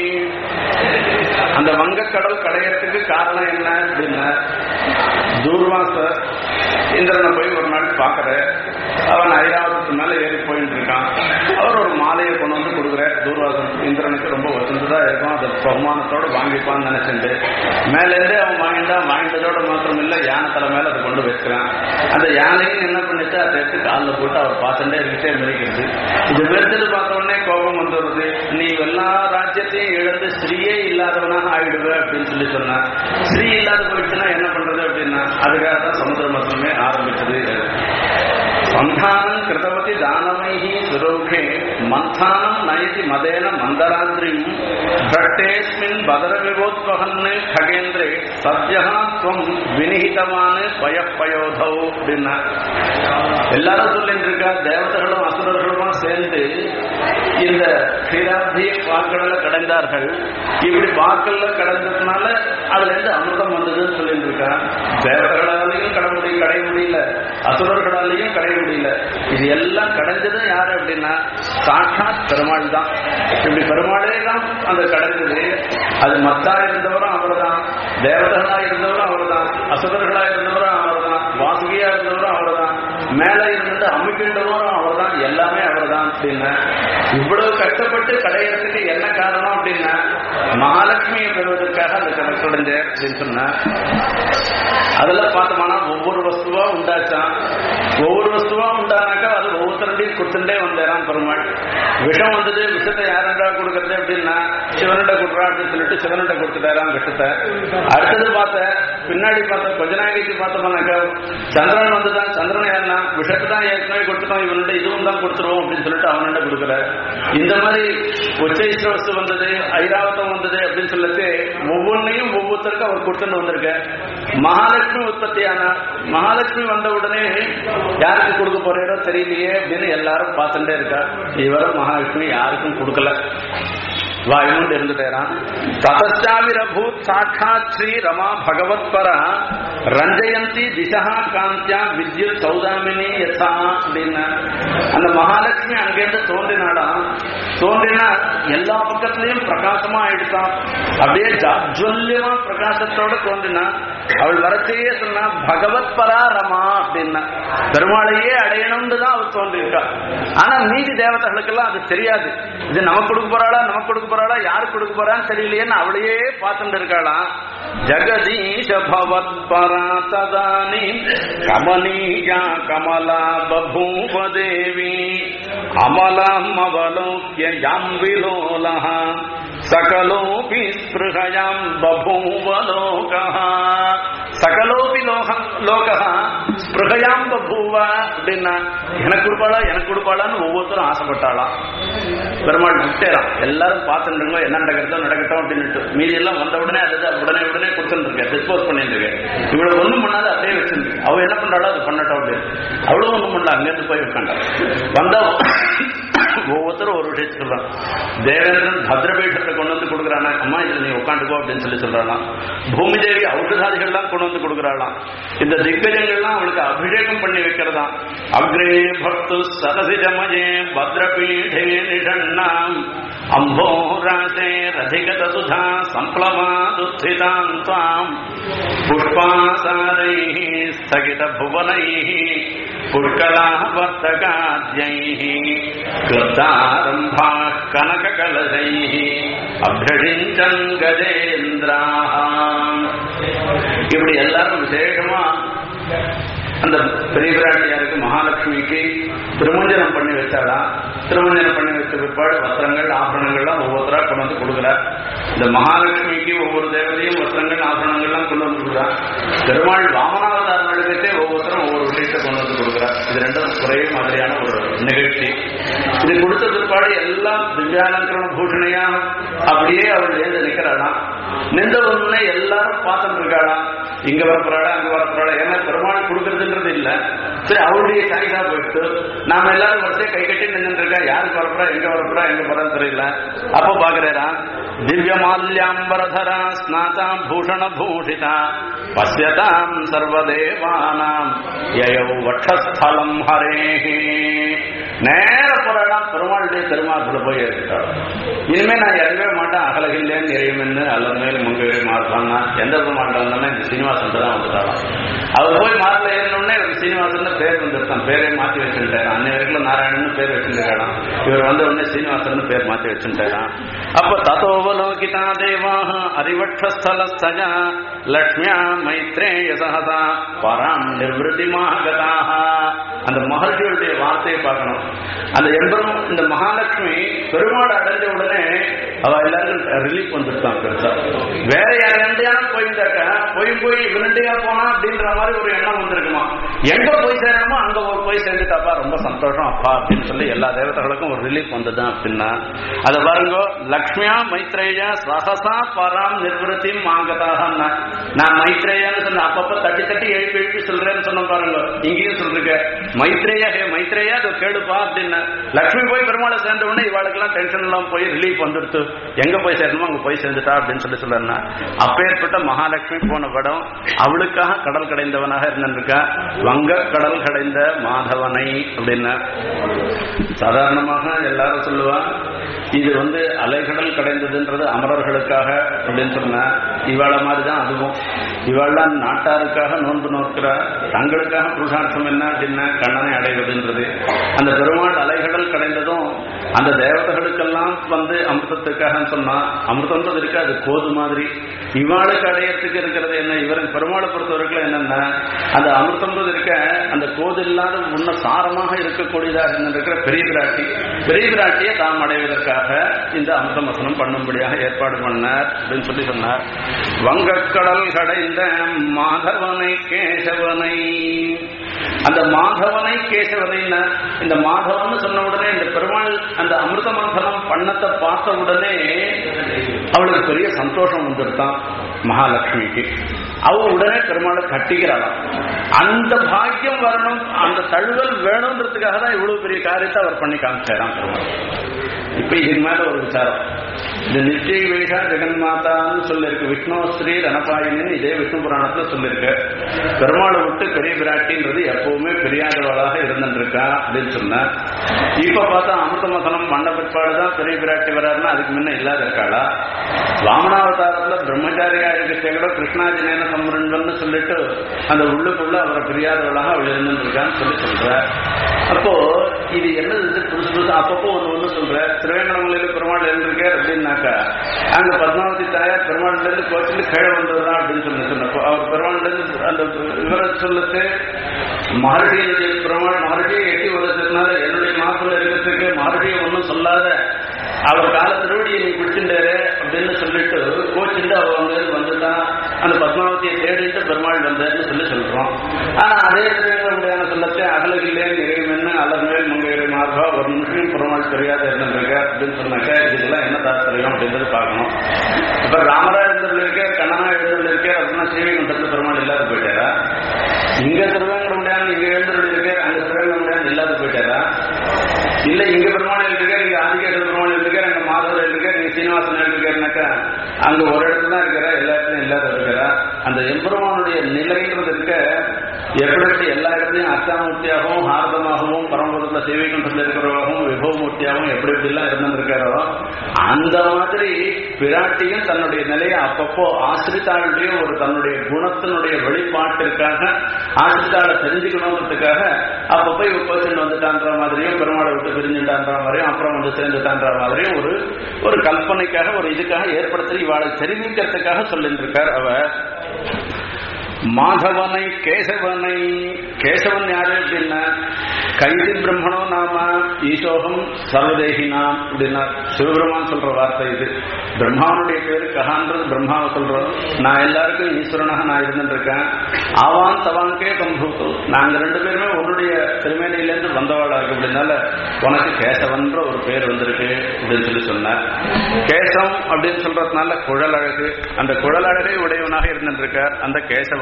அந்த வங்கக்கடல் கடையறதுக்கு காரணம் என்ன அப்படின்னா தூர்வாசர் இந்திரனை போய் ஒரு நாள் பாக்குற அவன் ஐராவதுக்கு மேல ஏறி போயிட்டு இருக்கான் அவர் ஒரு மாலையை கொண்டு வந்து கொடுக்குற தூர்வாசன் இந்திரனுக்கு ரொம்ப வசந்ததா இருக்கும் அதை பகுமானத்தோட வாங்கிப்பான்னு நினைச்சிட்டு மேல இருந்தே அவன் வாங்கிட்டா வாங்கிட்டதோட மாத்திரம் இல்ல யானை தலை மேல அதை கொண்டு வைக்கிறான் அந்த யானையும் என்ன பண்ணிச்சு அதை எடுத்து காலில் போட்டு அவர் பார்த்துட்டே இருக்கிட்டே மிதிக்கிறது இது வெறுத்தது பார்த்த உடனே கோபம் வந்துடுது நீ எல்லா ராஜ்யத்தையும் இழந்து ஸ்ரீயே இல்லாதவனாக ஆயிடுவ அப்படின்னு சொல்லி சொன்னான் ஸ்ரீ இல்லாத போயிடுச்சுன்னா என்ன பண்றது அப்படின்னா அதுக்காக தான் சமுத்திர மசனமே ஆரம்பிச்சது சந்தானம் கிருதவதி தானமைஹி சுரோகே மந்தானம் நயதி மதேன மந்தராந்திரிம் பிரட்டேஸ்மின் பதரவிவோத்வகன்னு खगेन्द्रे சத்யா துவம் வினிகிதமான பயப்பயோதௌ அப்படின்னா எல்லாரும் சொல்லிட்டு இருக்கா தேவதைகளும் அசுரர்களுமா சேர்ந்து இந்த க்ஷீராப்தி பாக்கடல கடைந்தார்கள் இப்படி பாக்கல்ல கடந்ததுனால அதுல இருந்து அமிர்தம் வந்ததுன்னு சொல்லிட்டு இருக்கா தேவதைகளாலையும் கடை முடிய கடைய முடியல அசுரர்களாலையும் கடைய முடியல இது எல்லாம் கடைஞ்சது யாரு அப்படின்னா சாட்சாத் பெருமாள் தான் இப்படி பெருமாளே தான் அந்த கடைஞ்சது அது மத்தா இருந்தவரும் அவர்தான் தேவதகளா இருந்தவரும் அவர்தான் அசுரர்களா இருந்தவரும் அவர்தான் வாசுகியா இருந்தவரும் அவர்தான் மேல இருந்து அமைக்கின்றவரும் அவர்தான் எல்லாமே அவர்தான் அப்படின்னா இவ்வளவு கஷ்டப்பட்டு கடையறதுக்கு என்ன காரணம் அப்படின்னா மகாலட்சுமியை பெறுவதற்காக அந்த கடை கடைஞ்ச அப்படின்னு சொன்ன அதெல்லாம் பார்த்தோம்னா ஒவ்வொரு வஸ்துவா உண்டாச்சான் ஒவ்வொரு வஸ்துவா உண்டானாக்கா அது ஒவ்வொருத்தருடையும் கொடுத்துட்டே வந்தேரான் பெருமாள் விஷம் வந்தது விஷத்தை யாருடா கொடுக்கறது அப்படின்னா சிவனிட கொடுறா அப்படின்னு சொல்லிட்டு சிவனிட கொடுத்துட்டாராம் விஷத்தை அடுத்தது பார்த்த பின்னாடி பார்த்த கொஞ்ச நாளைக்கு பார்த்தோம்னாக்கா சந்திரன் வந்துதான் சந்திரன் யாருன்னா விஷத்தை தான் ஏற்கனவே கொடுத்துட்டோம் இவன்கிட்ட இதுவும் தான் கொடுத்துருவோம் அப்படின்னு சொல்லிட்டு அவன்கிட்ட கொடுக்குற இந்த மாதிரி உச்சைஸ்வர வஸ்து வந்தது ஐராவதம் வந்தது அப்படின்னு சொல்லிட்டு ஒவ்வொன்றையும் ஒவ்வொருத்தருக்கும் அவர் கொடுத்துட்டு வந்திருக்க மகாலட்சுமி உற்பத்தியான மகாலட்சுமி வந்த உடனே யாருக்கு கொடுக்க போறீரோ தெரியலையே அப்படின்னு எல்லாரும் பார்த்துட்டே இருக்கா இவரும் மகாலட்சுமி யாருக்கும் கொடுக்கல வாயுண்டு இருந்துட்டேரான் ததச்சாவிரபூத் சாட்சாத் ஸ்ரீ ரமா பகவத் பர ரஞ்சயந்தி திசா காந்தியா வித்யுத் சௌதாமினி யசா அப்படின்னா அந்த மகாலட்சுமி அங்கேருந்து தோன்றினாடாம் தோன்றினா எல்லா பக்கத்துலயும் பிரகாசமா ஆயிடுச்சான் அப்படியே ஜாஜ்வல்யமா பிரகாசத்தோட தோன்றினா அவள் வரத்தையே சொன்னா பகவத் பரா ரமா அப்படின்னா பெருமாளையே அடையணும்னு தான் அவள் தோன்றிருக்கா ஆனா மீதி தேவதைகளுக்கெல்லாம் அது தெரியாது இது நமக்கு கொடுக்க போறாளா நமக்கு கொடுக்க போறாளா யாருக்கு கொடுக்க போறான்னு தெரியலையேன்னு அவளையே பார்த்துட்டு இருக்காளாம் ஜகதீஷ பவத் பரா ததானி கமனீயா கமலா பபூவ தேவி அமலம் அவலோக்கிய யாம் விலோலः सकलोऽपि स्पृहयाम् बभूव लोकः சகலோபி லோகம் லோகா ஸ்பிருகயாம் பபூவ அப்படின்னா எனக்கு கொடுப்பாளா எனக்கு கொடுப்பாளான்னு ஒவ்வொருத்தரும் ஆசைப்பட்டாளாம் பெருமாள் விட்டேறான் எல்லாரும் பார்த்துருங்க என்ன நடக்கிறதோ நடக்கட்டும் அப்படின்னுட்டு மீதி எல்லாம் வந்த உடனே அது உடனே உடனே கொடுத்துட்டு இருக்கேன் டிஸ்போஸ் பண்ணிட்டு இருக்கேன் இவ்வளவு ஒண்ணும் பண்ணாத அப்படியே வச்சிருக்கு அவ என்ன பண்றாளோ அது பண்ணட்டும் அப்படின்னு அவ்வளவு ஒண்ணும் பண்ணல அங்கிருந்து போய் உட்காண்டா வந்தா ஒவ்வொருத்தரும் ஒரு விஷயத்தை சொல்றான் தேவேந்திரன் பத்ரபீஷத்தை கொண்டு வந்து கொடுக்குறானா அம்மா இதுல நீ உட்காந்துக்கோ அப்படின்னு சொல்லி சொல்றாளாம் பூமி தேவி ஔஷதாதிகள்லாம் கொண்டு வந்து கொடுக்குறாளாம் இந்த திக்கஜங்கள்லாம் அவளுக்கு அபிஷேகம் பண்ணி வைக்கிறதாம் அக்ரே பக்து சரசிஜமயே பத்ரபீடே நிஷண்ணாம் அம்போராசே ரதிகத சுதா சம்ப்ளவாதுத்திதாம் துவாம் புஷ்பாசாரைः ஸ்தகித புவனைः पुष्कलावर्तकाद्यैः कृतारम्भाः कनककलशैः अभ्यषिञ्चन् गजेन्द्राः இப்படி எல்லாரும் விசேஷமா அந்த பெரிய பிராட்டியாருக்கு மகாலட்சுமிக்கு திருமஞ்சனம் பண்ணி வச்சாளா திருமஞ்சனம் பண்ணி வச்ச பிற்பாடு வஸ்திரங்கள் ஆபரணங்கள்லாம் ஒவ்வொருத்தரா கொண்டு வந்து கொடுக்குறார் இந்த மகாலட்சுமிக்கு ஒவ்வொரு தேவதையும் வஸ்திரங்கள் ஆபரணங்கள்லாம் கொண்டு வந்து கொடுக்குறார் பெருமாள் வாமனாவதார நடுக்கத்தே ஒவ்வொருத்தரும் ஒவ்வொரு விஷயத்தை கொண்டு வந்து கொடுக்குறார் இது ரெண்டும் ஒரே மாதிரியான ஒரு நிகழ்ச்சி இது கொடுத்த பிற்பாடு எல்லாம் திவ்யாலங்கரண பூஷணையா அப்படியே அவள் எழுந்து நிக்கிறாளாம் நின்ற உடனே எல்லாரும் பார்த்துட்டு இருக்காளாம் இங்க வரப்போறாளா அங்க வரப்போறாளா ஏன்னா பெருமாள் கொடுக்கறதுன்றது இல்ல சரி அவளுடைய சாய்ஸா போயிட்டு நாம எல்லாரும் வரிசையா கை கட்டி நின்று இருக்கா யாருக்கு வரப்போறா எங்க வரப்போறா எங்க போறான்னு தெரியல அப்ப பாக்குறேரா திவ்ய மால்யாம்பரதரா ஸ்நாதாம் பூஷண பூஷிதா பசியதாம் சர்வதேவானாம் யயௌ வட்சஸ்தலம் ஹரேஹே நேர போறாளாம் பெருமாளுடைய பெருமாள் போய் இருக்காள் இனிமே நான் இறங்கவே மாட்டேன் அகலகில்லேன்னு இறையுமென்னு அல்லது மேலும் முங்கவே மாறுறான்னா எந்த பெருமாள் வந்தாலும் இந்த சீனிவாசன் தான் வந்துட்டாலாம் அவர் போய் மாறல ஏறினோடனே இவருக்கு சீனிவாசன் பேர் வந்துருக்கான் பேரே மாத்தி வச்சுட்டாராம் அன்னை வரைக்கும் நாராயணன் பேர் வச்சுருக்காராம் இவர் வந்த உடனே சீனிவாசன் பேர் மாத்தி வச்சுட்டாராம் அப்ப ததோவலோகிதா தேவாக அறிவட்சஸ்தல சஜா லக்ஷ்மியா மைத்ரேய சகதா பராம் நிர்வதி மகதாக அந்த மகர்ஷியுடைய வார்த்தையை பார்க்கணும் அந்த எம்பரும் இந்த மகாலட்சுமி பெருமாள் அடைஞ்ச உடனே அவ எல்லாரும் ரிலீஃப் வந்துருக்கான் பெருசா வேற யாரையாவது போயிருந்தாக்கா போய் போய் இவனுடையா போனா அப்படின்ற மாதிரி ஒரு எண்ணம் வந்திருக்குமா எங்க போய் சேரணுமோ அங்க ஒரு போய் சேர்ந்துட்டாப்பா ரொம்ப சந்தோஷம் அப்பா அப்படின்னு சொல்லி எல்லா தேவதைகளுக்கும் ஒரு ரிலீஃப் வந்ததுதான் அப்படின்னா அதை பாருங்க லக்ஷ்மியா மைத்ரேயா சகசா பராம் நிர்வத்தி மாங்கதாக நான் மைத்ரேயான்னு சொன்ன அப்பப்ப தட்டி தட்டி எழுப்பி எழுப்பி சொல்றேன்னு சொன்ன பாருங்க இங்கேயும் சொல்றீங்க மைத்ரேயா ஹே மைத்ரேயா அதை கேளுப்பா அப்படின்னு லக்ஷ்மி போய் பெருமாளை சேர்ந்த உடனே இவாளுக்கெல்லாம் டென்ஷன் எல்லாம் போய் ரிலீஃப் வந்துடுத்து எங்க போய் சேரணுமோ அங்க போய் சேர்ந்துட்டா அப்படின்னு சொல்லி சொல்லுறா அப்பேற்பட்ட மகாலட்சுமி போன படம் அவளுக்காக கடல் கடைந்தவனாக இருந்திருக்கா வங்க கடல் கடைந்த மாதவனை அப்படின்னு சாதாரணமாக எல்லாரும் சொல்லுவா இது வந்து அலைகடல் கடைந்ததுன்றது அமரர்களுக்காக அப்படின்னு சொன்னா இவாள மாதிரி தான் அதுவும் இவாள்லாம் நாட்டாருக்காக நோன்பு நோக்கிறா தங்களுக்காக புருஷார்த்தம் என்ன அப்படின்னா கண்ணனை அடைவதுன்றது அந்த பெருமாள் அலைகடல் கடைந்ததும் அந்த தேவதைகளுக்கெல்லாம் வந்து அமிர்தத்துக்காக சொன்னா அமிர்தம்ன்றது இருக்கு அது கோது மாதிரி இவாளுக்கு அடையறதுக்கு இருக்கிறது என்ன இவருக்கு பெருமாளை பொறுத்தவரைக்கும் என்னன்னா அந்த அமிர்தம்ன்றது இருக்க அந்த கோது இல்லாத உன்ன சாரமாக இருக்கக்கூடியதாக இருக்கிற பெரிய பிராட்டி பெரிய பிராட்டியை தாம் அடைவதற்காக இந்த அமிர்தமசனம் பண்ணும்படியாக ஏற்பாடு பண்ணார் அப்படின்னு சொல்லி சொன்னார் வங்கக்கடல் கடைந்த மாதவனை கேசவனை அந்த மாதவனை கேசவனை இந்த மாதவன் சொன்ன உடனே இந்த பெருமாள் அந்த அமிர்த மந்தனம் பண்ணத்தை பார்த்த உடனே அவளுக்கு பெரிய சந்தோஷம் வந்துருத்தான் மகாலட்சுமிக்கு அவ உடனே பெருமாளை கட்டிக்கிறாளாம் அந்த பாக்கியம் வரணும் அந்த தழுவல் வேணும்ன்றதுக்காக தான் இவ்வளவு பெரிய காரியத்தை அவர் பண்ணி காமிச்சாராம் பெருமாள் இப்ப இதுக்கு மேல ஒரு விசாரம் இந்த நிச்சய வேஷா ஜெகன்மாதான்னு சொல்லிருக்கு விஷ்ணு ஸ்ரீ ரணபாயினின்னு இதே விஷ்ணு புராணத்துல சொல்லிருக்கு பெருமாளை விட்டு பெரிய பிராட்டின்றது எப்பவுமே பெரியாதவளாக இருந்துருக்கா அப்படின்னு சொன்ன இப்ப பார்த்தா அமிர்த மசனம் மண்ட பிற்பாடுதான் பெரிய பிராட்டி வராருன்னா அதுக்கு முன்ன இல்லாத இருக்காளா வாமனாவதாரத்துல பிரம்மச்சாரியா இருக்கச்சே கூட கிருஷ்ணாஜினேன சம்ருண்வன்னு சொல்லிட்டு அந்த உள்ளுக்குள்ள அவரை பிரியாதவளாக அவள் இருந்துருக்கான்னு சொல்லி சொல்ற அப்போ இது என்னது புதுசு புதுசு அப்பப்போ ஒண்ணு ஒண்ணு சொல்ற திருவேங்கடமலையில பெருமாள் இருந்திருக்கார் அப்படின்னாக்கா அங்க பத்மாவதி தாயார் பெருமாள்ல இருந்து கோச்சிட்டு கீழே வந்ததுதான் அப்படின்னு சொல்லி சொன்னப்போ அவர் பெருமாள்ல இருந்து அந்த விவர சொல்லுக்கு மறுபடியும் பெருமாள் மறுபடியும் எட்டி உதச்சதுனால என்னுடைய மாப்பிள்ள இருக்கிறதுக்கு மறுபடியும் ஒன்றும் சொல்லாத அவர் கால திருவடியை நீ பிடிச்சிட்டாரு அப்படின்னு சொல்லிட்டு கோச்சிட்டு அவ வந்து வந்துதான் அந்த பத்மாவதியை தேடிட்டு பெருமாள் வந்தாருன்னு சொல்லி சொல்றோம் ஆனா அதே திருவேங்கடமுடியான சொல்லத்தை அகலகிலே நிறைமென்னு அலர்மேல் முங்கேறி மார்பா ஒரு நிமிஷம் பெருமாள் தெரியாத இருந்திருக்க அப்படின்னு சொன்னாக்க இதுக்கெல்லாம் என்ன தாத்பரியம் அப்படின்றது பார்க்கணும் இப்ப ராமரா இருந்ததுல இருக்க கண்ணனா எழுந்ததுல இருக்க அப்படின்னா ஸ்ரீவைகுண்டத்துல பெருமாள் இல்லாத போயிட்டாரா இங்க திருவேங்கடமுடியான இங்க எழுந்தருள் இருக்க அங்க திருவேங்கடமுடியான இல்லாத போயிட்டாரா இல்ல இங்க பெருமாள் இருக்கார் இங்க ஆதிகேச பெருமாள் இருக்கார் அங்க மாதவர் இருக்கார் இங்க சீனிவாசன் இருக்காருனாக்கா அங்க ஒரு இடத்துல தான் இருக்கிறா எல்லா இடத்துலயும் இல்லாத இருக்கிறா அந்த எம்பெருமானுடைய நிலைன்றது இருக்க எப்படி எல்லா இடத்துலயும் அர்த்தாமூர்த்தியாகவும் ஹார்தமாகவும் பரமபுரத்துல சேவை கண்டத்தில் இருக்கிறவராகவும் விபவமூர்த்தியாகவும் எப்படி எப்படி எல்லாம் இருந்திருக்காரோ அந்த மாதிரி பிராட்டியும் தன்னுடைய நிலையை அப்பப்போ ஆசிரித்தாளுடைய ஒரு தன்னுடைய குணத்தினுடைய வெளிப்பாட்டிற்காக ஆசிரித்தாளை தெரிஞ்சுக்கணுங்கிறதுக்காக அப்பப்போ இவ பேசிட்டு வந்துட்டான்ற மாதிரியும் பெருமாளை விட்டு பிரிஞ்சுட்டான்ற மாதிரியும் அப்புறம் வந்து சேர்ந்துட்டான்ற மாதிரியும் ஒரு ஒரு கல்பனைக்காக ஒரு இதுக்காக ஏற்படுத்தி இவாளை தெரிவிக்கிறதுக்காக சொல்லிட்டு இருக்கார் அவர் மாதவனை கேசவனை கேசவன் யாரு அப்படின்னா கைதி பிரம்மணோ நாம ஈசோகம் சர்வதேகினாம் அப்படின்னா சிவபெருமான் சொல்ற வார்த்தை இது பிரம்மாவனுடைய பேரு கஹான்றது பிரம்மாவை சொல்றோம் நான் எல்லாருக்கும் ஈஸ்வரனாக நான் இருந்துட்டு இருக்கேன் ஆவான் தவான்கே கம்பூத்து நாங்க ரெண்டு பேருமே உன்னுடைய திருமேனியிலேருந்து வந்தவாளா இருக்கு அப்படின்னால உனக்கு கேசவன்ற ஒரு பேர் வந்திருக்கு அப்படின்னு சொல்லி சொன்னார் கேசம் அப்படின்னு சொல்றதுனால குழல் அழகு அந்த குழல் அழகை உடையவனாக இருந்துட்டு இருக்கார் அந்த கேசவனை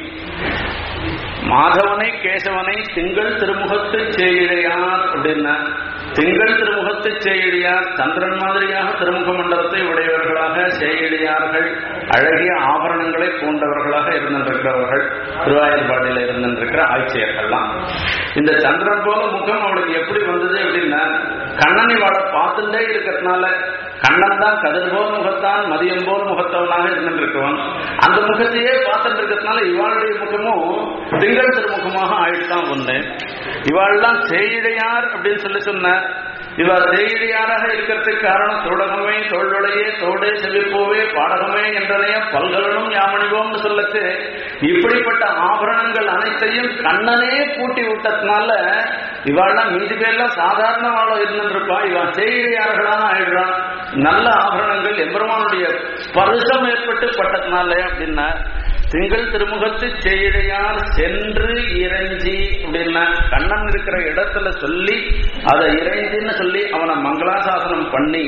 மாதவனை கேசவனை திங்கள் திருமுகத்து சேயிழையார் அப்படின்னா திங்கள் திருமுகத்து சேயிழியார் சந்திரன் மாதிரியாக திருமுக மண்டலத்தை உடையவர்களாக சேயிழியார்கள் அழகிய ஆபரணங்களை பூண்டவர்களாக இருந்திருக்கிறவர்கள் திருவாயூர்பாடியில் இருந்திருக்கிற ஆட்சியர்கள்லாம் இந்த சந்திரன் போல முகம் அவளுக்கு எப்படி வந்தது அப்படின்னா கண்ணன் இவாளை பார்த்துட்டே இருக்கிறதுனால கண்ணன் தான் கதிர் போல் முகத்தான் மதியம் போல் முகத்தவனாக இருந்திருக்கவன் அந்த முகத்தையே பார்த்துட்டு இருக்கிறதுனால இவாளுடைய முகமும் திங்கள் திருமுகமாக ஆயிட்டுதான் ஒண்ணு இவாள்லாம் செய்தியார் அப்படின்னு சொல்லி சொன்ன இவ செய்தியாராக இருக்கிறதுக்கு காரணம் தோடகமே தோல்வளையே தோடு செவிப்போவே பாடகமே என்றனைய பல்கலனும் யாமணிவோம்னு சொல்லச்சு இப்படிப்பட்ட ஆபரணங்கள் அனைத்தையும் கண்ணனே பூட்டி விட்டதுனால இவாள்லாம் மீதி பேர்லாம் சாதாரண வாழ இருந்திருப்பா இவன் செய்தியார்களான ஆயிடுறான் நல்ல ஆபரணங்கள் எம்பெருமானுடைய ஸ்பர்சம் ஏற்பட்டு பட்டதுனால அப்படின்னா திங்கள் திருமுகத்து செய்தியார் சென்று இறைஞ்சி அப்படின்னா கண்ணன் இருக்கிற இடத்துல சொல்லி அதை இறைஞ்சின்னு சொல்லி அவனை மங்களாசாசனம் பண்ணி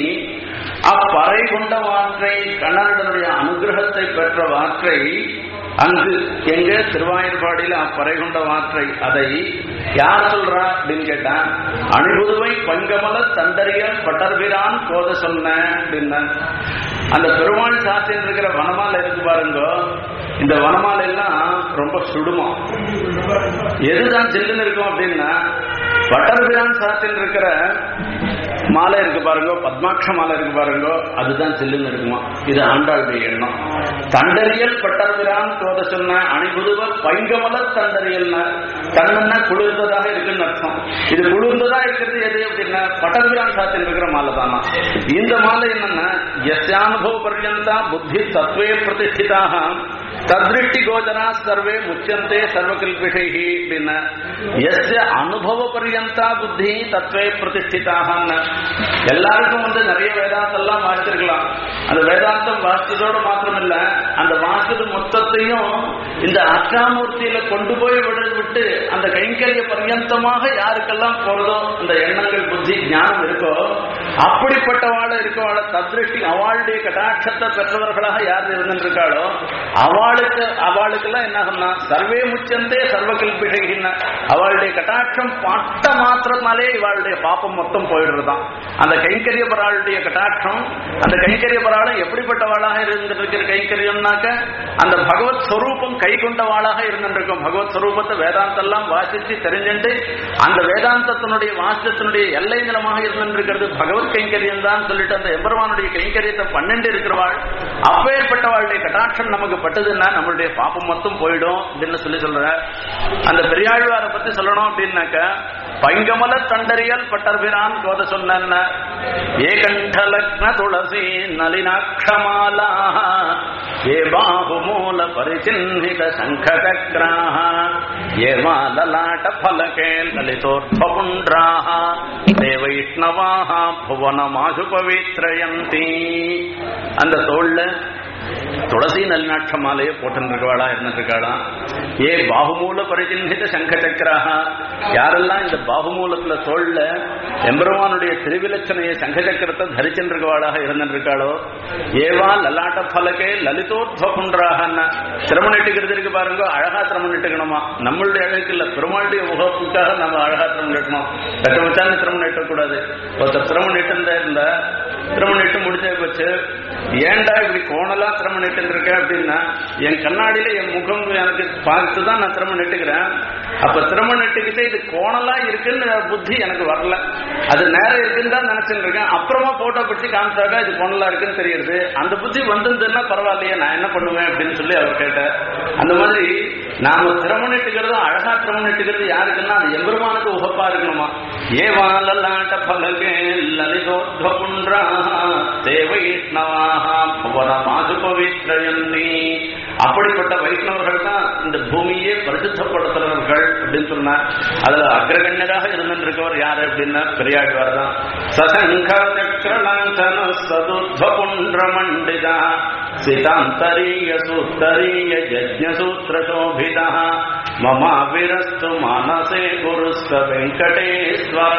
அப்பறை கொண்ட வாற்றை கண்ணனுடைய அனுகிரகத்தை பெற்ற வாற்றை அங்கு எங்க திருவாயூர்பாடியில அப்பறை கொண்ட வாற்றை அதை யார் சொல்றா அப்படின்னு கேட்டா அணிபுதுவை பங்கமல தண்டரியல் பட்டர்பிரான் போத சொன்ன அப்படின்னா அந்த பெருமாள் சாத்தின்னு இருக்கிற வனமால இருக்கு பாருங்க இந்த வனமாலை எல்லாம் ரொம்ப சுடுமா எதுதான் ஜில்லுன்னு இருக்கும் அப்படின்னா பட்டர்பிரான் சாத்தின்னு இருக்கிற மாலை இருக்கு பாருங்க பத்மாட்ச மாலை இருக்கு பாருங்க அதுதான் ஜில்லுன்னு இருக்குமா இது ஆண்டாளுடைய எண்ணம் தண்டரியல் பட்டர்பிரான் தோத சொன்ன அணிபுதுவ பைங்கமல தண்டரியல்னா கண்ணன்னா குளிர்ந்ததாக இருக்குன்னு அர்த்தம் இது குளிர்ந்ததா இருக்கிறது எது அப்படின்னா பட்டர்பிரான் சாத்தின் இருக்கிற மாலை தானா இந்த மாலை என்னன்னா எஸ்யானுபவ பர்யந்தா புத்தி தத்துவே பிரதிஷ்டிதாக தத்ருஷ்டி கோச்சரா சர்வே முச்சந்தே சர்வகல்பிஷைஹி அப்படின்னா எஸ் அனுபவ பர்யந்தா புத்தி தத்வே பிரதிஷ்டிதாக எல்லாருக்கும் வந்து நிறைய வேதாந்தெல்லாம் வாசிச்சிருக்கலாம் அந்த வேதாந்தம் வாசிச்சதோடு மாத்திரம் இல்ல அந்த வாசிச்சது மொத்தத்தையும் இந்த அஷ்டாமூர்த்தியில கொண்டு போய் விட விட்டு அந்த கைங்கரிய பர்யந்தமாக யாருக்கெல்லாம் போறதோ அந்த எண்ணங்கள் புத்தி ஞானம் இருக்கோ அப்படிப்பட்டவாழ இருக்கவாழ தத்ருஷ்டி அவளுடைய கடாட்சத்தை பெற்றவர்களாக யார் இருந்திருக்காளோ அவளுக்கு அவளுக்கெல்லாம் என்ன சொன்னா சர்வே முச்சந்தே சர்வ கல்பிஷகின்ன அவளுடைய கட்டாட்சம் பட்ட மாத்திரத்தினாலே இவளுடைய பாப்பம் மொத்தம் போயிடுறதுதான் அந்த கைங்கரிய பராளுடைய கட்டாட்சம் அந்த கைங்கரிய பராளும் எப்படிப்பட்டவாளாக இருந்திருக்கிற கைங்கரியம்னாக்க அந்த பகவத் ஸ்வரூபம் கை கொண்டவாளாக இருந்திருக்கும் பகவத் ஸ்வரூபத்தை வேதாந்தெல்லாம் வாசிச்சு தெரிஞ்சுட்டு அந்த வேதாந்தத்தினுடைய வாசியத்தினுடைய எல்லை நிலமாக இருந்திருக்கிறது பகவத் கைங்கரியம் தான் சொல்லிட்டு அந்த எம்பெருமானுடைய கைங்கரியத்தை பன்னெண்டு இருக்கிறவாள் அப்பேற்பட்டவாளுடைய கட்டாட்சம் நமக்கு பட்டதுன்னா நம்மளுடைய பாப்பம் மொத்தம் போயிடும் அப்படின்னு சொல்லி சொல்ற அந்த பெரியாழ்வாரை பத்தி சொல்லணும் அப்படின்னாக்க பைங்கமல தண்டறியல் பட்டர்பிரான் கோத சொன்ன ஏகண்டலக்ன துளசி நளினாட்சமாலா ஏ பாகுமூல பரிச்சின்னித சங்கச்சக்ராः ये माललाट फलके ललितोर्ध्वपुण्ड्राः ते வைஷ்ணவாக புவனமாசு பவித்ரயந்தி அந்த தோல்ல துளசி நல்லினாட்ச மாலையை போட்டுருக்கவாளா இருந்துருக்காளா ஏ பாகுமூல பரிச்சின்னித சங்க சக்கராக யாரெல்லாம் இந்த பாகுமூலத்துல தோல்ல எம்பெருமானுடைய திருவிலட்சணைய சங்க சக்கரத்தை தரிச்சிருக்கவாளாக இருந்திருக்காளோ ஏவா லலாட்ட பலகே லலிதோத்வ புன்றாகன்னா சிரமம் நெட்டுக்கிறது இருக்கு பாருங்க அழகா சிரமம் நெட்டுக்கணுமா நம்மளுடைய அழகுக்கு இல்ல பெருமாளுடைய முகப்புக்காக நம்ம அழகா சிரமம் நெட்டணும் கட்டமச்சான சிரமம் நெட்டக்கூடாது ஒருத்தர் சிரமம் நெட்டு இருந்தா சிரமம் நெட்டு முடிஞ்ச போச்சு ஏன்டா இப்படி கோணலா சிரமம் நெட்டு இருக்க அப்படின்னா என் கண்ணாடியில என் முகம் எனக்கு பார்த்து தான் நான் சிரமம் நெட்டுக்கிறேன் அப்ப சிரமம் நெட்டுக்கிட்டே இது கோணலா இருக்குன்னு புத்தி எனக்கு வரல அது நேரம் இருக்குன்னு தான் நினைச்சுட்டு இருக்கேன் அப்புறமா போட்டோ பிடிச்சி காமிச்சாக்கா இது கோணலா இருக்குன்னு தெரியுது அந்த புத்தி வந்திருந்ததுன்னா பரவாயில்லையே நான் என்ன பண்ணுவேன் அப்படின்னு சொல்லி அவர் கேட்டார் அந்த மாதிரி நாம சிரமம் நெட்டுக்கிறதும் அழகா சிரமம் நெட்டுக்கிறது யாருக்குன்னா அது எம்பெருமானுக்கு உகப்பா இருக்கணுமா ஏவாலாட்ட பலகே லலிதோத்வகுன்றா தேவைஷ்ணவாக புவனமாது பவித்ரயந்தி அப்படிப்பட்ட வைஷ்ணவர்கள் தான் இந்த பூமியே பரிசுத்தப்படுத்துறவர்கள் அப்படின்னு சொன்னார் அதுல அக்ரகண்யராக இருந்திருக்கவர் யாரு அப்படின்னா பெரியாழ்வார் தான் சசங்க சக்கரலாஞ்சன சதுத்வகுன்ற மண்டிதா சிதாந்தரீய சூத்தரீய யஜ்ஞ சூத்திர சோபிதா மமாவிரஸ்து மானசே குருஸ்த வெங்கடேஸ்வர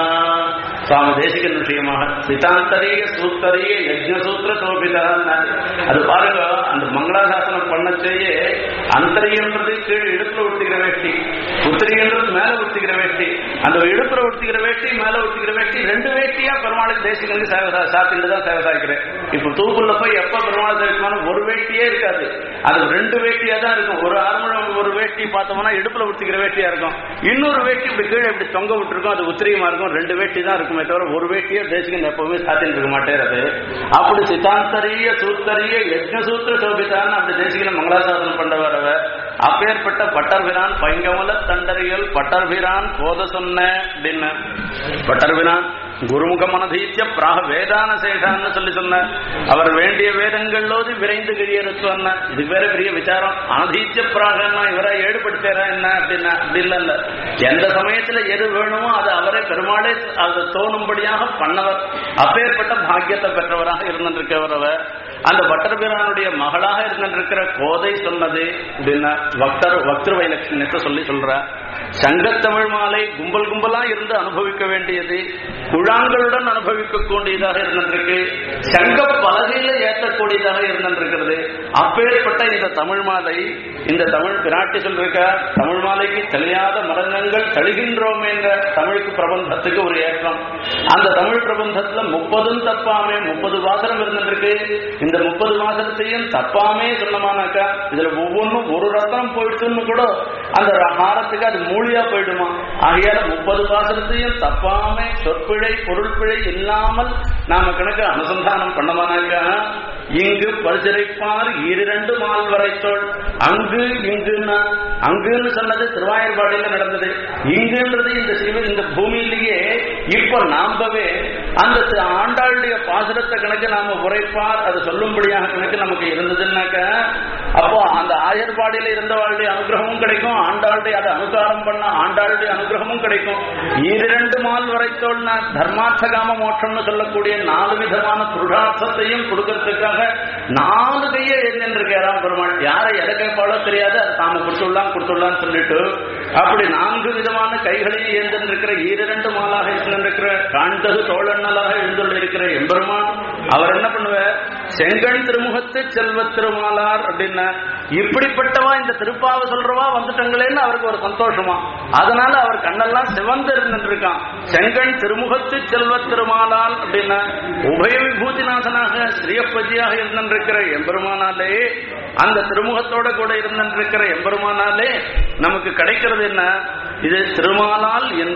சுவாமி தேசிகன் விஷயமாக சிதாந்தரிய சூத்தரிய யஜ்னசூத்திர சோபிதான் அது பாருங்க அந்த மங்களாசாசனம் பண்ணச்சேயே அந்தரியன்றது கீழே இடுப்புல ஒட்டிக்கிற வேஷ்டி உத்திரியன்றது மேல ஒட்டிக்கிற வேஷ்டி அந்த இடுப்புல ஒட்டிக்கிற வேஷ்டி மேல ஒட்டிக்கிற வேஷ்டி ரெண்டு வேஷ்டியா பெருமாளுக்கு தேசிகன் சேவை சாத்திட்டு தான் சேவை சாய்க்கிறேன் இப்ப தூக்குள்ள போய் எப்ப பெருமாள் சேவிக்கணும் ஒரு வேஷ்டியே இருக்காது அது ரெண்டு வேஷ்டியா தான் இருக்கும் ஒரு ஆறுமுழம் ஒரு வேஷ்டி பார்த்தோம்னா இடுப்புல ஒட்டிக்கிற வேஷ்டியா இருக்கும் இன்னொரு வேஷ்டி இப்படி கீழே இப்படி தொங்க விட்டுருக்கும் அது உத்திரியமா இருக்கும் ரெண்டு வேஷ்டி தான் இருக்குமே தவிர ஒரு வேஷ்டியை தேசிகன் எப்பவுமே சாத்திட்டு இருக்க மாட்டேறது அப்படி சித்தாந்தரிய சூத்தரிய யஜ்ன சூத்திர சோபிதான் அப்படி தேசிகன் மங்களாசாசனம் பண்றவர் அவர் அப்பேற்பட்ட பட்டர்பிரான் பைங்கமல தண்டரியல் பட்டர்பிரான் போத சொன்ன அப்படின்னு பட்டர்பிரான் குருமுகம் அனதீத்திய பிராக வேதான சேஷான்னு சொல்லி சொன்ன அவர் வேண்டிய வேதங்களோடு விரைந்து கிழியறுத்துவன இது வேற பெரிய விசாரம் அனதீத்திய பிராகன்னா இவரை ஏடுபடுத்தாரா என்ன அப்படின்னா அப்படி இல்ல இல்ல எந்த சமயத்துல எது வேணுமோ அது அவரே பெருமாளே அது தோணும்படியாக பண்ணவர் அப்பேற்பட்ட பாக்கியத்தை பெற்றவராக இருந்திருக்கிறவர் அவர் அந்த பட்டர்பிரானுடைய மகளாக இருந்திருக்கிற கோதை சொன்னது அப்படின்னா பக்தர் பக்திரு வைலட்சணியத்தை சொல்லி சொல்ற சங்கத்தமிழ் மாலை கும்பல் கும்பலா இருந்து அனுபவிக்க வேண்டியது குழாங்களுடன் அனுபவிக்க கூடியதாக இருந்திருக்கு சங்க பலகையில ஏற்றக்கூடியதாக இருந்திருக்கிறது அப்பேற்பட்ட இந்த தமிழ் மாலை இந்த தமிழ் பிராட்டி சொல்லிருக்க தமிழ் மாலைக்கு தெளியாத மரணங்கள் தழுகின்றோம் என்ற தமிழுக்கு பிரபந்தத்துக்கு ஒரு ஏற்றம் அந்த தமிழ் பிரபந்தத்துல முப்பதும் தப்பாமே முப்பது வாசனம் இருந்திருக்கு இந்த முப்பது வாசனத்தையும் தப்பாமே சொன்னமானாக்கா இதுல ஒவ்வொன்றும் ஒரு ரத்னம் போயிடுச்சுன்னு கூட அந்த ஹாரத்துக்கு அது மூலியா போயிடுமா ஆகையால முப்பது வாசனத்தையும் தப்பாமே சொற்பிழை பொருள் பிழை இல்லாமல் நாம கணக்கு அனுசந்தானம் பண்ணமானாக்கா இங்கு பரிசரிப்பார் ஈரிரண்டு மால் வரைத்தோள் அங்கு இங்குன்னா அங்குன்னு சொன்னது திருவாயர்பாடியில நடந்தது இங்குன்றது இந்த சிவ இந்த பூமியிலேயே இப்ப நாம்பவே அந்த தி- ஆண்டாளுடைய பாசுரத்தை கணக்கு நாம உரைப்பார் அது சொல்லும்படியாக கணக்கு நமக்கு இருந்ததுன்னாக்க அப்போ அந்த ஆயர்பாடியில இருந்தவாளுடைய அனுகிரகமும் கிடைக்கும் ஆண்டாளுடைய அதை அனுகாரம் பண்ண ஆண்டாளுடைய அனுகிரகமும் கிடைக்கும் ஈரிரண்டு மால் வரைத்தோள்னா தர்மார்த்த காம மோட்சம்னு சொல்லக்கூடிய நாலு விதமான புருஷார்த்தத்தையும் கொடுக்கறதுக்காக நாலு கையை எழுந்திருக்கிறான் பெருமாள் யாரை எதை கேட்பாளோ தெரியாது அது தாம கொடுத்துடலாம் கொடுத்துடலாம்னு சொல்லிட்டு அப்படி நான்கு விதமான கைகளையும் ஏந்திருக்கிற ஈரிரண்டு மாலாக இருந்திருக்கிற காண்டது தோழண்ணலாக எழுந்துள்ள இருக்கிற எம்பெருமான் அவர் என்ன பண்ணுவார் செங்கண் திருமுகத்து செல்வ திருமாலார் அப்படின்னா இப்படிப்பட்டவா இந்த திருப்பாவை சொல்றவா வந்துட்டாங்களேன்னு அவருக்கு ஒரு சந்தோஷமா அதனால அவர் கண்ணெல்லாம் சிவந்து இருந்துருக்கான் செங்கண் திருமுகத்து செல்வ திருமாலால் அப்படின்னா உபய விபூதிநாதனாக ஸ்ரீயப்பதியாக இருந்திருக்கிற எம்பெருமானாலே அந்த திருமுகத்தோட கூட இருந்திருக்கிற எம்பெருமானாலே நமக்கு கிடைக்கிறது என்ன இது திருமாலால் என்பது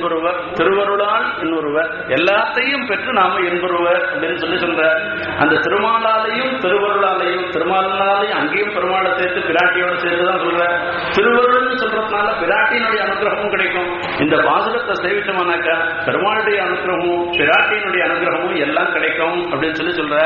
இன்புருவர் திருவருளால் இன்னொருவர் எல்லாத்தையும் பெற்று நாம இன்புருவர் அப்படின்னு சொல்லி சொல்ற அந்த திருமாலாலையும் திருவருளாலையும் திருமாலாலையும் அங்கேயும் பெருமாளை சேர்த்து பிராட்டியோட சேர்த்து தான் சொல்ற திருவருள்னு சொல்றதுனால பிராட்டியினுடைய அனுகிரகமும் கிடைக்கும் இந்த பாசுரத்தை சேவிச்சோம்னாக்கா பெருமாளுடைய அனுகிரகமும் பிராட்டியினுடைய அனுகிரகமும் எல்லாம் கிடைக்கும் அப்படின்னு சொல்லி சொல்ற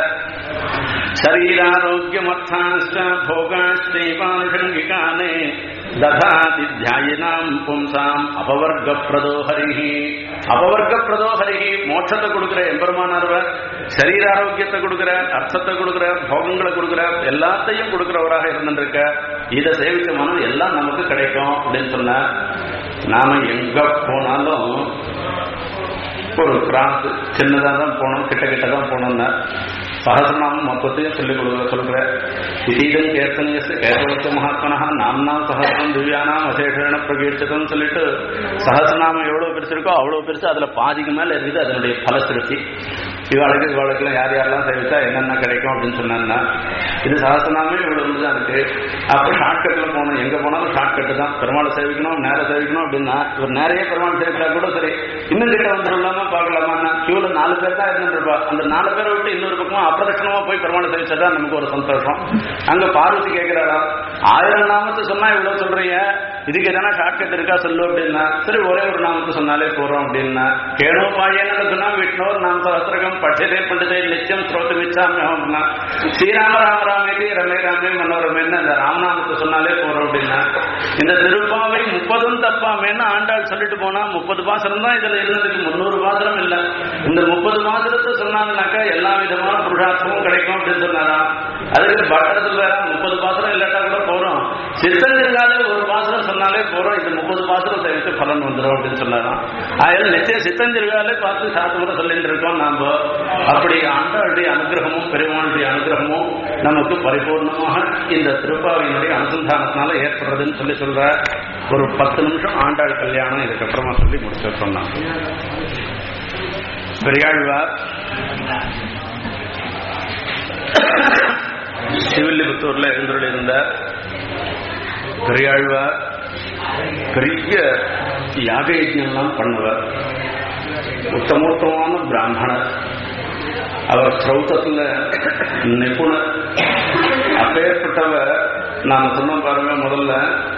शरीरारोग्यमर्थाश्च भोगाश्चैवानुषङ्गिकाने दधाति ध्यायिनाम् पुंसाम् अपवर्गप्रदो हरिः அபவர்க்கப்பிரதோ ஹரிஹி மோட்சத்தை கொடுக்கிற எம்பெருமானவர் சரீர ஆரோக்கியத்தை கொடுக்கிற அர்த்தத்தை கொடுக்கிற போகங்களை கொடுக்கிற எல்லாத்தையும் கொடுக்கிறவராக இருந்திருக்க இதை சேவிச்ச மனம் எல்லாம் நமக்கு கிடைக்கும் அப்படின்னு சொன்ன நாம எங்க போனாலும் ஒரு கிராஸ் சின்னதாக தான் போனோம் கிட்ட கிட்ட தான் போனோம்னா சகசிரநாமம் மொத்தத்தையும் சொல்லிக் கொடுக்க சொல்ற இதீதம் கேர்த்தனியஸ் கேசவச்ச மகாத்மனா நாம்னா சகசிரம் திவ்யானாம் அசேஷன பிரகீர்த்தம் சொல்லிட்டு சகசிரநாமம் எவ்வளவு பெருசு இருக்கோ அவ்வளவு பெருசு அதுல பாதிக்கு மேல இருக்குது அதனுடைய பலசிருத்தி இவாளுக்கு இவாளுக்குலாம் யார் யாரெல்லாம் சேவிச்சா என்னென்ன கிடைக்கும் அப்படின்னு சொன்னாங்கன்னா இது சகசிரநாமே இவ்வளவு தான் இருக்கு அப்ப ஷார்ட்கட்ல போகணும் எங்க போனாலும் ஷார்ட்கட் தான் பெருமாளை சேவிக்கணும் நேரம் சேவிக்கணும் அப்படின்னா இவர் நிறைய பெருமாள் சேவிச்சா கூட சரி இன்னும் கிட்ட வந்துடலாமா பார்க்கலாமா கியூல நாலு பேர் தான் இருந்துருப்பா அந்த நாலு பேரை விட்டு இன்னொரு பக்கமா அப்பிரதட்சணமா போய் பெருமாளை சேவிச்சா நமக்கு ஒரு சந்தோஷம் அங்க பார்வதி கேட்கிறாரா ஆயிரம் நாமத்தை சொன்னா இவ்வளவு சொல்றீங்க இதுக்கு எதனா ஷார்ட்கட் இருக்கா சொல்லு அப்படின்னா சரி ஒரே ஒரு நாமத்தை சொன்னாலே போறோம் அப்படின்னா கேணோ பாயன்னு சொன்னா விஷ்ணோர் நாம் சஹசிரகம் பட்சதே பண்டிதே நிச்சயம் ஸ்ரோத்து மிச்சாமியா ஸ்ரீராம ராம ராமேதி ரமே ராமே மனோரமேன்னு அந்த ராமநாமத்தை சொன்னாலே போறோம் அப்படின்னா இந்த திருப்பாவை முப்பதும் தப்பாமேன்னு ஆண்டாள் சொல்லிட்டு போனா முப்பது பாசனம் தான் இதுல இருந்ததுக்கு முன்னூறு பாசனம் இல்ல இந்த முப்பது பாசனத்தை சொன்னாங்கனாக்கா எல்லா விதமான புருஷார்த்தமும் கிடைக்கும் அப்படின்னு சொன்னாராம் அதுக்கு பட்டத்தில் வேற முப்பது பாசனம் இல்லாட்டா கூட போறோம் சித்தந்திருந்தாலே ஒரு பாசனம் சொன்னாலே போறோம் இந்த முப்பது பாசனம் சேர்த்து பலன் வந்துடும் அப்படின்னு சொன்னாராம் அதில் நிச்சயம் சித்தந்திருந்தாலே பார்த்து சாத்துமுறை சொல்லிட்டு இருக்கோம் நாம அப்படி ஆண்டாளுடைய அனுகிரகமும் பெருமானுடைய அனுகிரகமும் நமக்கு பரிபூர்ணமாக இந்த திருப்பாவையினுடைய அனுசந்தானத்தினால ஏற்படுறதுன்னு சொல்லி சொல்ற ஒரு பத்து நிமிஷம் ஆண்டாள் கல்யாணம் இதுக்கப்புறமா சொல்லி முடிச்சு சொன்னாங்க பெரியாழ்வார் சிவில்லிபுத்தூர்ல எழுந்துள்ள இருந்த பெரியாழ்வார் பெரிய யாக யஜ்யம்லாம் பண்ணுவார் உத்தமோத்தமான பிராமணர் அவர் ஸ்ரௌத்தத்துல நிபுணர் அப்பேற்பட்டவர் நாம சொன்னோம் பாருங்க முதல்ல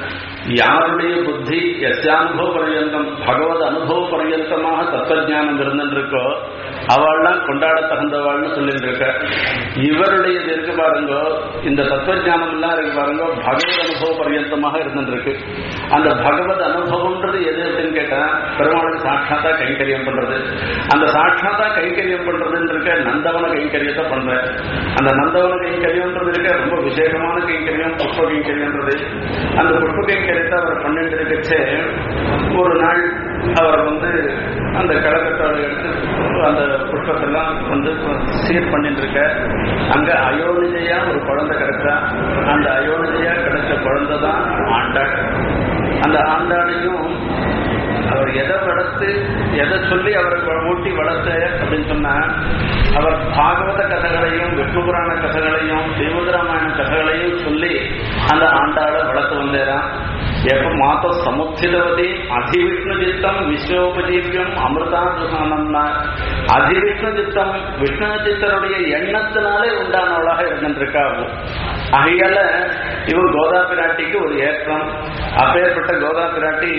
யாருடைய புத்தி எஸ்யானுபவ பர்யந்தம் பகவத் அனுபவ பர்யந்தமாக தத்துவஜானம் இருந்துருக்கோ அவள்லாம் கொண்டாட தகுந்தவாள்னு சொல்லிட்டு இருக்க இவருடைய இருக்கு பாருங்க இந்த தத்துவஜானம் எல்லாம் இருக்கு பாருங்க பகவத் அனுபவ பர்யந்தமாக இருந்துருக்கு அந்த பகவத் அனுபவம்ன்றது எது அப்படின்னு கேட்டா பெருமாளுக்கு சாட்சாத்தா கைங்கரியம் பண்றது அந்த சாட்சாத்தா கைங்கரியம் பண்றதுன்னு இருக்க நந்தவன கைங்கரியத்தை பண்ற அந்த நந்தவன கைங்கரியம்ன்றது இருக்க ரொம்ப விசேஷமான கைங்கரியம் புஷ்ப கைங்கரியம்ன்றது அந்த புஷ்ப கைங்கரியத்தை அவர் பண்ணிட்டு இருக்கச்சே ஒரு நாள் அவர் வந்து அந்த கலக்கத்தோட எடுத்து அந்த புஷ்பத்தெல்லாம் வந்து சீர் பண்ணிட்டு இருக்க அங்க அயோனிஜையா ஒரு குழந்தை கிடைச்சா அந்த அயோனிஜையா கிடைச்ச குழந்தை தான் ஆண்டாள் அந்த ஆண்டாளையும் அவர் எதை வளர்த்து எதை சொல்லி அவரை ஊட்டி வளர்த்த அப்படின்னு சொன்னா அவர் பாகவத கதைகளையும் விஷ்ணு புராண கதைகளையும் தேவதராமாயண கதைகளையும் சொல்லி அந்த ஆண்டாளை வளர்த்து வந்தேரான் எப்ப மாத்த சமுத்திரவதி அதிவிஷ்ணு சித்தம் விஸ்வோபஜீவியம் அமிர்தாசுசானம்னா அதிவிஷ்ணு சித்தம் விஷ்ணு சித்தருடைய எண்ணத்தினாலே உண்டானவளாக இருந்திருக்கா ஆகையால இவன் கோதா பிராட்டிக்கு ஒரு ஏற்றம் அப்பேற்பட்ட கோதா பிராட்டி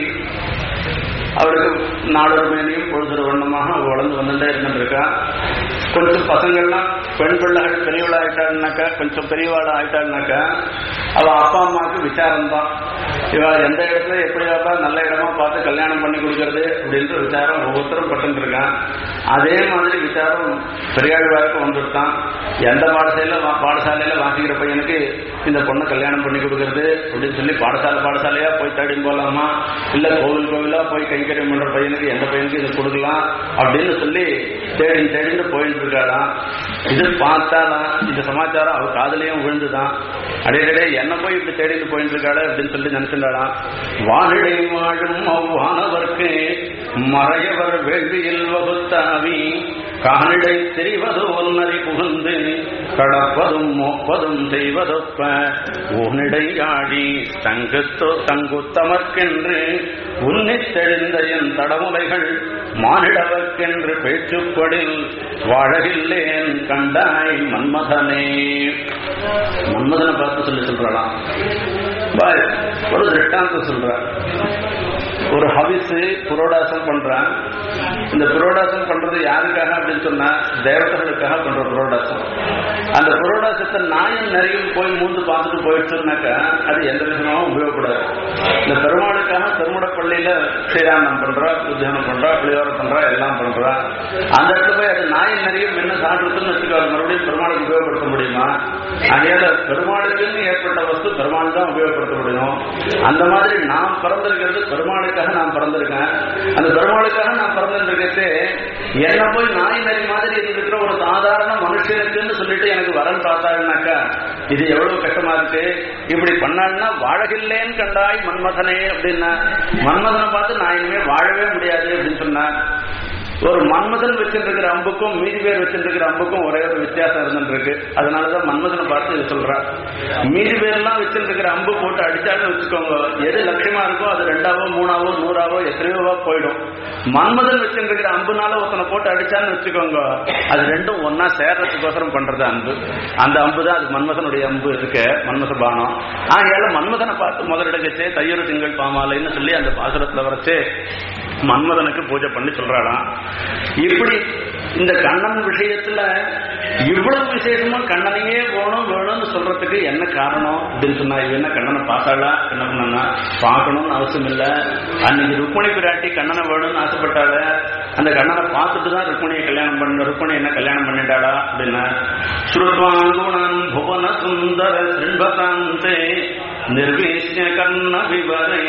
அவருக்கு நாலொரு மேலையும் பொழுது வண்ணமாக வளர்ந்து வந்துட்டே இருந்துருக்கா கொஞ்சம் பசங்கள்லாம் பெண் பிள்ளைகள் பெரியவளா ஆயிட்டாள்னாக்கா கொஞ்சம் பெரியவாளா ஆயிட்டாள்னாக்கா அவ அப்பா அம்மாவுக்கு விசாரம் தான் இவ எந்த இடத்துல எப்படி பார்த்தா நல்ல இடமா பார்த்து கல்யாணம் பண்ணி கொடுக்கறது அப்படின்ற விசாரம் ஒவ்வொருத்தரும் பட்டு இருக்கான் அதே மாதிரி விசாரம் பெரியாழ்வாருக்கு வந்துட்டான் எந்த பாடசாலையில பாடசாலையில வாசிக்கிற பையனுக்கு இந்த பொண்ணை கல்யாணம் பண்ணி கொடுக்கறது அப்படின்னு சொல்லி பாடசாலை பாடசாலையா போய் தேடி போலாமா இல்ல கோவில் கோவிலா போய் கைங்கரியம் பண்ற பையனுக்கு எந்த பையனுக்கு இதை கொடுக்கலாம் அப்படின்னு சொல்லி தேடி தேடிட்டு போயிட்டு இருக்காளாம் இது பார்த்தாலாம் இந்த சமாச்சாரம் அவர் காதலையும் விழுந்துதான் அடையடே என்ன போய் இப்படி தேடிட்டு போயிட்டு இருக்காளே அப்படின்னு சொல்லி நினைச்சிருந்தாளாம் வானிடை வாழும் அவ்வானவர்க்கு மறையவர் வேள்வியில் வகுத்தாவி காணிடை தெரிவது ஒன்னறி புகுந்து கடப்பதும் மோப்பதும் செய்வதொப்ப ஊனிடை ஆடி தங்குத்தோ தங்குத்தமர்க்கென்று உன்னித்தெழுந்த என் தடமுலைகள் மானிடவர்க்கென்று பேச்சுப்படில் வாழகில்லேன் கண்டாய் மன்மதனே மன்மதனை பார்த்து சொல்லி சொல்றாளாம் பாய், ஒரு திருஷ்டாந்தம் சொல்றார் ஒரு ஹவிஸ் புரோடாசம் பண்றான் இந்த புரோடாசம் பண்றது யாருக்காக அப்படின்னு சொன்னா தேவதைகளுக்காக பண்ற புரோடாசம் அந்த புரோடாசத்தை நாயும் நிறையும் போய் மூந்து பார்த்துட்டு போயிடுச்சுனாக்கா அது எந்த விதமாகவும் உபயோகப்படாது இந்த பெருமாளுக்காக பெருமாட பள்ளியில ஸ்ரீராமம் பண்றா உத்தியானம் பண்றா புளியோரம் பண்றா எல்லாம் பண்றா அந்த இடத்துல போய் அது நாயும் நிறையும் என்ன சாப்பிடுறதுன்னு வச்சுக்கோ அது மறுபடியும் பெருமாளுக்கு உபயோகப்படுத்த முடியுமா அதனால பெருமாளுக்குன்னு ஏற்பட்ட வஸ்து பெருமாள் தான் உபயோகப்படுத்த முடியும் அந்த மாதிரி நாம் பிறந்திருக்கிறது பெருமாளுக்காக நான் பிறந்திருக்கேன் அந்த பெருமாளுக்காக நான் பிறந்திருக்கிறது என்ன போய் நாய் நரி மாதிரி இருக்கிற ஒரு சாதாரண மனுஷனுக்குன்னு சொல்லிட்டு எனக்கு வரன் பார்த்தாருனாக்கா இது எவ்வளவு கஷ்டமா இருக்கு இப்படி பண்ணான்னா வாழகில்லேன்னு கண்டாய் மன்மதனே அப்படின்னா மன்மதனை பார்த்து நான் இனிமே வாழவே முடியாது அப்படின்னு சொன்னார் ஒரு மன்மதன் வச்சிருக்கிற அம்புக்கும் மீதி பேர் வச்சிருக்கிற அம்புக்கும் ஒரே ஒரு வித்தியாசம் இருந்துருக்கு அதனாலதான் மன்மதனை பார்த்து இது சொல்றார் மீதி பேர்லாம் வச்சிருக்கிற அம்பு போட்டு அடிச்சாலும் வச்சுக்கோங்க எது லட்சியமா இருக்கோ அது ரெண்டாவோ மூணாவோ நூறாவோ எத்தனையோவா போயிடும் மன்மதன் வச்சிருக்கிற அம்புனால ஒருத்தனை போட்டு அடிச்சான்னு வச்சுக்கோங்க அது ரெண்டும் ஒன்னா சேர்றதுக்கோசரம் பண்றது அம்பு அந்த அம்பு தான் அது மன்மதனுடைய அம்பு இருக்கு மன்மத பானம் ஆகையால மன்மதனை பார்த்து முதலிடங்கச்சே தையொரு திங்கள் பாமாலைன்னு சொல்லி அந்த பாசுரத்துல வரைச்சு மன்மதனுக்கு பூஜை பண்ணி சொல்றாளாம் இப்படி இந்த கண்ணன் விஷயத்துல இவ்வளவு விசேஷமா கண்ணனையே வேணும் வேணும்னு சொல்றதுக்கு என்ன காரணம் அப்படின்னு சொன்னா இவ என்ன கண்ணனை பார்த்தாளா என்ன பண்ணா பார்க்கணும்னு அவசியம் இல்ல அன்னைக்கு ருக்மணி பிராட்டி கண்ணனை வேணும்னு ஆசைப்பட்டாள அந்த கண்ணனை பார்த்துட்டு தான் ருக்மணியை கல்யாணம் பண்ண ருக்மணி என்ன கல்யாணம் பண்ணிட்டாளா அப்படின்னா ஸ்ருத்வாங்குணன் புவன சுந்தர சிண்பகாந்தே నిర్వేశ్య కర్ణ వివరై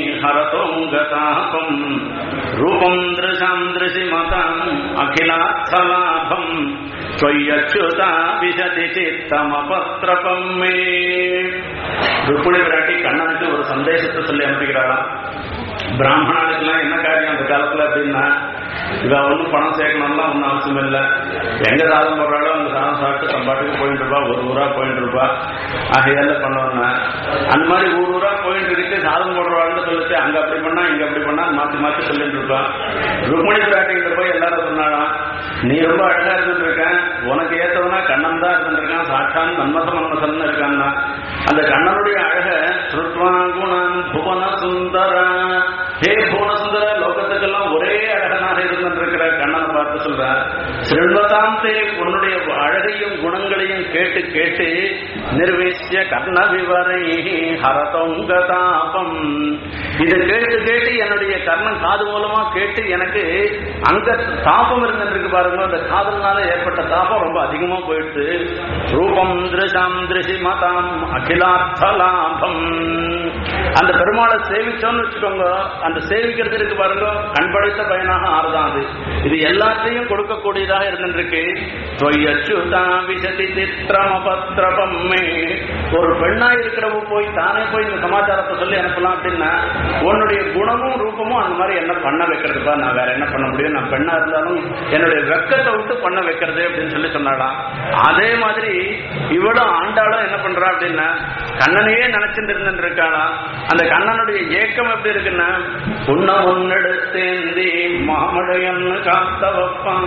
హరతోంగతాపం రూపం దృశాం దృశిమతాం అఖిలార్థలాభం త్వయ్యచ్యుత విశతి చిత్తమపత్రపం మే ருக்குணி விராட்டி கண்ணனுக்கு ஒரு சந்தேசத்தை சொல்லி அனுப்புகிறாளாம் பிராமணனுக்கெல்லாம் என்ன காரியம் அந்த காலத்துல அப்படின்னா இவ ஒன்றும் பணம் சேர்க்கணும்லாம் ஒன்றும் அவசியம் இல்லை எங்க சாதம் போடுறாளோ அந்த சாதம் சாப்பிட்டு தன் பாட்டுக்கு போயிட்டு இருப்பா ஒரு ஊரா போயிட்டு இருப்பா ஆகையால பண்ணோம்னா அந்த மாதிரி ஊர் ஊரா போயிட்டு இருக்கு சாதம் போடுறாள்னு சொல்லிட்டு அங்க அப்படி பண்ணா இங்க அப்படி பண்ணா மாத்தி மாத்தி சொல்லிட்டு இருப்பான் ருக்மணி பிராட்டிகிட்ட போய் எல்லாரும் சொன்னாலாம் நீ ரொம்ப அழகா இருந்துட்டு இருக்க உனக்கு ஏத்தவனா கண்ணன் தான் இருந்துட்டு இருக்கான் சாட்சான் மன்மத மன்மசன் இருக்கான்னா அந்த கண்ணனுடைய அழக ஸ்ருத்வாங்குணன் புவன சுந்தர ஹே புவன சுந்தர லோகத்துக்கெல்லாம் ஒரே அழகனாக இருந்திருக்கிற கண்ணனை பார்த்து சொல்ற சிறுவதாந்தே உன்னுடைய அழகையும் குணங்களையும் கேட்டு கேட்டு நிர்வேசிய கர்ண விவரை ஹரதொங்கதாபம் இதை கேட்டு கேட்டு என்னுடைய கர்ணன் காது மூலமா கேட்டு எனக்கு அங்க தாபம் இருந்துருக்கு பாருங்க அந்த காதல்னால ஏற்பட்ட தாபம் ரொம்ப அதிகமா போயிடுச்சு ரூபம் திருஷாம் திருஷி மதாம் அகிலார்த்த லாபம் அந்த பெருமாளை சேவிச்சோம்னு வச்சுக்கோங்க அந்த சேவிக்கிறது இருக்கு பாருங்க கண்படைத்த பயனாக ஆறுதான் அது இது எல்லாத்தையும் கொடுக்கக்கூடியதாக இருந்திருக்கு தொய்யச்சுதா விசதி சித்திரமபத்திரபம்மே ஒரு பெண்ணா இருக்கிறவ போய் தானே போய் இந்த சமாச்சாரத்தை சொல்லி அனுப்பலாம் அப்படின்னா உன்னுடைய குணமும் ரூபமும் அந்த மாதிரி என்ன பண்ண வைக்கிறதுப்பா நான் வேற என்ன பண்ண முடியும் நான் பெண்ணா இருந்தாலும் என்னுடைய வெக்கத்தை விட்டு பண்ண வைக்கிறது அப்படின்னு சொல்லி சொன்னாலாம் அதே மாதிரி இவளும் ஆண்டாளும் என்ன பண்றா அப்படின்னா கண்ணனையே நினைச்சிட்டு இருந்துட்டு இருக்காளா அந்த கண்ணனுடைய ஏக்கம் எப்படி இருக்குன்னா உன்ன முன்னெடுத்தேந்தி மாமழையன் காத்த வப்பான்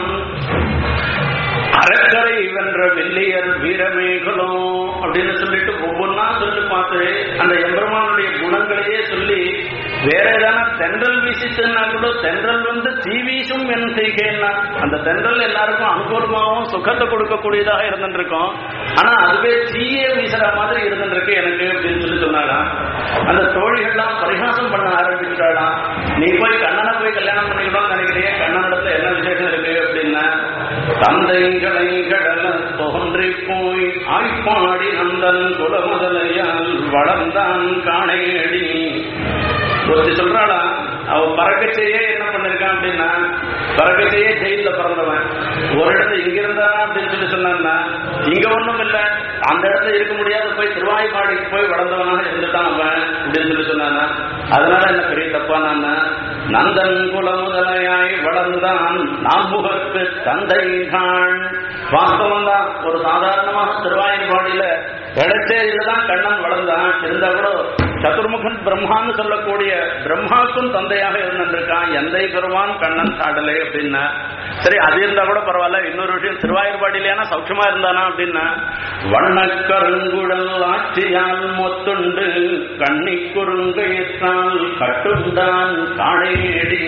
அறக்கரை வென்ற வெள்ளியர் வீரமேகலோ அப்படின்னு சொல்லிட்டு ஒவ்வொன்னா சொல்லி பார்த்து அந்த எம்பெருமானுடைய குணங்களையே சொல்லி வேற ஏதான தென்றல் வீசிச்சுன்னா கூட தென்றல் வந்து தீ வீசும் என் செய்கேன்னா அந்த தென்றல் எல்லாருக்கும் அனுகூலமாகவும் சுகத்தை கொடுக்கக்கூடியதாக இருந்துருக்கும் ஆனா அதுவே தீயே வீசுற மாதிரி இருந்துருக்கு எனக்கு அப்படின்னு சொல்லி சொன்னாலாம் அந்த தோழிகள்லாம் பரிகாசம் பண்ண ஆரம்பிச்சுட்டாலாம் நீ போய் கண்ணனை போய் கல்யாணம் பண்ணிக்கணும்னு நினைக்கிறிய கண்ணனிடத்துல என்ன விசேஷம் இருக்கு அப்படின்னா தந்தைகளை கடல தோன்றி போய் ஆய்ப்பாடி நந்தன் குலமுதலையால் வளர்ந்தான் காணையடி ஒருத்தி சொல்றாளா அவ பறக்கச்சையே என்ன பண்ணிருக்கான் அப்படின்னா பறக்கச்சையே ஜெயில பிறந்தவன் ஒரு இடத்துல இங்க இருந்தானா அப்படின்னு சொல்லி சொன்னான்னா இங்க ஒண்ணும் இல்ல அந்த இடத்துல இருக்க முடியாத போய் திருவாய்ப்பாடிக்கு போய் வளர்ந்தவனாக இருந்துட்டான் அவன் அப்படின்னு சொல்லி சொன்னானா அதனால என்ன பெரிய தப்பானா நந்தன் குல முதலையாய் வளர்ந்தான் நான்முகத்து தந்தைகான் வாஸ்தவம் தான் ஒரு சாதாரணமாக திருவாயூர்பாடியில எடச்சேரியில தான் கண்ணன் வளர்ந்தான் இருந்தா கூட சதுர்முகன் பிரம்மான்னு சொல்லக்கூடிய பிரம்மாவுக்கும் தந்தையாக இருந்திருக்கான் எந்தை பெருமான் கண்ணன் சாடலே அப்படின்னா சரி அது இருந்தா கூட பரவாயில்ல இன்னொரு விஷயம் திருவாயூர்பாடியிலேனா சௌக்கியமா இருந்தானா அப்படின்னா வண்ணக்கருங்குழல் ஆட்சியால் மொத்துண்டு கண்ணி குறுங்கையற்றால் கட்டுண்டான் காணேடி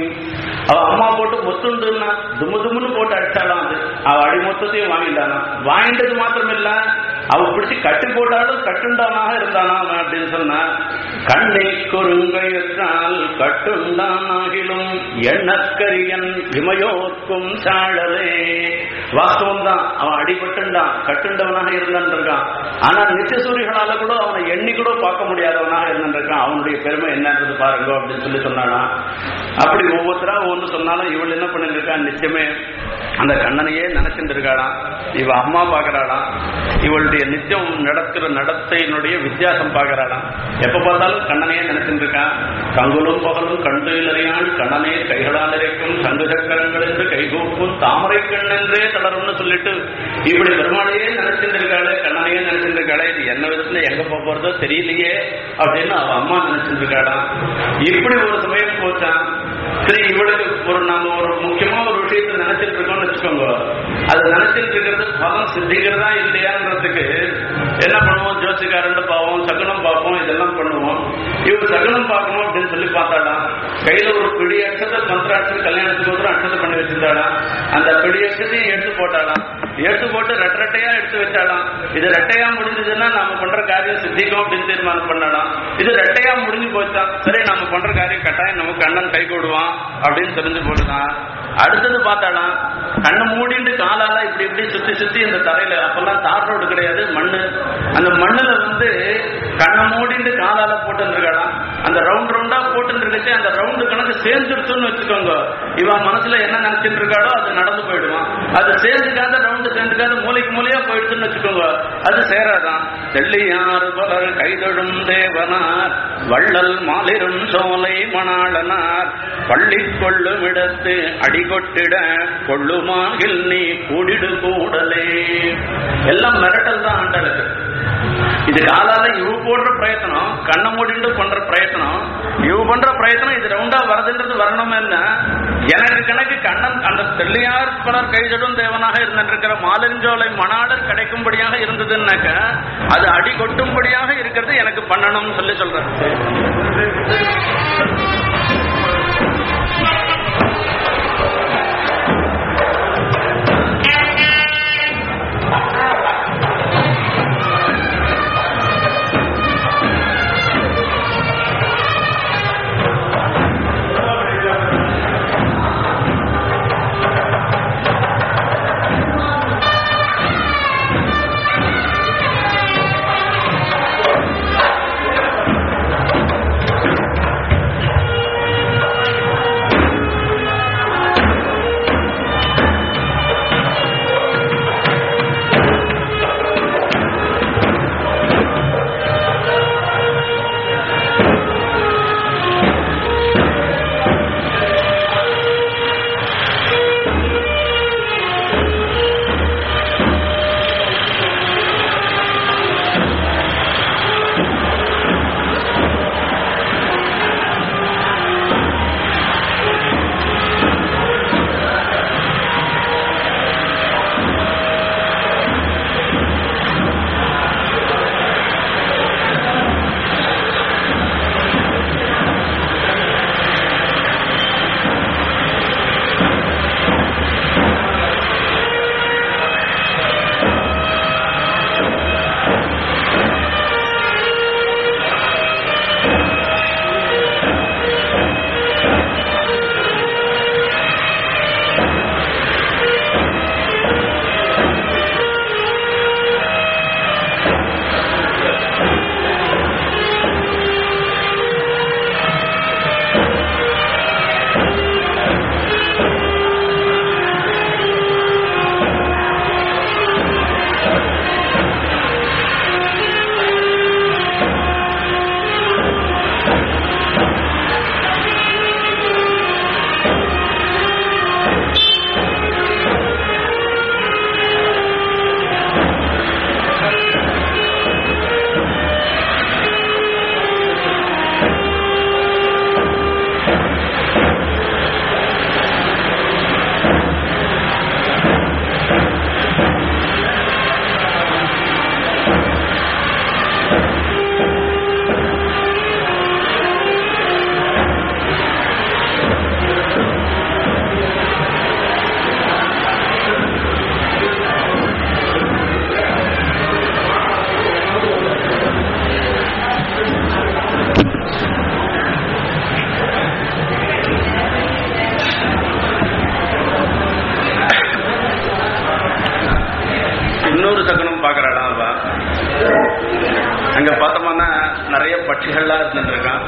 அவ அம்மா போட்டு மொத்துண்டுன்னா தும்மு தும்முன்னு போட்டு அடிச்சாலாம் அது அவ அடி மொத்தத்தையும் வாங்கிட்டானா வாங்கிட்டது மாத்திரம் இல்ல அவ பிடிச்சு கட்டி போட்டாலும் கட்டுண்டானாக இருந்தானா அவன் அப்படின்னு சொன்னா கண்ணை குறுங்கையற்றால் கட்டுண்டானாகிலும் எண்ணக்கரியன் விமயோர்க்கும் சாழலே வாஸ்தவம் தான் அவன் அடிபட்டுண்டான் கட்டுண்டவனாக இருந்தான் இருக்கான் ஆனா நித்தியசூரிகளால கூட அவனை எண்ணி கூட பார்க்க முடியாதவனாக இருந்திருக்கான் அவனுடைய பெருமை என்னன்றது பாருங்க அப்படின்னு சொல்லி சொன்னானா அப்படி ஒவ்வொருத்தரா ஒவ்வொன்று சொன்னாலும் இவள் என்ன பண்ணிட்டு இருக்கான் நிச்சயமே அந்த கண்ணனையே நினைச்சிட்டு இருக்காளாம் இவ அம்மா பாக்குறாளாம் இவளுடைய நித்தியம் நடக்கிற நடத்தையினுடைய வித்தியாசம் பாக்குறாளாம் எப்ப பார்த்தாலும் கண்ணனையே நினைச்சிட்டு இருக்கான் கங்குலும் பகலும் கண்டு இலறியான் கண்ணனே கைகளால் இறைக்கும் சங்கு சக்கரங்கள் என்று கைகூப்பும் தாமரை கண்ணென்றே தளரும்னு சொல்லிட்டு இப்படி பெருமாளையே நினைச்சிட்டு இருக்காளே கண்ணனையே நினைச்சிட்டு இருக்காளே இது என்ன விதத்துல எங்க போக போறதோ தெரியலையே அப்படின்னு அவ அம்மா நினைச்சிட்டு இருக்காளாம் இப்படி ஒரு சமயம் போச்சான் சரி இவளுக்கு ஒரு நாம ஒரு முக்கியமா ஒரு விஷயத்தை நினைச்சிட்டு இருக்கோம்னு வச்சுக்கோங்க அது நினைச்சிட்டு இருக்கிறது பலம் சித்திக்கிறதா இல்லையான்றதுக்கு என்ன பண்ணுவோம் ஜோசிக்காரன் பாவோம் சகுனம் பார்ப்போம் இதெல்லாம் பண்ணுவோம் இவங்க சகுனம் பார்க்கணும் அப்படின்னு சொல்லி பார்த்தாலாம் கையில ஒரு பிடி அட்சத்தை மந்திராட்சம் கல்யாணத்துக்கு ஒரு அட்சத்தை பண்ணி வச்சிருந்தாளாம் அந்த பிடி அட்சத்தையும் எடுத்து போட்டாலாம் எடுத்து போட்டு ரெட்டை ரெட்டையா எடுத்து வச்சாலாம் இது ரெட்டையா முடிஞ்சதுன்னா நாம பண்ற காரியம் சித்திக்கும் அப்படின்னு தீர்மானம் பண்ணலாம் இது ரெட்டையா முடிஞ்சு போச்சான் சரி நாம பண்ற காரியம் கட்டாயம் நமக்கு கண்ணன் கை கொடுவான் அப்படின்னு தெரிஞ்சு போட்டுதான் அடுத்தது பார்த்தாலாம் கண்ணை மூடிட்டு காலால இப்படி இப்படி சுத்தி சுத்தி இந்த தரையில அப்பெல்லாம் தார் ரோடு கிடையாது மண்ணு அந்த மண்ணுல வந்து கண்ணை மூடிட்டு காலால போட்டுருக்காளாம் அந்த ரவுண்ட் ரவுண்டா போட்டுருக்கச்சு அந்த ரவுண்டு கணக்கு சேர்ந்துருச்சுன்னு வச்சுக்கோங்க இவன் மனசுல என்ன நினைச்சிட்டு இருக்காளோ அது நடந்து போயிடுவான் அது சேர்ந்துக்காத ரவுண்டு சேர்ந்துக்காத மூளைக்கு மூலையா போயிடுச்சுன்னு வச்சுக்கோங்க அது சேராதான் தெள்ளியாறு பலர் கைதொழும் தேவனார் வள்ளல் மாலிரும் சோலை மணாளனார் பள்ளி கொள்ளும் இடத்து அடிகொட்டிட கொள்ளுமாகில் நீ கூடிடு கூடலே எல்லாம் மிரட்டல் தான் ஆண்டலுக்கு இது காலால இவ போடுற பிரயத்தனம் கண்ணை மூடிண்டு பண்ற பிரயத்தனம் இவ பண்ற பிரயத்தனம் இது ரவுண்டா வரதுன்றது வரணும் என்ன எனக்கு கணக்கு கண்ணன் அந்த தெள்ளியார் பலர் கைதடும் தேவனாக இருந்திருக்கிற மாலஞ்சோலை மணாடர் கிடைக்கும்படியாக இருந்ததுன்னாக்க அது அடி கொட்டும்படியாக இருக்கிறது எனக்கு பண்ணணும்னு சொல்லி சொல்றேன் பார்த்தோம்னா நிறைய பட்சிகள்லாம் இருந்துருக்கான்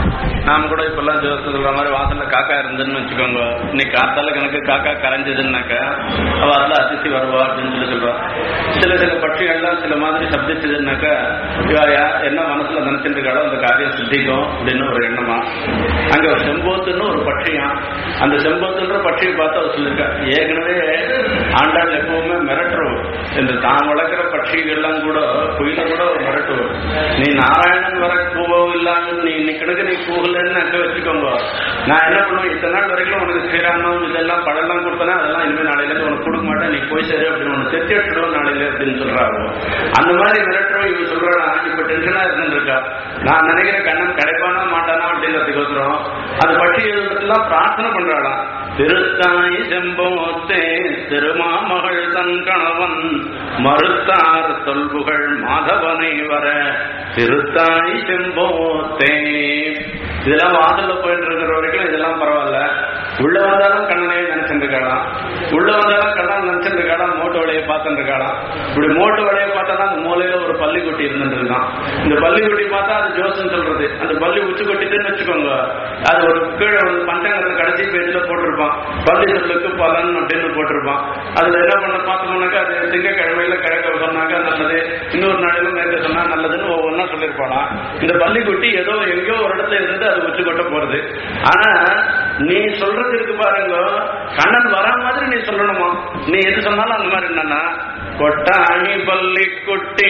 நாம கூட இப்பெல்லாம் ஜோசப் சொல்ற மாதிரி வாசல்ல காக்கா இருந்துன்னு வச்சுக்கோங்க இன்னைக்கு காத்தால கணக்கு காக்கா கரைஞ்சதுன்னாக்கா அவ அதுல அதிர்ச்சி வருவா அப்படின்னு சொல்லி சொல்றான் சில சில பட்சிகள்லாம் சில மாதிரி சப்திச்சதுன்னாக்கா இவா யா- என்ன மனசுல நினைச்சிட்டு இருக்காளோ அந்த காரியம் சித்திக்கும் அப்படின்னு ஒரு எண்ணமா அங்க ஒரு செம்போத்துன்னு ஒரு பட்சியாம் அந்த செம்போத்துன்ற பட்சியை பார்த்து அவர் சொல்லியிருக்கா ஏற்கனவே ஆண்டாள் எப்பவுமே மிரட்டுறோம் இந்த தான் வளர்க்குற பட்சிகள்லாம் கூட குயில கூட ஒரு மிரட்டுவோம் நீ நாராயணன் வர கூவவும் இல்லாம நீ இன்னைக்கு நீ கூகலன்னு அங்க வச்சுக்கோங்க நான் என்ன பண்ணுவேன் இத்தனை நாள் வரைக்கும் உனக்கு ஸ்ரீராமம் இதெல்லாம் பழம்லாம் கொடுத்தனா அதெல்லாம் இனிமேல் நாளையில இருந்து உனக்கு கொடுக்க மாட்டேன் நீ போய் சரி அப்படின்னு உனக்கு செத்து எடுத்துடுவோம் நாளையில அப்படின்னு சொல்றாங்க அந்த மாதிரி மிரட்டுறோம் இவன் சொல்றானா இப்ப டென்ஷனா இருந்துருக்கா நான் நினைக்கிறேன் கண்ணன் கிடைப்பானா மாட்டானா அப்படின்றதுக்கோசரம் அது பற்றி எழுதுறதுலாம் பிரார்த்தனை பண்றாளாம் திருத்தாய் செம்போத்தே திருமாமகள் தன் கணவன் மறுத்தார் தொல்புகள் மாதவனை வர திருத்தாய் செம்போத்தே இதெல்லாம் வாசல்ல போயிட்டு இருக்கிற வரைக்கும் இதெல்லாம் பரவாயில்ல உள்ள வந்தாலும் கண்ணனையே நினைச்சிட்டு இருக்காளாம் உள்ள வந்தாலும் கண்ணன் நினைச்சிட்டு இருக்காளாம் மோட்டு வலையை பார்த்துட்டு இருக்காளாம் இப்படி மோட்டு வலையை பார்த்தா அந்த மூலையில ஒரு பள்ளிக்குட்டி இருந்துட்டு இருக்கான் இந்த பள்ளிக்குட்டி பார்த்தா அது ஜோசன் சொல்றது அந்த பள்ளி உச்சி கொட்டிட்டுன்னு வச்சுக்கோங்க அது ஒரு கீழே ஒரு பஞ்சாங்கத்தை கடைசி பேஜ்ல போட்டிருப்பான் பள்ளி சொல்லுக்கு பலன் அப்படின்னு போட்டிருப்பான் அதுல என்ன பண்ண பார்த்தோம்னாக்கா அது திங்கக்கிழமையில கிழக்க சொன்னாங்க நல்லது இன்னொரு நாளிலும் நேற்று சொன்னா நல்லதுன்னு ஒவ்வொன்றா சொல்லியிருப்பாளாம் இந்த பள்ளிக்குட்டி ஏதோ எங்கேயோ ஒரு இடத்துல இருந்து அது உச்சி கொட்ட போறது ஆனா நீ சொல்றது இருக்கு பாருங்க கண்ணன் வரா மாதிரி நீ சொல்லணுமா நீ எது சொன்னாலும் அந்த மாதிரி என்னன்னா கொட்டாணி பள்ளி குட்டி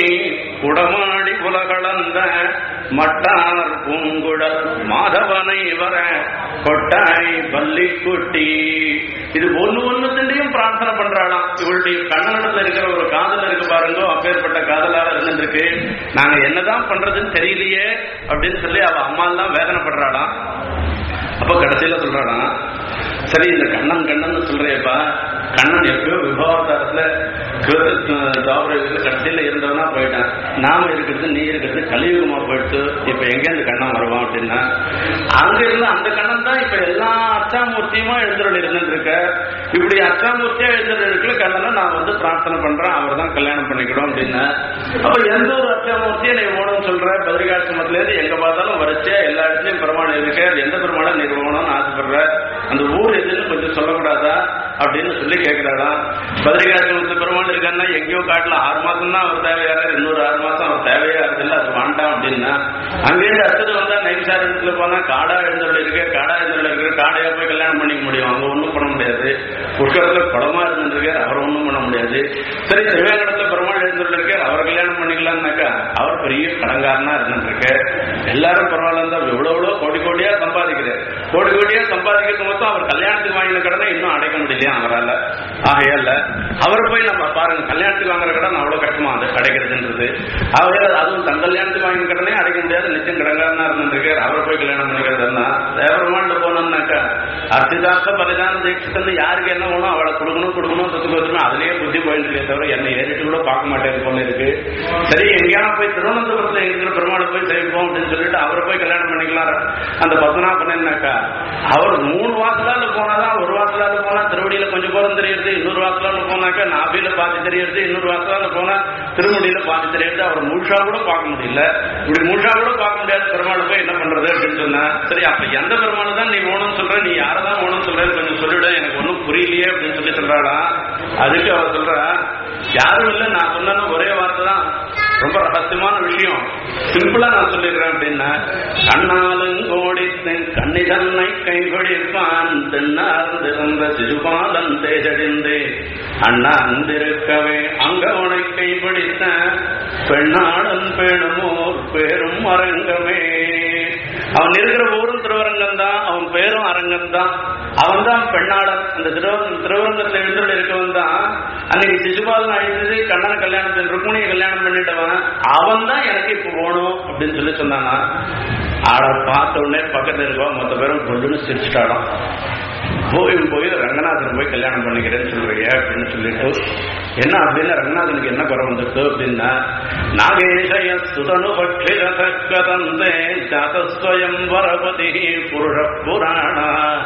குடமாடி உலகளந்த மட்டார் பூங்குழல் மாதவனை வர கொட்டாய் பள்ளி குட்டி இது ஒண்ணு ஒண்ணுத்தையும் பிரார்த்தனை பண்றாளாம் இவளுடைய கண்ணனிடத்துல இருக்கிற ஒரு காதல் இருக்கு பாருங்க அப்பேற்பட்ட காதலாக இருந்துருக்கு நாங்க என்னதான் பண்றதுன்னு தெரியலையே அப்படின்னு சொல்லி அவ அம்மா எல்லாம் வேதனைப்படுறாளாம் அப்ப கடைசியில சொல்றாளாம் சரி இந்த கண்ணன் கண்ணன் சொல்றியப்பா கண்ணன் எப்பயோ விபவாதாரத்துல தாவரத்துல கடைசியில இருந்தவனா போயிட்டான் நாம இருக்கிறது நீ இருக்கிறது கலியுகமா போயிட்டு இப்ப எங்க இந்த கண்ணன் வருவான் அப்படின்னா அங்க இருந்து அந்த கண்ணன் தான் இப்ப எல்லா அச்சாமூர்த்தியுமா எழுந்துள்ள இருந்துட்டு இருக்க இப்படி அச்சாமூர்த்தியா எழுந்துள்ள இருக்கிற கண்ணனை நான் வந்து பிரார்த்தனை பண்றேன் அவர் தான் கல்யாணம் பண்ணிக்கணும் அப்படின்னா அப்ப எந்த ஒரு அச்சாமூர்த்தியை நீ ஓணும்னு சொல்ற பதிரிகாசிரமத்துல இருந்து எங்க பார்த்தாலும் வரிசையா எல்லா இடத்துலயும் பெருமாள் இருக்கு அது எந்த பெருமாளை நீ ஓணும்னு ஆசைப்படுற அந்த ஊர் எதுன்னு கொஞ்சம் சொல்லக்கூடாதா அப்படின்னு சொல்லி கேட்கிறாளா பதிரிகாசிரமத்து பெருமாள் இருக்காருன்னா எங்கேயோ காட்டுல ஆறு மாசம் தான் அவர் தேவையாரு இன்னொரு ஆறு மாசம் அவர் தேவையா இருக்குல்ல அது வேண்டாம் அப்படின்னா அங்கேருந்து அடுத்தது வந்தா நைவிசாரத்துல போனா காடா எழுந்தருள் இருக்கு காடா எழுந்தருள் இருக்கு காடையா போய் கல்யாணம் பண்ணிக்க முடியும் அங்க ஒண்ணும் பண்ண முடியாது புஷ்கரத்துல குளமா இருந்திருக்காரு அவர் ஒண்ணும் பண்ண முடியாது சரி திருவேங்கடத்துல பெருமாள் எழுந்தருள் இருக்கார் அவர் கல்யாணம் பண்ணிக்கலாம்னாக்கா அவர் பெரிய கடங்காரனா இருந்துருக்கு எல்லாரும் பரவாயில்ல தான் எவ்வளவு எவ்வளவு கோடி கோடியா சம்பாதிக்கிறார் கோடி கோடியா சம்பாதிக்கிறது மொத்தம் அவர் கல்யாணத்துக்கு வாங்கின கடனை இன்னும் அடைக்க முடியலையா அவரால ஆகையால அவரை போய் நம்ம பாருங்க கல்யாணத்துக்கு வாங்குற கடன் அவ்வளவு கஷ்டமா அது அடைக்கிறதுன்றது ஆகையால் அதுவும் தன் கல்யாணத்துக்கு வாங்கின கடனே அடைக்க முடியாது நிச்சயம் கடங்காரனா இருந்திருக்காரு அவரை போய் கல்யாணம் பண்ணிக்கிறதுன்னா தேவரமாண்ட போனோம்னாக்கா அர்த்திதார்த்த பரிதான தீட்சத்து யாருக்கு என்ன வேணும் அவளை கொடுக்கணும் கொடுக்கணும் சொத்து கொடுக்கணும் அதுலயே புத்தி போயிட்டு இருக்கே தவிர என்ன ஏறிட்டு கூட பார்க்க மாட்டேன் போல இருக்கு சரி எங்கேயாவது போய் திருவனந்தபுரத்துல இருக்கிற பெருமாளை போய் சேவிப்போம் அப்படின்னு சொல்லிட்டு அவரை போய் கல்யாணம் பண்ணிக்கலாம் அந்த பத்மநாபனாக்கா அவர் மூணு வாசலால போனாதான் ஒரு வாசலால போனா திருவடியில கொஞ்சம் போதும் தெரியறது இன்னொரு வாசலால போனாக்கா நாபியில பாதி தெரியறது இன்னொரு வாசலால போனா திருமுடியில பாதி தெரியறது அவர் முழுஷா கூட பார்க்க முடியல இப்படி முழுஷா கூட பார்க்க முடியாத பெருமாளை போய் என்ன பண்றது அப்படின்னு சொன்னா சரி அப்ப எந்த பெருமாள் தான் நீ ஓணும்னு சொல்ற நீ யாரதான் ஓணும்னு சொல்றேன்னு கொஞ்சம் சொல்லிவிட எனக்கு ஒன்றும் புரியலையே அப்படின்னு சொல்லி சொல்றாளா அதுக்கு அவ சொல்றா யாரும் இல்லை நான் சொன்ன ஒரே வார்த்தை தான் ரொம்ப ரகசியமான விஷயம் சிம்பிளா நான் சொல்லிடுறேன் அப்படின்னா கண்ணாலும் கோடித்து கண்ணி தன்னை கைகொடிப்பான் தென்னார்ந்திருந்த சிறுபாலன் தேஜடிந்து அண்ணாந்திருக்கவே அங்க உனை கைபிடித்த பெண்ணாளன் பேணுமோர் பேரும் அரங்கமே அவன் இருக்கிற ஊரும் திருவரங்கம் தான் அவன் பேரும் அரங்கம் தான் அவன் தான் பெண்ணாளன் அந்த திருவரங்க திருவரங்கத்தில் எழுந்துள்ள இருக்கவன் தான் அன்னைக்கு சிசுபாலன் அழிந்தது கண்ணனை கல்யாணம் ருக்மிணியை கல்யாணம் பண்ணிட்டவன் அவன் தான் எனக்கு இப்ப போகணும் அப்படின்னு சொல்லி சொன்னானா ஆட பார்த்த உடனே பக்கத்துல இருக்கவன் மொத்த பேரும் கொள்ளுன்னு சிரிச்சுட்டாடும் போய் போய் ரங்கநாதன் போய் கல்யாணம் பண்ணிக்கிறேன்னு சொல்றீங்க அப்படின்னு சொல்லிட்டு என்ன அப்படின்னு ரங்கநாதனுக்கு என்ன குறை வந்துருக்கு அப்படின்னா நாகேஷய சுதனு பட்சிரதந்தே ஜாதஸ்வயம் வரபதி புருஷ புராண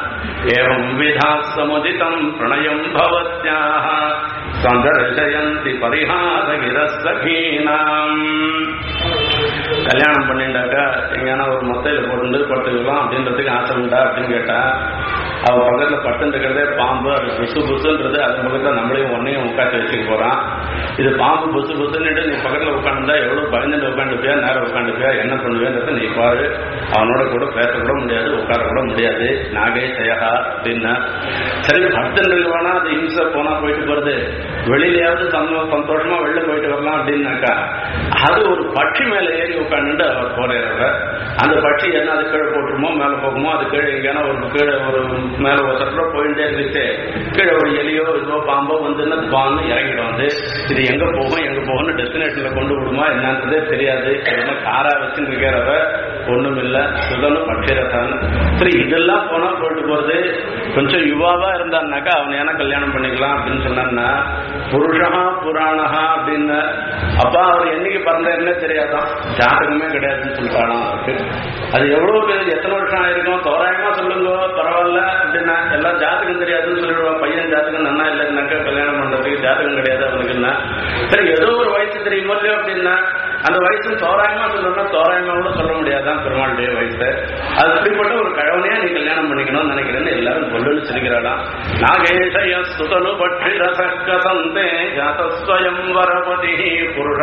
ஏவம் விதா சமுதிதம் பிரணயம் பவத்யாः சந்தர்சயந்தி பரிஹாசகிரஸ்தகீனாம் கல்யாணம் பண்ணிண்டாக்கா எங்கன்னா ஒரு மொத்தையில போட்டு படுத்துக்கலாம் அப்படின்றதுக்கு ஆசை உண்டா அப்படின்னு கேட்டா அவ பக்கத்துல பட்டு இருக்கிறதே பாம்பு அது புசு புசுன்றது அது பக்கத்துல நம்மளையும் ஒன்னையும் உட்காந்து வச்சுக்க போறான் இது பாம்பு புசு புசுன்னு நீ பக்கத்துல உட்காந்துருந்தா எவ்வளவு பயந்துட்டு உட்காந்துப்பியா நேரம் உட்காந்துப்பியா என்ன பண்ணுவேன்றத நீ பாரு அவனோட கூட பேச கூட முடியாது உட்கார கூட முடியாது நாகே ஜெயஹா அப்படின்னா சரி பக்தர்கள் வேணா அது ஹிம்சை போனா போயிட்டு போறது வெளியிலயாவது சந்தோ சந்தோஷமா வெளில போயிட்டு வரலாம் அப்படின்னாக்கா அது ஒரு பட்சி மேல ஏறி உட்காந்துட்டு அவர் போறவர் அந்த பட்சி என்ன அது கீழே போட்டுருமோ மேல போகுமோ அது கீழே எங்கேனா ஒரு கீழே ஒரு மேல ஒரு தட்டில போயிட்டே இருந்துட்டு கீழே ஒரு எலியோ இதுவோ பாம்போ வந்துன்னா பாம்பு இறங்கிடும் வந்து இது எங்க போகும் எங்க போகும்னு டெஸ்டினேஷன்ல கொண்டு விடுமா என்னன்றதே தெரியாது என்ன காரா வச்சுட்டு இருக்கிறவ ஒண்ணும் இல்ல சுதனும் பட்சிரத்தான் சரி இதெல்லாம் போனா போட்டு போறது கொஞ்சம் யுவாவா இருந்தான்னாக்கா அவனை ஏன்னா கல்யாணம் பண்ணிக்கலாம் அப்படின்னு சொன்னான்னா புருஷா புராணஹா அப்படின்னு அப்பா அவர் என்னைக்கு பிறந்தாருன்னே தெரியாதான் ஜாதகமே கிடையாதுன்னு சொல்லிட்டாலாம் அவருக்கு அது எவ்வளவு பேர் எத்தனை வருஷம் ஆயிருக்கும் தோராயமா சொல்லுங்க பரவாயில்ல அப்படின்னா எல்லாம் ஜாதகம் தெரியாதுன்னு சொல்லிடுவான் பையன் ஜாதகம் நன்னா இல்லைன்னாக்கா கல்யாணம் பண்றதுக்கு ஜாதகம் கிடையாது அவனுக்குன்னா சரி ஏதோ ஒரு வயசு தெரியுமோ இல்லையோ அப்படின்னா அந்த வயசு தோராயமா சொல்லணும்னா தோராயமா கூட சொல்ல முடியாதான் பெருமாளுடைய வயசு அது அப்படிப்பட்ட ஒரு கழவனையா நீ கல்யாணம் பண்ணிக்கணும்னு நினைக்கிறேன்னு எல்லாரும் சொல்லு சிரிக்கிறாளாம் நாகேஷய சுதனு பட்சி ரசக்கசந்தே ஜாதஸ்வயம் வரபதி புருஷ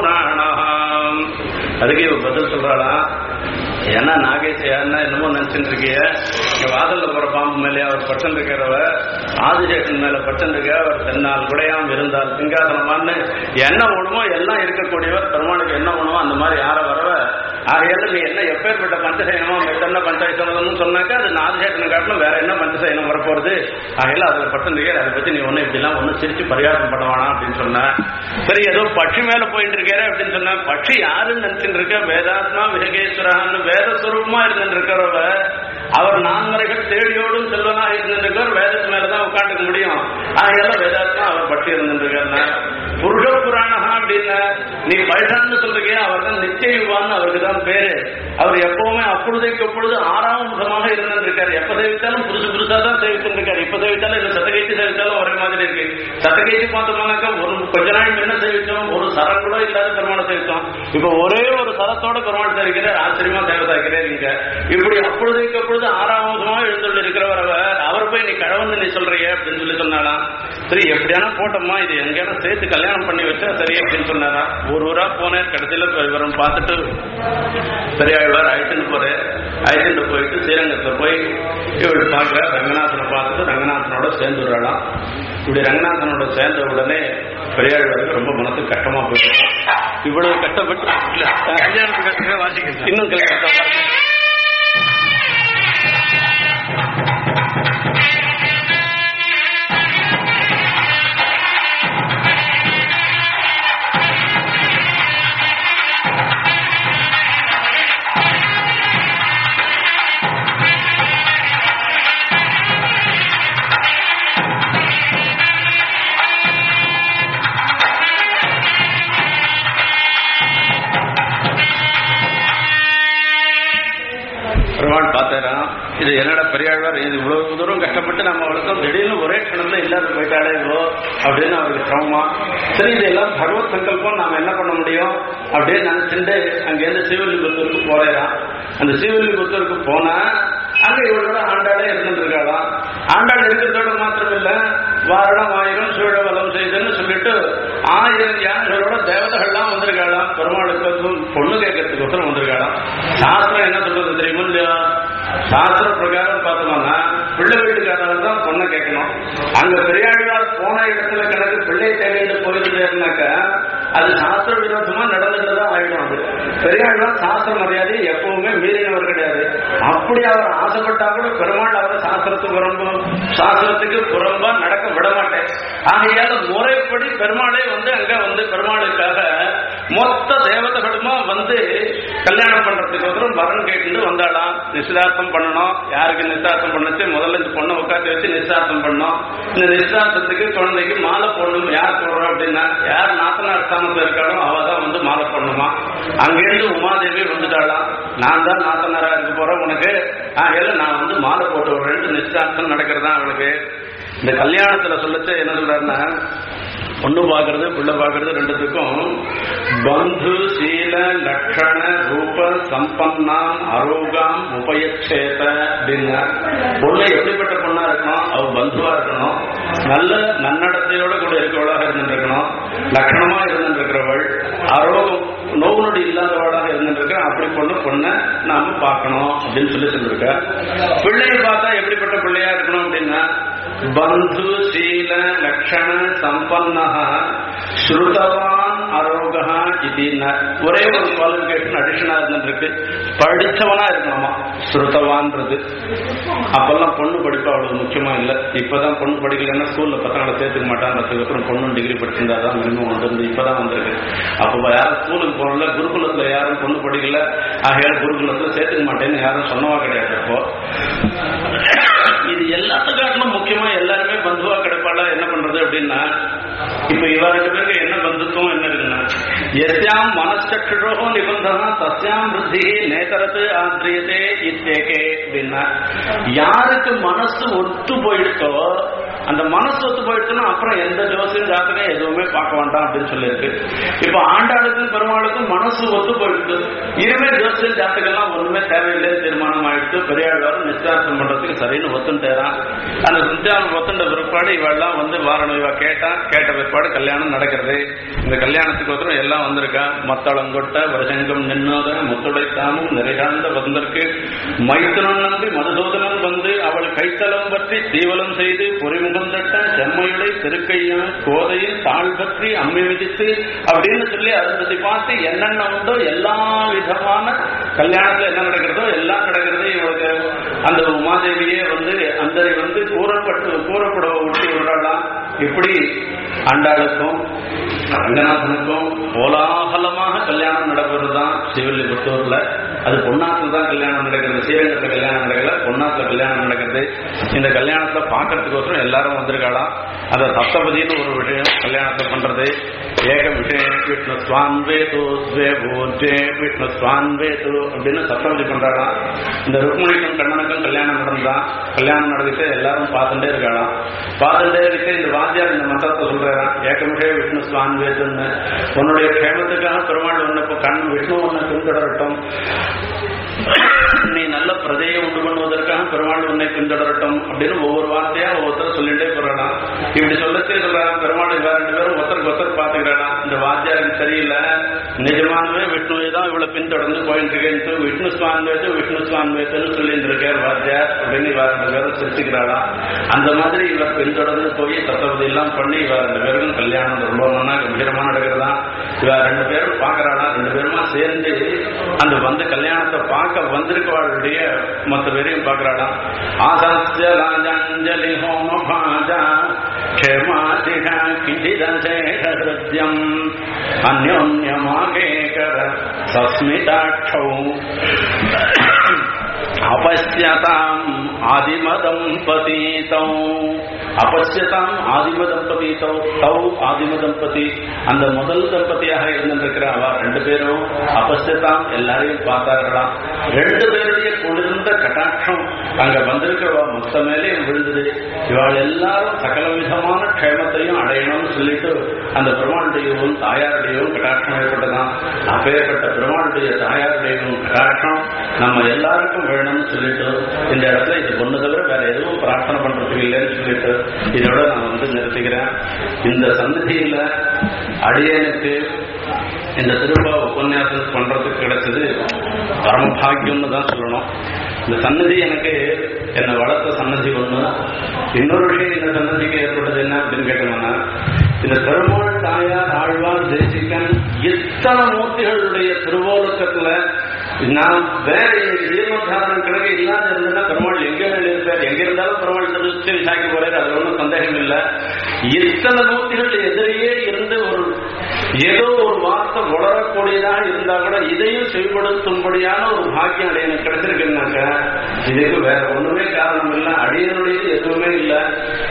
புராணம் அதுக்கு இவ பதில் சொல்றாளாம் ஏன்னா நாகேஷையான்னா என்னமோ நினைச்சுட்டு இருக்கிய இந்த வாசல்ல போற பாம்பு மேலே அவர் பட்டன் இருக்கிறவ ஆதிசேஷன் மேல பட்டன் இருக்க அவர் தென்னால் குடையாம் இருந்தால் சிங்காசனமான்னு என்ன வேணுமோ எல்லாம் இருக்கக்கூடியவர் பெருமானுக்கு என்ன வேணுமோ அந்த மாதிரி யார வரவ ஆகையால நீ என்ன எப்பேற்பட்ட பஞ்சசயனமோ மெத்தன்ன பஞ்சாயத்தனம்னு சொன்னாக்கா அது ஆதிசேஷனை காட்டிலும் வேற என்ன பஞ்சசயனம் வரப்போறது ஆகையால அதுல பட்டன் இருக்க அதை பத்தி நீ ஒண்ணு இப்படிலாம் ஒன்னும் சிரிச்சு பரிகாசம் பண்ண வேணாம் அப்படின்னு சொன்ன சரி ஏதோ பட்சி மேல போயிட்டு இருக்காரு அப்படின்னு சொன்னா பட்சி யாருன்னு நினைச்சுட்டு இருக்க வேதாத்மா விஹகேஸ்வரன்னு வேத சுரூபமா இருந்துட்டு இருக்கிறவ அவர் நான்மறைகள் தேடியோடும் செல்வனா இருந்திருக்கார் வேதத்து மேலதான் உட்காந்துக்க முடியும் ஆகையால வேதாத்மா அவர் பற்றி இருந்திருக்காருன்னா புருஷ புராணகா அப்படின்னா நீ பழசான்னு சொல்றீங்க அவர் தான் நித்திய யுவான்னு அவருக்கு தான் பேரு அவர் எப்பவுமே அப்பொழுதைக்கு அப்பொழுது ஆறாம் முகமாக இருந்திருக்காரு எப்ப சேவித்தாலும் புதுசு புதுசா தான் சேவிச்சுட்டு இருக்காரு இப்ப சேவித்தாலும் இல்ல சத்தகைச்சு சேவித்தாலும் ஒரே மாதிரி இருக்கு சத்தகைச்சு பார்த்தோம்னாக்கா ஒரு கொஞ்ச நாள் முன்ன சேவிச்சோம் ஒரு சரம் கூட இல்லாத பெருமாளை சேவிச்சோம் இப்ப ஒரே ஒரு சரத்தோட பெருமாள் சேவிக்கிறார் ஆச்சரியமா தேவதாக்கிறேன் நீங்க இப்படி அப்பொழுதைக்கு அப்பொழுது ஆறாம் முகமா எழுந்துள்ள இருக்கிறவர் அவர் அவர் போய் நீ கழவந்து நீ சொல்றீங்க அப்படின்னு சொல்லி சொன்னாலாம் சரி எப்படியானா போட்டோமா இது எங்கேயான சேர்த்து கல்யாணம் பண்ணி வச்சா சரி அப்படின்னு சொன்னாரா ஒரு ஊரா போனேன் கடைசியில இவரும் பார்த்துட்டு பெரியாழ்வார் அழைச்சிட்டு போறேன் அழைச்சிட்டு போயிட்டு ஸ்ரீரங்கத்துல போய் இவள் பார்க்கற ரங்கநாதனை பார்த்துட்டு ரங்கநாதனோட சேர்ந்துடுறாளாம் இப்படி ரங்கநாதனோட சேர்ந்த உடனே பெரியாழ்வாருக்கு ரொம்ப மனசு கஷ்டமா போயிட்டு இவ்வளவு கஷ்டப்பட்டு இல்ல, கல்யாணத்துக்கு வாசிக்கிறேன் இன்னும் கல்யாணம் பெருமாள் பார்த்தாராம் இது என்னடா பெரியாழ்வார் இது இவ்வளவு தூரம் கஷ்டப்பட்டு நம்ம வளர்த்தோம் திடீர்னு ஒரே கணத்துல இல்லாத போயிட்டாலே இவ்வளோ அப்படின்னு அவருக்கு சிரமமா சரி இதெல்லாம் பகவத் சங்கல்பம் நாம என்ன பண்ண முடியும் அப்படின்னு நினைச்சுட்டு அங்கேருந்து சிவலிபுத்தூருக்கு போறேராம் அந்த சிவலிபுத்தூருக்கு போனா அங்க இவளோட ஆண்டாளே இருந்துட்டு இருக்காளாம் ஆண்டாள் இருக்கிறதோட மாத்திரம் இல்ல வாரணம் ஆயிரம் சூழவலம் செய்துன்னு சொல்லிட்டு ஆயிரம் யானைகளோட தேவதைகள்லாம் வந்திருக்காளாம் பெருமாளுக்கு வந்து பொண்ணு கேட்கறதுக்கு ஒருத்தர் வந்திருக்காளாம் சாஸ்திரம் என்ன சொல்றது தெரியுமா இல்லையா சாஸ்திர பிரகாரம் பார்த்தோம்னா பிள்ளை வீட்டுக்காரர் தான் பொண்ணை கேட்கணும் அங்க பெரியாழ்வார் போன இடத்துல கணக்கு பிள்ளை தேவைன்னு போயிருந்தாருனாக்கா அது சாஸ்திர விரோதமா நடந்துட்டு தான் ஆயிடும் அது பெரியாழ்வார் சாஸ்திர மரியாதை எப்பவுமே மீறினவர் கிடையாது அப்படி அவர் ஆசைப்பட்டா கூட பெருமாள் அவரை சாஸ்திரத்துக்கு புறம்பும் சாஸ்திரத்துக்கு புறம்பா நடக்க விட மாட்டேன் ஆகையால முறைப்படி பெருமாளே வந்து அங்க வந்து பெருமாளுக்காக மொத்த தேவதைகளுமா வந்து கல்யாணம் பண்றதுக்கு அப்புறம் வரன் கேட்டு வந்தாளாம் நிச்சயதார்த்தம் பண்ணணும் யாருக்கு நிச்சயதார்த்தம் பண்ணுச்சு முதல்ல இந்த பொண்ணை உட்காந்து வச்சு நிச்சயதார்த்தம் பண்ணோம் இந்த நிச்சயதார்த்தத்துக்கு குழந்தைக்கு மாலை போடணும் யார் போடுறோம் அப்படின்னா யார் நாத்தனார் ஸ்தானத்துல இருக்காளோ அவ தான் வந்து மாலை போடணுமா அங்கிருந்து உமாதேவி வந்துட்டாளாம் நான் தான் நாத்தனாரா இருக்க போறேன் உனக்கு ஆகையில நான் வந்து மாலை போட்டு விடுறேன்ட்டு நிச்சயதார்த்தம் நடக்கிறதா அவளுக்கு இந்த கல்யாணத்துல சொல்லச்சு என்ன சொல்றாருன்னா பொண்ணு பாக்குறது பிள்ளை பாக்குறது ரெண்டுத்துக்கும் பந்து சீல லட்சண ரூப சம்பன்னாம் அரோகாம் உபயக்ஷேத அப்படின்னா பொண்ணு எப்படிப்பட்ட பொண்ணா இருக்கணும் அவ பந்துவா இருக்கணும் நல்ல நன்னடத்தையோட கூட இருக்கவளாக இருந்துருக்கணும் லட்சணமா இருந்துருக்கிறவள் அரோகம் நோவு நொடி இல்லாதவளாக இருந்துருக்க அப்படி பொண்ணு பொண்ணை நாம பார்க்கணும் அப்படின்னு சொல்லி சொல்லிருக்க பிள்ளையை பார்த்தா எப்படிப்பட்ட பிள்ளையா இருக்கணும் அப்படின்னா பந்து சீல லட்சண சம்பன்னா ஸ்ருதவான் அரோகா இதுன்னா ஒரே ஒரு குவாலிபிகேஷன் அடிஷனா இருந்துருக்கு படிச்சவனா இருக்கணுமா ஸ்ருதவான்றது அப்பெல்லாம் பொண்ணு படிப்பு அவ்வளவு முக்கியமா இல்ல இப்பதான் பொண்ணு படிக்கலன்னா ஸ்கூல்ல பசங்களை சேர்த்துக்க மாட்டாங்க அதுக்கப்புறம் பொண்ணு டிகிரி படிச்சிருந்தா தான் மினிமம் வந்து இப்பதான் வந்திருக்கு அப்ப யாரும் ஸ்கூலுக்கு போகல குருகுலத்துல யாரும் பொண்ணு படிக்கல ஆகையால் குருகுலத்துல சேர்த்துக்க மாட்டேன்னு யாரும் சொன்னவா கிடையாது அப்போ இது எல்லாத்துக்காட்டிலும் முக்கியமா எல்லாருமே பந்துவா கிடைப்பாளா என்ன பண்றது அப்படின்னா இப்ப இவ ரெண்டு பேருக்கு என்ன பந்துத்துவம் என்ன இருக்குன்னா எஸ்யாம் மனசக்ஷோ நிபந்தனா தஸ்யாம் புத்தி நேதரத்து ஆந்திரியதே இத்தேகே அப்படின்னா யாருக்கு மனசு ஒத்து போயிடுத்தோ அந்த மனசு ஒத்து போயிடுச்சுன்னா அப்புறம் எந்த ஜோசியம் ஜாதகம் எதுவுமே பார்க்க வேண்டாம் அப்படின்னு சொல்லியிருக்கு இப்ப ஆண்டாளுக்கும் பெருமாளுக்கும் மனசு ஒத்து போயிடுச்சு இனிமேல் ஜோசியம் ஜாதகம்லாம் ஒண்ணுமே தேவையில்லைன்னு தீர்மானம் ஆயிடுச்சு பெரியாழ்வாரும் நிச்சயார்த்தம் பண்றதுக்கு சரின்னு ஒத்துட்டேறான் அந்த நிச்சயம் ஒத்துண்ட பிற்பாடு இவெல்லாம் வந்து வாரணம் இவ கேட்டா கேட்ட பிற்பாடு கல்யாணம் நடக்கிறது இந்த கல்யாணத்துக்கு ஒருத்தரும் எல்லாம் வந்திருக்கா மத்தளங்கொட்ட வருஷங்கம் நின்னோத முத்துடைத்தாமும் நிறைகாந்த வந்தற்கு மைத்துனன் நம்பி மதுசூதனன் வந்து அவள் கைத்தலம் பற்றி தீவலம் செய்து பொறிமுகந்தட்ட செம்மையுடை திருக்கையான் கோதையின் தாழ் பற்றி அம்மி விதித்து அப்படின்னு சொல்லி அருந்ததி பார்த்து என்னென்ன உண்டோ எல்லா விதமான கல்யாணத்துல என்ன நடக்கிறதோ எல்லாம் நடக்கிறது இவளுக்கு அந்த உமாதேவியே வந்து அந்த வந்து கூறப்பட்டு கூறப்பட விட்டு விடுறாளாம் இப்படி ஆண்டாளுக்கும் ரங்கநாதனுக்கும் கோலாகலமாக கல்யாணம் நடக்கிறது தான் ஸ்ரீவில்லிபுத்தூர்ல அது பொன்னாத்துல தான் கல்யாணம் நடக்கிறது ஸ்ரீரங்கத்துல கல்யாணம் நடக்கல பொன்னாத்துல கல்யாணம் நடக்கிறது இந்த கல்யாணத்தை பார்க்கறதுக்கோசரம் எல்லாரும் வந்திருக்காளாம் அந்த சப்தபதினு ஒரு விஷயம் கல்யாணத்தை பண்றது ஏக விஷயம் விஷ்ணு ஸ்வான் வேது ஸ்வே பூஜே விஷ்ணு ஸ்வான் வேது அப்படின்னு சப்தபதி பண்றாளாம் இந்த ருக்மணிக்கும் கண்ணனுக்கும் கல்யாணம் நடந்தா கல்யாணம் நடந்துட்டு எல்லாரும் பார்த்துட்டே இருக்காளாம் பார்த்துட்டே இருக்க இந்த வாத்தியார் இந்த மந்திரத்தை சொல்றாராம் ஏகமிஷே விஷ்ணு ஸ்வான் வேதுன்னு உன்னுடைய க்ஷேமத்துக்காக பெருமாள் உன்னை இப்ப கண் விஷ்ணு உன்னை பின்தொடரட்டும் நீ நல்ல பிரதையை உண்டு பண்ணுவதற்காக பெருமாள் உன்னை பின்தொடரட்டும் அப்படின்னு ஒவ்வொரு வார்த்தையா ஒவ்வொருத்தர் சொல்லிட்டே போறானா இப்படி சொல்லத்தே சொல்றாங்க பெருமாள் இவ ரெண்டு பேரும் ஒருத்தருக்கு ஒருத்தர் பாத்துக்கிறானா இந்த வாத்தியாருக்கு சரியில்லை நிஜமானவே விஷ்ணுவை தான் இவ்வளவு பின்தொடர்ந்து போயிட்டு இருக்கேன் விஷ்ணு ஸ்வான் வேத்து விஷ்ணு ஸ்வான் வேத்துன்னு சொல்லிட்டு இருக்கார் வாத்தியார் அப்படின்னு இவ ரெண்டு பேரும் சிரிச்சுக்கிறாளா அந்த மாதிரி இவர் பின்தொடர்ந்து போய் தத்தவதி எல்லாம் பண்ணி இவ ரெண்டு பேருக்கும் கல்யாணம் ரொம்ப நல்லா கம்பீரமா நடக்கிறதா இவ ரெண்டு பேரும் பாக்குறாளா ரெண்டு பேருமா சேர்ந்து அந்த வந்து கல்யாணத்தை பார்க்க வந்திருக்கவாளுடைய மொத்த பேரையும் பார்க்கிறாளா ஆசாஸ்ய ராஜாஞ்சலி ஹோம பாஜா க்ஷேமாதிக கிஞ்சிதசேஷ ஹிருத்யம் அந்யோன்யமாகேகர சஸ்மிதாட்சௌ அபஸ்யதாம் ஆதிமதம்பதீதௌ அபஸ்யதாம் ஆதிம தம்பதித்தௌ தௌ ஆதிம தம்பதி அந்த முதல் தம்பதியாக இருந்திருக்கிற அவ ரெண்டு பேரும் அபஸ்யதாம் எல்லாரையும் பார்த்தார்களாம் ரெண்டு பேருடைய குளிர்ந்த கட்டாட்சம் அங்க வந்திருக்கிறவா மொத்த மேலேயும் விழுந்தது இவாள் எல்லாரும் சகல விதமான க்ஷேமத்தையும் அடையணும்னு சொல்லிட்டு அந்த பெருமாளுடையவும் தாயாருடையவும் கட்டாட்சம் ஏற்பட்டதான் அப்பேற்பட்ட பெருமாளுடைய தாயாருடையவும் கட்டாட்சம் நம்ம எல்லாருக்கும் வேணும்னு சொல்லிட்டு இந்த இடத்துல இது ஒண்ணு தவிர வேற எதுவும் பிரார்த்தனை பண்றதுக்கு இல்லைன்னு சொல்லிட்டு இதோட நான் வந்து நிறுத்திக்கிறேன் இந்த சன்னதியில அடியனுக்கு இந்த திருப்பா உபன்யாசம் பண்றதுக்கு கிடைச்சது பரமபாகியம்னு தான் சொல்லணும் இந்த சன்னதி எனக்கு என்னை வளர்த்த சன்னதி ஒண்ணு இன்னொரு விஷயம் இந்த சன்னதிக்கு ஏற்பட்டது என்ன அப்படின்னு கேட்டோம்னா இந்த பெருமாள் தாயார் ஆழ்வார் தேசிகன் இத்தனை மூர்த்திகளுடைய திருவோலக்கத்துல நான் வேற ஜீவதாரணம் கிழக்கு இல்லாத இருந்ததுன்னா பெருமாள் எங்க மேல இருப்பார் எங்க இருந்தாலும் பெருமாள் திருச்சி விசாக்கி போறாரு அது ஒன்றும் சந்தேகம் இல்லை இத்தனை மூர்த்திகள் எதிரியே இருந்து ஒரு ஏதோ ஒரு வார்த்தை உணரக்கூடியதாக இருந்தா கூட இதையும் செயல்படுத்தும்படியான ஒரு பாக்கியம் அடையனுக்கு கிடைச்சிருக்குன்னாக்க இதுக்கு வேற ஒண்ணுமே காரணம் இல்லை அடியனுடையது எதுவுமே இல்லை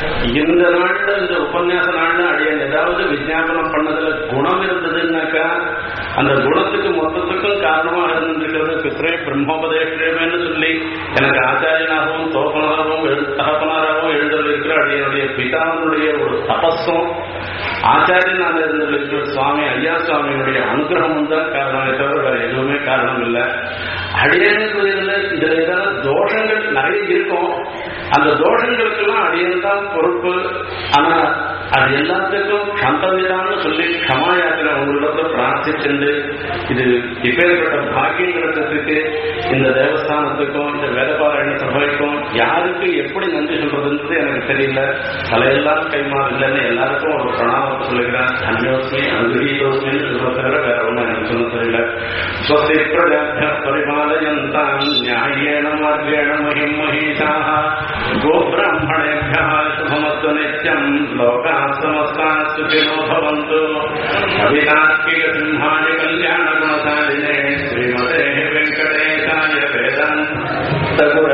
இந்த நாள்ல இந்த உபன்யாச நாள்ல அடியன் ஏதாவது விஞ்ஞாபனம் பண்ணதுல குணம் இருந்ததுன்னாக்கா அந்த குணத்துக்கு மொத்தத்துக்கும் காரணமாக இருந்திருக்கிறது பித்ரே பிரம்மோபதேஷமேன்னு சொல்லி எனக்கு ஆச்சாரியனாகவும் தோப்பனராகவும் எழு- தகப்பனாராகவும் எழுந்திருக்கிற அடியனுடைய பிதாவினுடைய ஒரு தபஸும் ஆச்சாரியனாக இருந்திருக்கிற சுவாமி ஐயா சுவாமியினுடைய அனுகிரகமும் தான் காரணமே தவிர வேற எதுவுமே காரணம் இல்லை அடியனுக்கு இதுல இதுல ஏதாவது தோஷங்கள் நிறைய இருக்கும் அந்த தோஷங்களுக்கெல்லாம் அடியன் தான் பொறுப்பு ஆனா அது எல்லாத்துக்கும் கந்தவிதான்னு சொல்லி க்ஷமா யாத்திரை உங்களிடத்துல பிரார்த்திச்சுண்டு இது இப்பேற்பட்ட பாக்கியம் கிடைச்சதுக்கு இந்த தேவஸ்தானத்துக்கும் இந்த வேதபாராயண சபைக்கும் யாருக்கு எப்படி நன்றி சொல்றதுன்றது எனக்கு தெரியல தலையெல்லாம் கைமா இல்லைன்னு எல்லாருக்கும் ஒரு பிரணாமத்தை சொல்லுகிறேன் தன்யோஸ்மி அனுகிரகீதோஸ்மின்னு சொல்ல தவிர வேற ஒன்றும் எனக்கு சொல்ல தெரியல ஸ்வஸ்தி பிரஜாபிய பரிபாலயந்தாம் நியாயேன மார்கேண மகிம் மகிஷாः गोब्राह्मणेभ्यः शुभमस्तु नित्यम् लोकाः समस्ताः सुखिनो भवन्तु कवितार्किकसिंहाय कल्याणगुणशालिने श्रीमते वेङ्कटेशाय वेदान्तगुरवे